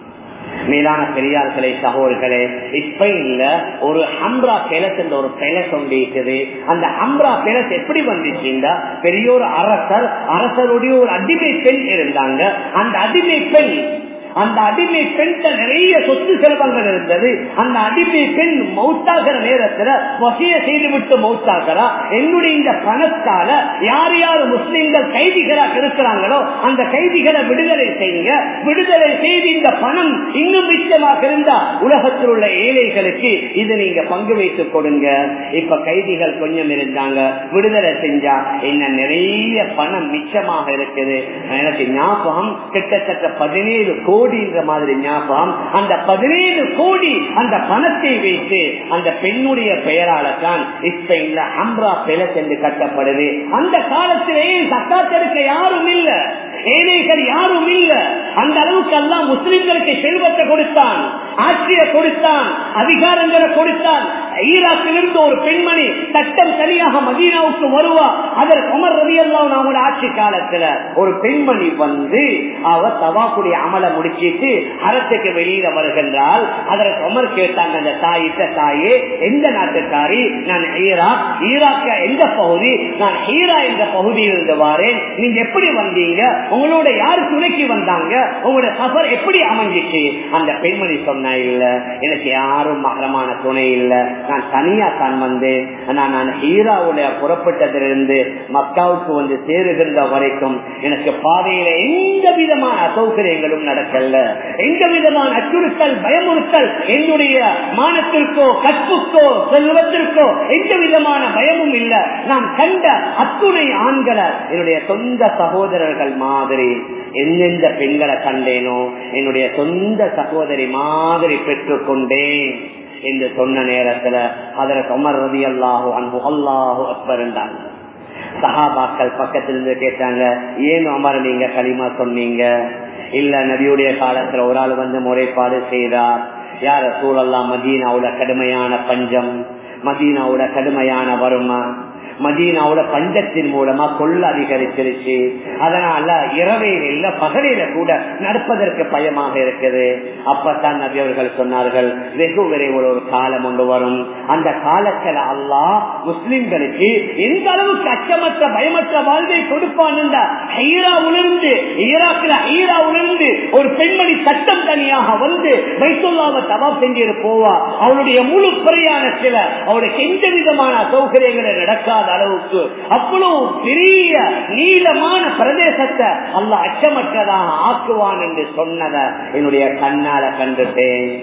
மேலான பெரியார்களே சகோதர்களே ஸ்பெயின்ல ஒரு ஹம்ரா பெலஸ் என்ற ஒரு பெலஸ் ஒன்று இருக்குது அந்த ஹம்ரா பெலஸ் எப்படி வந்துச்சுன்னா பெரிய ஒரு அரசர் அரசருடைய ஒரு அடிமை பெண் இருந்தாங்க அந்த அடிமை பெண் அந்த அடிமை பெண்ட நிறைய சொத்து செல்வங்கள் இருந்தது அந்த அடிமை பெண் மௌத்தாகிற நேரத்துல வசிய செய்து விட்டு மௌத்தாகிறா என்னுடைய இந்த பணத்தால யார் யார் முஸ்லிம்கள் கைதிகளாக இருக்கிறாங்களோ அந்த கைதிகளை விடுதலை செய்யுங்க விடுதலை செய்து இந்த பணம் இன்னும் மிச்சமாக இருந்தா உலகத்தில் உள்ள ஏழைகளுக்கு இது நீங்க பங்கு வைத்து கொடுங்க இப்ப கைதிகள் கொஞ்சம் இருந்தாங்க விடுதலை செஞ்சா என்ன நிறைய பணம் மிச்சமாக இருக்குது எனக்கு ஞாபகம் கிட்டத்தட்ட பதினேழு கோடி கோடின்ற மாதிரி ஞாபகம் அந்த பதினேழு கோடி அந்த பணத்தை வைத்து அந்த பெண்ணுடைய பெயரால தான் ஸ்பெயின்ல அம்ரா பெலஸ் என்று கட்டப்படுது அந்த காலத்திலேயே சக்காத்தெடுக்க யாரும் இல்ல ஏழைகள் யாரும் இல்ல அந்த அளவுக்கு எல்லாம் முஸ்லிம்களுக்கு செல்வத்தை கொடுத்தான் ஆட்சியை கொடுத்தான் அதிகாரங்களை கொடுத்தான் ஈராக்கிலிருந்து ஒரு பெண்மணி சட்டம் தனியாக மதீனாவுக்கு வருவா அதற்கு உமர் ரவி எல்லாம் அவங்களோட ஆட்சி காலத்துல ஒரு பெண்மணி வந்து அவ தவாக்குடைய அமலை முடிச்சிட்டு அரசுக்கு வெளியில வருகின்றால் அதற்கு உமர் கேட்டாங்க அந்த தாயிட்ட தாயே எந்த நாட்டுக்காரி நான் ஈராக் ஈராக்க எந்த பகுதி நான் ஈரா என்ற பகுதியில் இருந்து வாரேன் நீங்க எப்படி வந்தீங்க உங்களோட யாரு துணைக்கு வந்தாங்க உங்களோட சஃபர் எப்படி அமைஞ்சிச்சு அந்த பெண்மணி சொன்ன இல்ல எனக்கு யாரும் மகரமான துணை இல்ல நான் தனியா தான் வந்தேன் நான் நான் ஹீராவுடைய புறப்பட்டதிலிருந்து மக்காவுக்கு வந்து சேருகின்ற வரைக்கும் எனக்கு பாதையில எந்த விதமான அசௌகரியங்களும் நடக்கல எந்த விதமான அச்சுறுத்தல் பயமுறுத்தல் என்னுடைய மானத்திற்கோ கற்புக்கோ செல்வத்திற்கோ எந்த விதமான பயமும் இல்ல நான் கண்ட அத்துணை ஆண்களை என்னுடைய சொந்த சகோதரர்கள் மாதிரி எந்தெந்த பெண்களை கண்டேனோ என்னுடைய சொந்த சகோதரி மாதிரி பெற்றுக்கொண்டேன் என்று சொன்ன நேரத்துல அதற்கு உமர் ரதி அல்லாஹோ அன்பு அல்லாஹோ அப்ப இருந்தாங்க சஹாபாக்கள் பக்கத்துல இருந்து கேட்டாங்க ஏன் அமர் நீங்க களிமா சொன்னீங்க இல்ல நபியுடைய காலத்துல ஒரு ஆள் வந்து முறைப்பாடு செய்தார் யார சூழல்லாம் மதீனாவோட கடுமையான பஞ்சம் மதீனாவோட கடுமையான வருமா மதீனாவோட பஞ்சத்தின் மூலமா கொள்ள அதிகரிச்சிருச்சு அதனால இரவையில் இல்ல பகலில கூட நடப்பதற்கு பயமாக இருக்குது அப்பத்தான் நபி அவர்கள் சொன்னார்கள் வெகு விரைவில் ஒரு காலம் ஒன்று வரும் அந்த காலத்துல அல்லாஹ் முஸ்லிம்களுக்கு எந்த அளவுக்கு அச்சமற்ற பயமற்ற வாழ்வை கொடுப்பான் ஈராவிலிருந்து ஈராக்கில் ஈராவிலிருந்து ஒரு பெண்மணி சட்டம் தனியாக வந்து வைத்துள்ளாவை தவா செஞ்சு போவா அவளுடைய முழு பிரயாணத்தில் அவளுக்கு எந்த விதமான அசௌகரியங்களை நடக்காத அளவுக்கு அவ்வளவு பெரிய நீளமான பிரதேசத்தை அல்ல அச்சமற்றதாக ஆக்குவான் என்று சொன்னத என்னுடைய கண்ணால கண்டுட்டேன்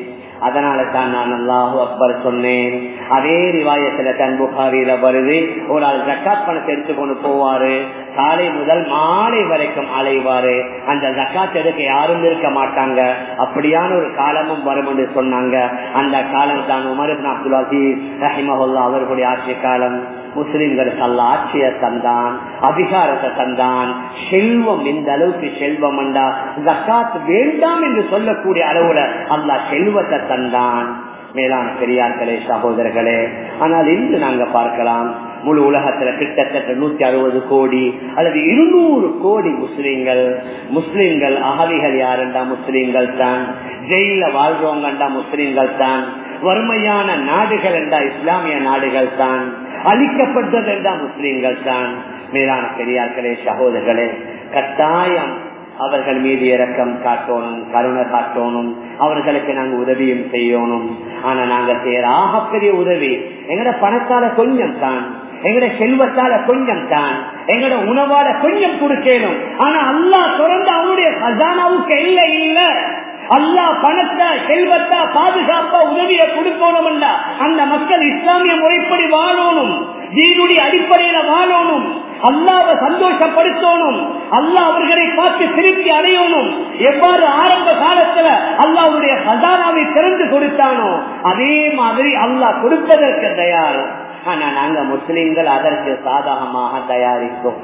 அதனால தான் நான் அல்லாஹு அக்பர் சொன்னேன் அதே ரிவாயத்துல தன் புகாரியில வருது ஒரு ஆள் ஜக்காத் பணத்தை எடுத்துக்கொண்டு போவாரு காலை முதல் மாலை வரைக்கும் அலைவாரு அந்த ஜக்காத் எடுக்க யாரும் இருக்க மாட்டாங்க அப்படியான ஒரு காலமும் வரும் என்று சொன்னாங்க அந்த காலம் தான் உமர் அப்துல் அசீஸ் ரஹிமஹுல்லா அவர்களுடைய ஆட்சி காலம் முஸ்லிம்களுக்கு அல்ல ஆட்சியை தந்தான் அதிகாரத்தை தந்தான் செல்வம் இந்த அளவுக்கு செல்வம் என்றா ஜக்காத் வேண்டாம் என்று சொல்லக்கூடிய அளவுல அல்லா செல்வத்தை தந்தான் மேலான பெரியார்களே சகோதரர்களே ஆனால் இன்று நாங்க பார்க்கலாம் முழு உலகத்துல கிட்டத்தட்ட நூத்தி அறுபது கோடி அல்லது இருநூறு கோடி முஸ்லிம்கள் முஸ்லிம்கள் அகதிகள் யாருண்டா முஸ்லிம்கள் தான் ஜெயில வாழ்றவங்கண்டா முஸ்லிம்கள் தான் வறுமையான நாடுகள் என்றா இஸ்லாமிய நாடுகள் தான் அழிக்கப்பட்டது என்றா முஸ்லிம்கள் தான் மேலான பெரியார்களே சகோதரர்களே கட்டாயம் அவர்கள் மீது இறக்கம் காட்டணும் கருணை காட்டணும் அவர்களுக்கு நாங்க உதவியும் செய்யணும் ஆனா நாங்க செய்யற ஆகப்பெரிய உதவி எங்கட பணத்தால கொஞ்சம் தான் எங்கட செல்வத்தால கொஞ்சம் தான் எங்கட உணவால கொஞ்சம் கொடுக்கணும் ஆனா அல்லா தொடர்ந்து அவனுடைய ஹசானாவுக்கு இல்லை இல்ல அல்லா பணத்தை செல்வத்தா பாதுகாப்பா உதவியை கொடுக்கணும் அந்த மக்கள் இஸ்லாமிய முறைப்படி வாழணும் தீனுடைய அடிப்படையில வாழணும் அல்லாவை சந்தோஷப்படுத்தணும் அல்லா அவர்களை பார்த்து திருப்பி அடையணும் எவ்வாறு ஆரம்ப காலத்துல அல்லாவுடைய ஹசானாவை திறந்து கொடுத்தானோ அதே மாதிரி அல்லாஹ் கொடுப்பதற்கு தயார் ஆனா நாங்க முஸ்லிம்கள் அதற்கு சாதகமாக தயாரிப்போம்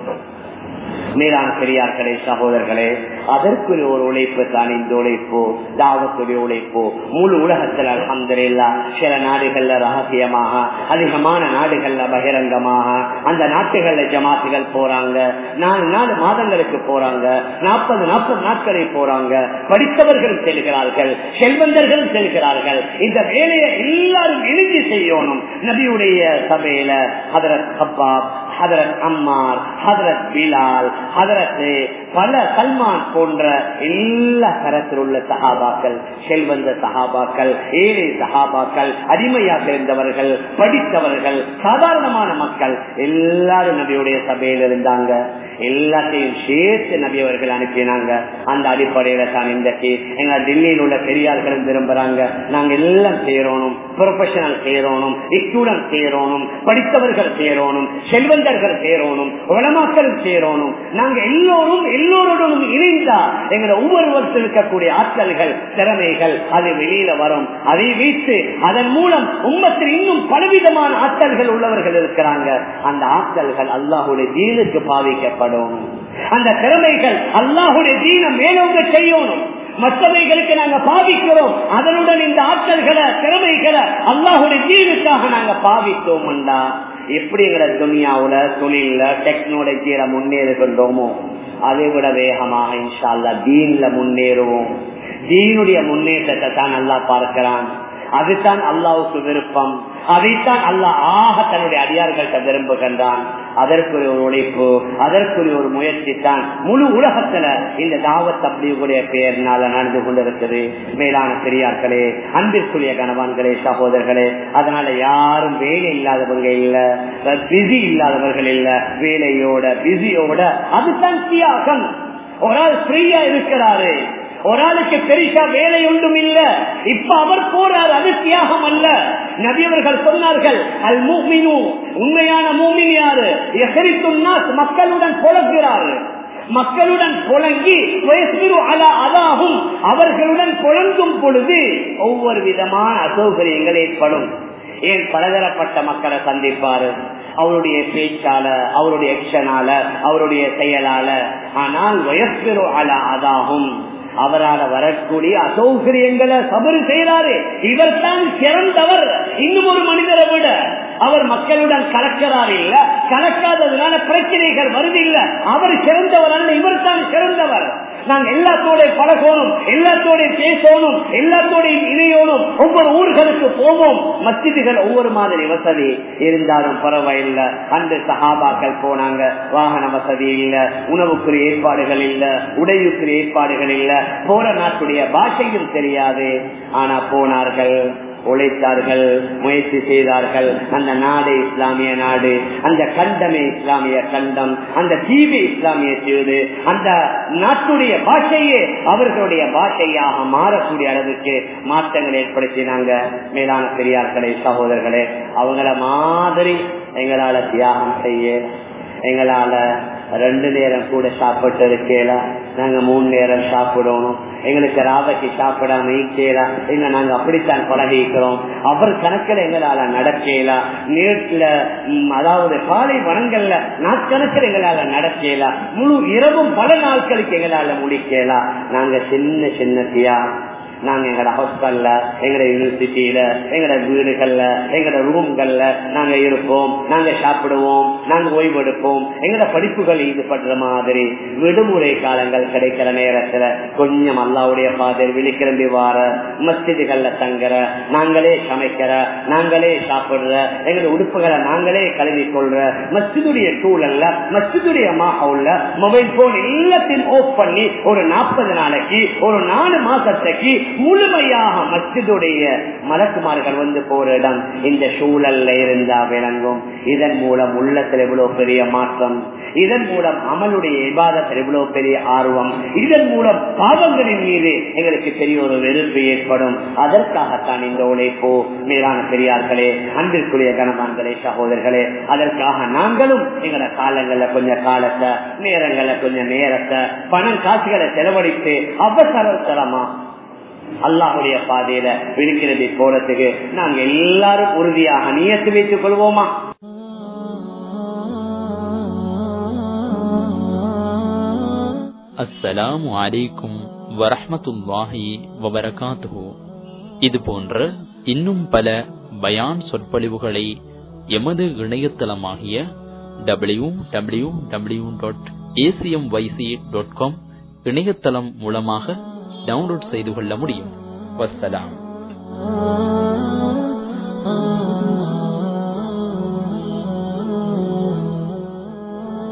மேலான பெரியார்களே சகோதரர்களே அதற்குரிய ஒரு உழைப்பு தான் இந்த உழைப்பு தாவத்துடைய உழைப்பு முழு உலகத்தில் அலமதுல்லா சில நாடுகள்ல ரகசியமாக அதிகமான நாடுகள்ல பகிரங்கமாக அந்த நாட்டுகள்ல ஜமாத்துகள் போறாங்க நாலு நாலு மாதங்களுக்கு போறாங்க நாற்பது நாற்பது நாட்களை போறாங்க படித்தவர்கள் செல்கிறார்கள் செல்வந்தர்கள் செல்கிறார்கள் இந்த வேலையை எல்லாரும் எழுதி செய்யணும் நபியுடைய சபையில ஹதரத் ஹப்பாப் ஹதரத் அம்மார் ஹதரத் பிலால் ஹதரத் பல சல்மான் போன்ற எல்லா தரத்தில் உள்ள சகாபாக்கள் செல்வந்த சகாபாக்கள் ஏழை சகாபாக்கள் அடிமையாக இருந்தவர்கள் படித்தவர்கள் சாதாரணமான மக்கள் எல்லாரும் நபியுடைய சபையில் இருந்தாங்க எல்லாத்தையும் சேர்த்து நபி அவர்கள் அனுப்பினாங்க அந்த அடிப்படையில தான் இன்றைக்கு எங்க டெல்லியில் உள்ள பெரியார்களும் விரும்புறாங்க நாங்க எல்லாம் சேரணும் ப்ரொஃபஷனல் சேரணும் ஸ்டூடெண்ட் சேரணும் படித்தவர்கள் சேரணும் செல்வந்தர்கள் சேரணும் உலமாக்கள் சேரணும் நாங்க எல்லோரும் எல்லோருடனும் இணைந்தா எங்களை ஒவ்வொருவருக்கும் இருக்கக்கூடிய ஆற்றல்கள் திறமைகள் அது வெளியில வரும் அதை வைத்து அதன் மூலம் உம்மத்தில் இன்னும் பலவிதமான ஆற்றல்கள் உள்ளவர்கள் இருக்கிறாங்க அந்த ஆற்றல்கள் அல்லாஹுடைய தீனுக்கு பாவிக்கப்படும் அந்த திறமைகள் அல்லாஹுடைய தீன மேலோங்க செய்யணும் மற்றவைகளுக்கு நாங்க பாவிக்கிறோம் அதனுடன் இந்த ஆற்றல்களை திறமைகளை அல்லாஹுடைய தீனுக்காக நாங்க பாவித்தோம்டா எப்படி எங்களை துனியாவுல தொழில டெக்னாலஜியில முன்னேறுகின்றோமோ அதை விட வேகமாக இன்ஷால்லா தீன்ல முன்னேறுவோம் தீனுடைய முன்னேற்றத்தை தான் நல்லா பார்க்கிறான் அதுதான் அல்லாவுக்கு விருப்பம் அதைத்தான் அல்லாஹ் ஆக தன்னுடைய அடியார்கள்ட்ட விரும்புகின்றான் அதற்குரிய ஒரு உழைப்பு அதற்குரிய ஒரு முயற்சி தான் முழு உலகத்துல இந்த தாவத் அப்படியுடைய பெயர்னால நடந்து கொண்டிருக்குது மேலான பெரியார்களே அன்பிற்குரிய கணவான்களே சகோதரர்களே அதனால யாரும் வேலை இல்லாதவங்க இல்ல பிஸி இல்லாதவர்கள் இல்ல வேலையோட பிஸியோட அதுதான் தியாகம் ஒரு ஆள் ஃப்ரீயா இருக்கிறாரு ஒரு ஆளுக்கு பெரிசா வேலை ஒன்றும் இல்ல இப்ப அவர் போறார் அது தியாகம் அல்ல நபியவர்கள் சொன்னார்கள் அல் மூமினு உண்மையான மூமின் யாரு மக்களுடன் புலக்கிறார் மக்களுடன் புழங்கி அதாகும் அவர்களுடன் புழங்கும் பொழுது ஒவ்வொரு விதமான அசௌகரியங்கள் ஏற்படும் ஏன் பலதரப்பட்ட மக்களை சந்திப்பாரு அவருடைய பேச்சால அவருடைய எக்ஷனால அவருடைய செயலால ஆனால் வயசுரோ அல அதாகும் அவரால் வரக்கூடிய அசௌகரியங்களை சபரு செய்யறாரு இவர் தான் சிறந்தவர் இன்னும் ஒரு மனிதரை விட அவர் மக்களுடன் கலக்கிறார் இல்ல கலக்காததுனால பிரச்சனைகள் வருது இல்ல அவர் சிறந்தவர் அல்ல இவர் தான் சிறந்தவர் நாங்க எல்லாத்தோட பழகணும் எல்லாத்தோட பேசணும் எல்லாத்தோட இணையோனும் ஒவ்வொரு ஊர்களுக்கு போவோம் மஸ்ஜிதுகள் ஒவ்வொரு மாதிரி வசதி இருந்தாலும் பரவாயில்ல அந்த சகாபாக்கள் போனாங்க வாகன வசதி இல்ல உணவுக்குரிய ஏற்பாடுகள் இல்ல உடையுக்குரிய ஏற்பாடுகள் இல்ல போற நாட்டுடைய பாஷையும் தெரியாது ஆனா போனார்கள் உழைத்தார்கள் முயற்சி செய்தார்கள் அந்த நாடு இஸ்லாமிய நாடு அந்த கண்டமே இஸ்லாமிய கண்டம் அந்த தீவு இஸ்லாமிய தீவு அந்த நாட்டுடைய பாஷையே அவர்களுடைய பாஷையாக மாறக்கூடிய அளவுக்கு மாற்றங்கள் ஏற்படுத்தினாங்க மேலான பெரியார்களே சகோதரர்களே அவங்கள மாதிரி எங்களால தியாகம் செய்ய எங்களால ரெண்டு நேரம் கூட சாப்பிட்டு இருக்கல நாங்க மூணு நேரம் சாப்பிடணும் எங்களுக்கு ராவைக்கு சாப்பிடாம ஈக்கலாம் எங்க நாங்க அப்படித்தான் பழகிக்கிறோம் அவர் கணக்கில் எங்களால நடக்கலாம் நேற்றுல அதாவது காலை வனங்கள்ல நாட்கணக்கில் எங்களால நடக்கலாம் முழு இரவும் பல நாட்களுக்கு எங்களால முடிக்கலாம் நாங்க சின்ன சின்ன தியாகம் நாங்க எங்கட ஹாஸ்டல்ல எங்கட யூனிவர்சிட்டியில எங்கட வீடுகள்ல எங்கட ரூம்கள்ல நாங்க இருப்போம் நாங்க சாப்பிடுவோம் நாங்க ஓய்வெடுப்போம் எங்கட படிப்புகள் ஈடுபடுற மாதிரி விடுமுறை காலங்கள் கிடைக்கிற நேரத்துல கொஞ்சம் அல்லாவுடைய பாதையில் விழிக்கிளம்பி வார மஸ்ஜிதுகள்ல தங்குற நாங்களே சமைக்கிற நாங்களே சாப்பிடுற எங்கட உடுப்புகளை நாங்களே கழுவி கொள்ற மஸ்ஜிதுடைய சூழல்ல மஸ்ஜிதுடைய மாஹவுல்ல மொபைல் போன் எல்லாத்தையும் ஆஃப் பண்ணி ஒரு நாற்பது நாளைக்கு ஒரு நாலு மாசத்துக்கு முழுமையாக மஸ்ஜிதுடைய மலக்குமார்கள் வந்து போற இடம் இந்த சூழல்ல இருந்தா விளங்கும் இதன் மூலம் உள்ளத்தில் எவ்வளவு பெரிய மாற்றம் இதன் மூலம் அமலுடைய விவாதத்தில் எவ்வளவு பெரிய ஆர்வம் இதன் மூலம் பாவங்களின் மீது எங்களுக்கு பெரிய ஒரு வெறுப்பு ஏற்படும் அதற்காகத்தான் இந்த உழைப்போ மேலான பெரியார்களே அன்பிற்குரிய கனமான்களே சகோதரர்களே அதற்காக நாங்களும் எங்களோட காலங்கள்ல கொஞ்சம் காலத்தை நேரங்கள்ல கொஞ்சம் நேரத்தை பணம் காசுகளை செலவழித்து அவசரத்தரமா அல்லாஹுடைய பாதையில விழிக்கிறது போறதுக்கு நாங்க எல்லாரும் உறுதியாக நியத்து வைத்துக் கொள்வோமா அஸ்ஸலாமு அலைக்கும் வரஹமத்துல்லாஹி வபரகாத்துஹு இது போன்ற இன்னும் பல பயான் சொற்பொழிவுகளை எமது இணையதளமாகிய W W W dot ACM YC dot com இணையதளம் மூலமாக டவுன்லோட் செய்து கொள்ள முடியும் வசலாம்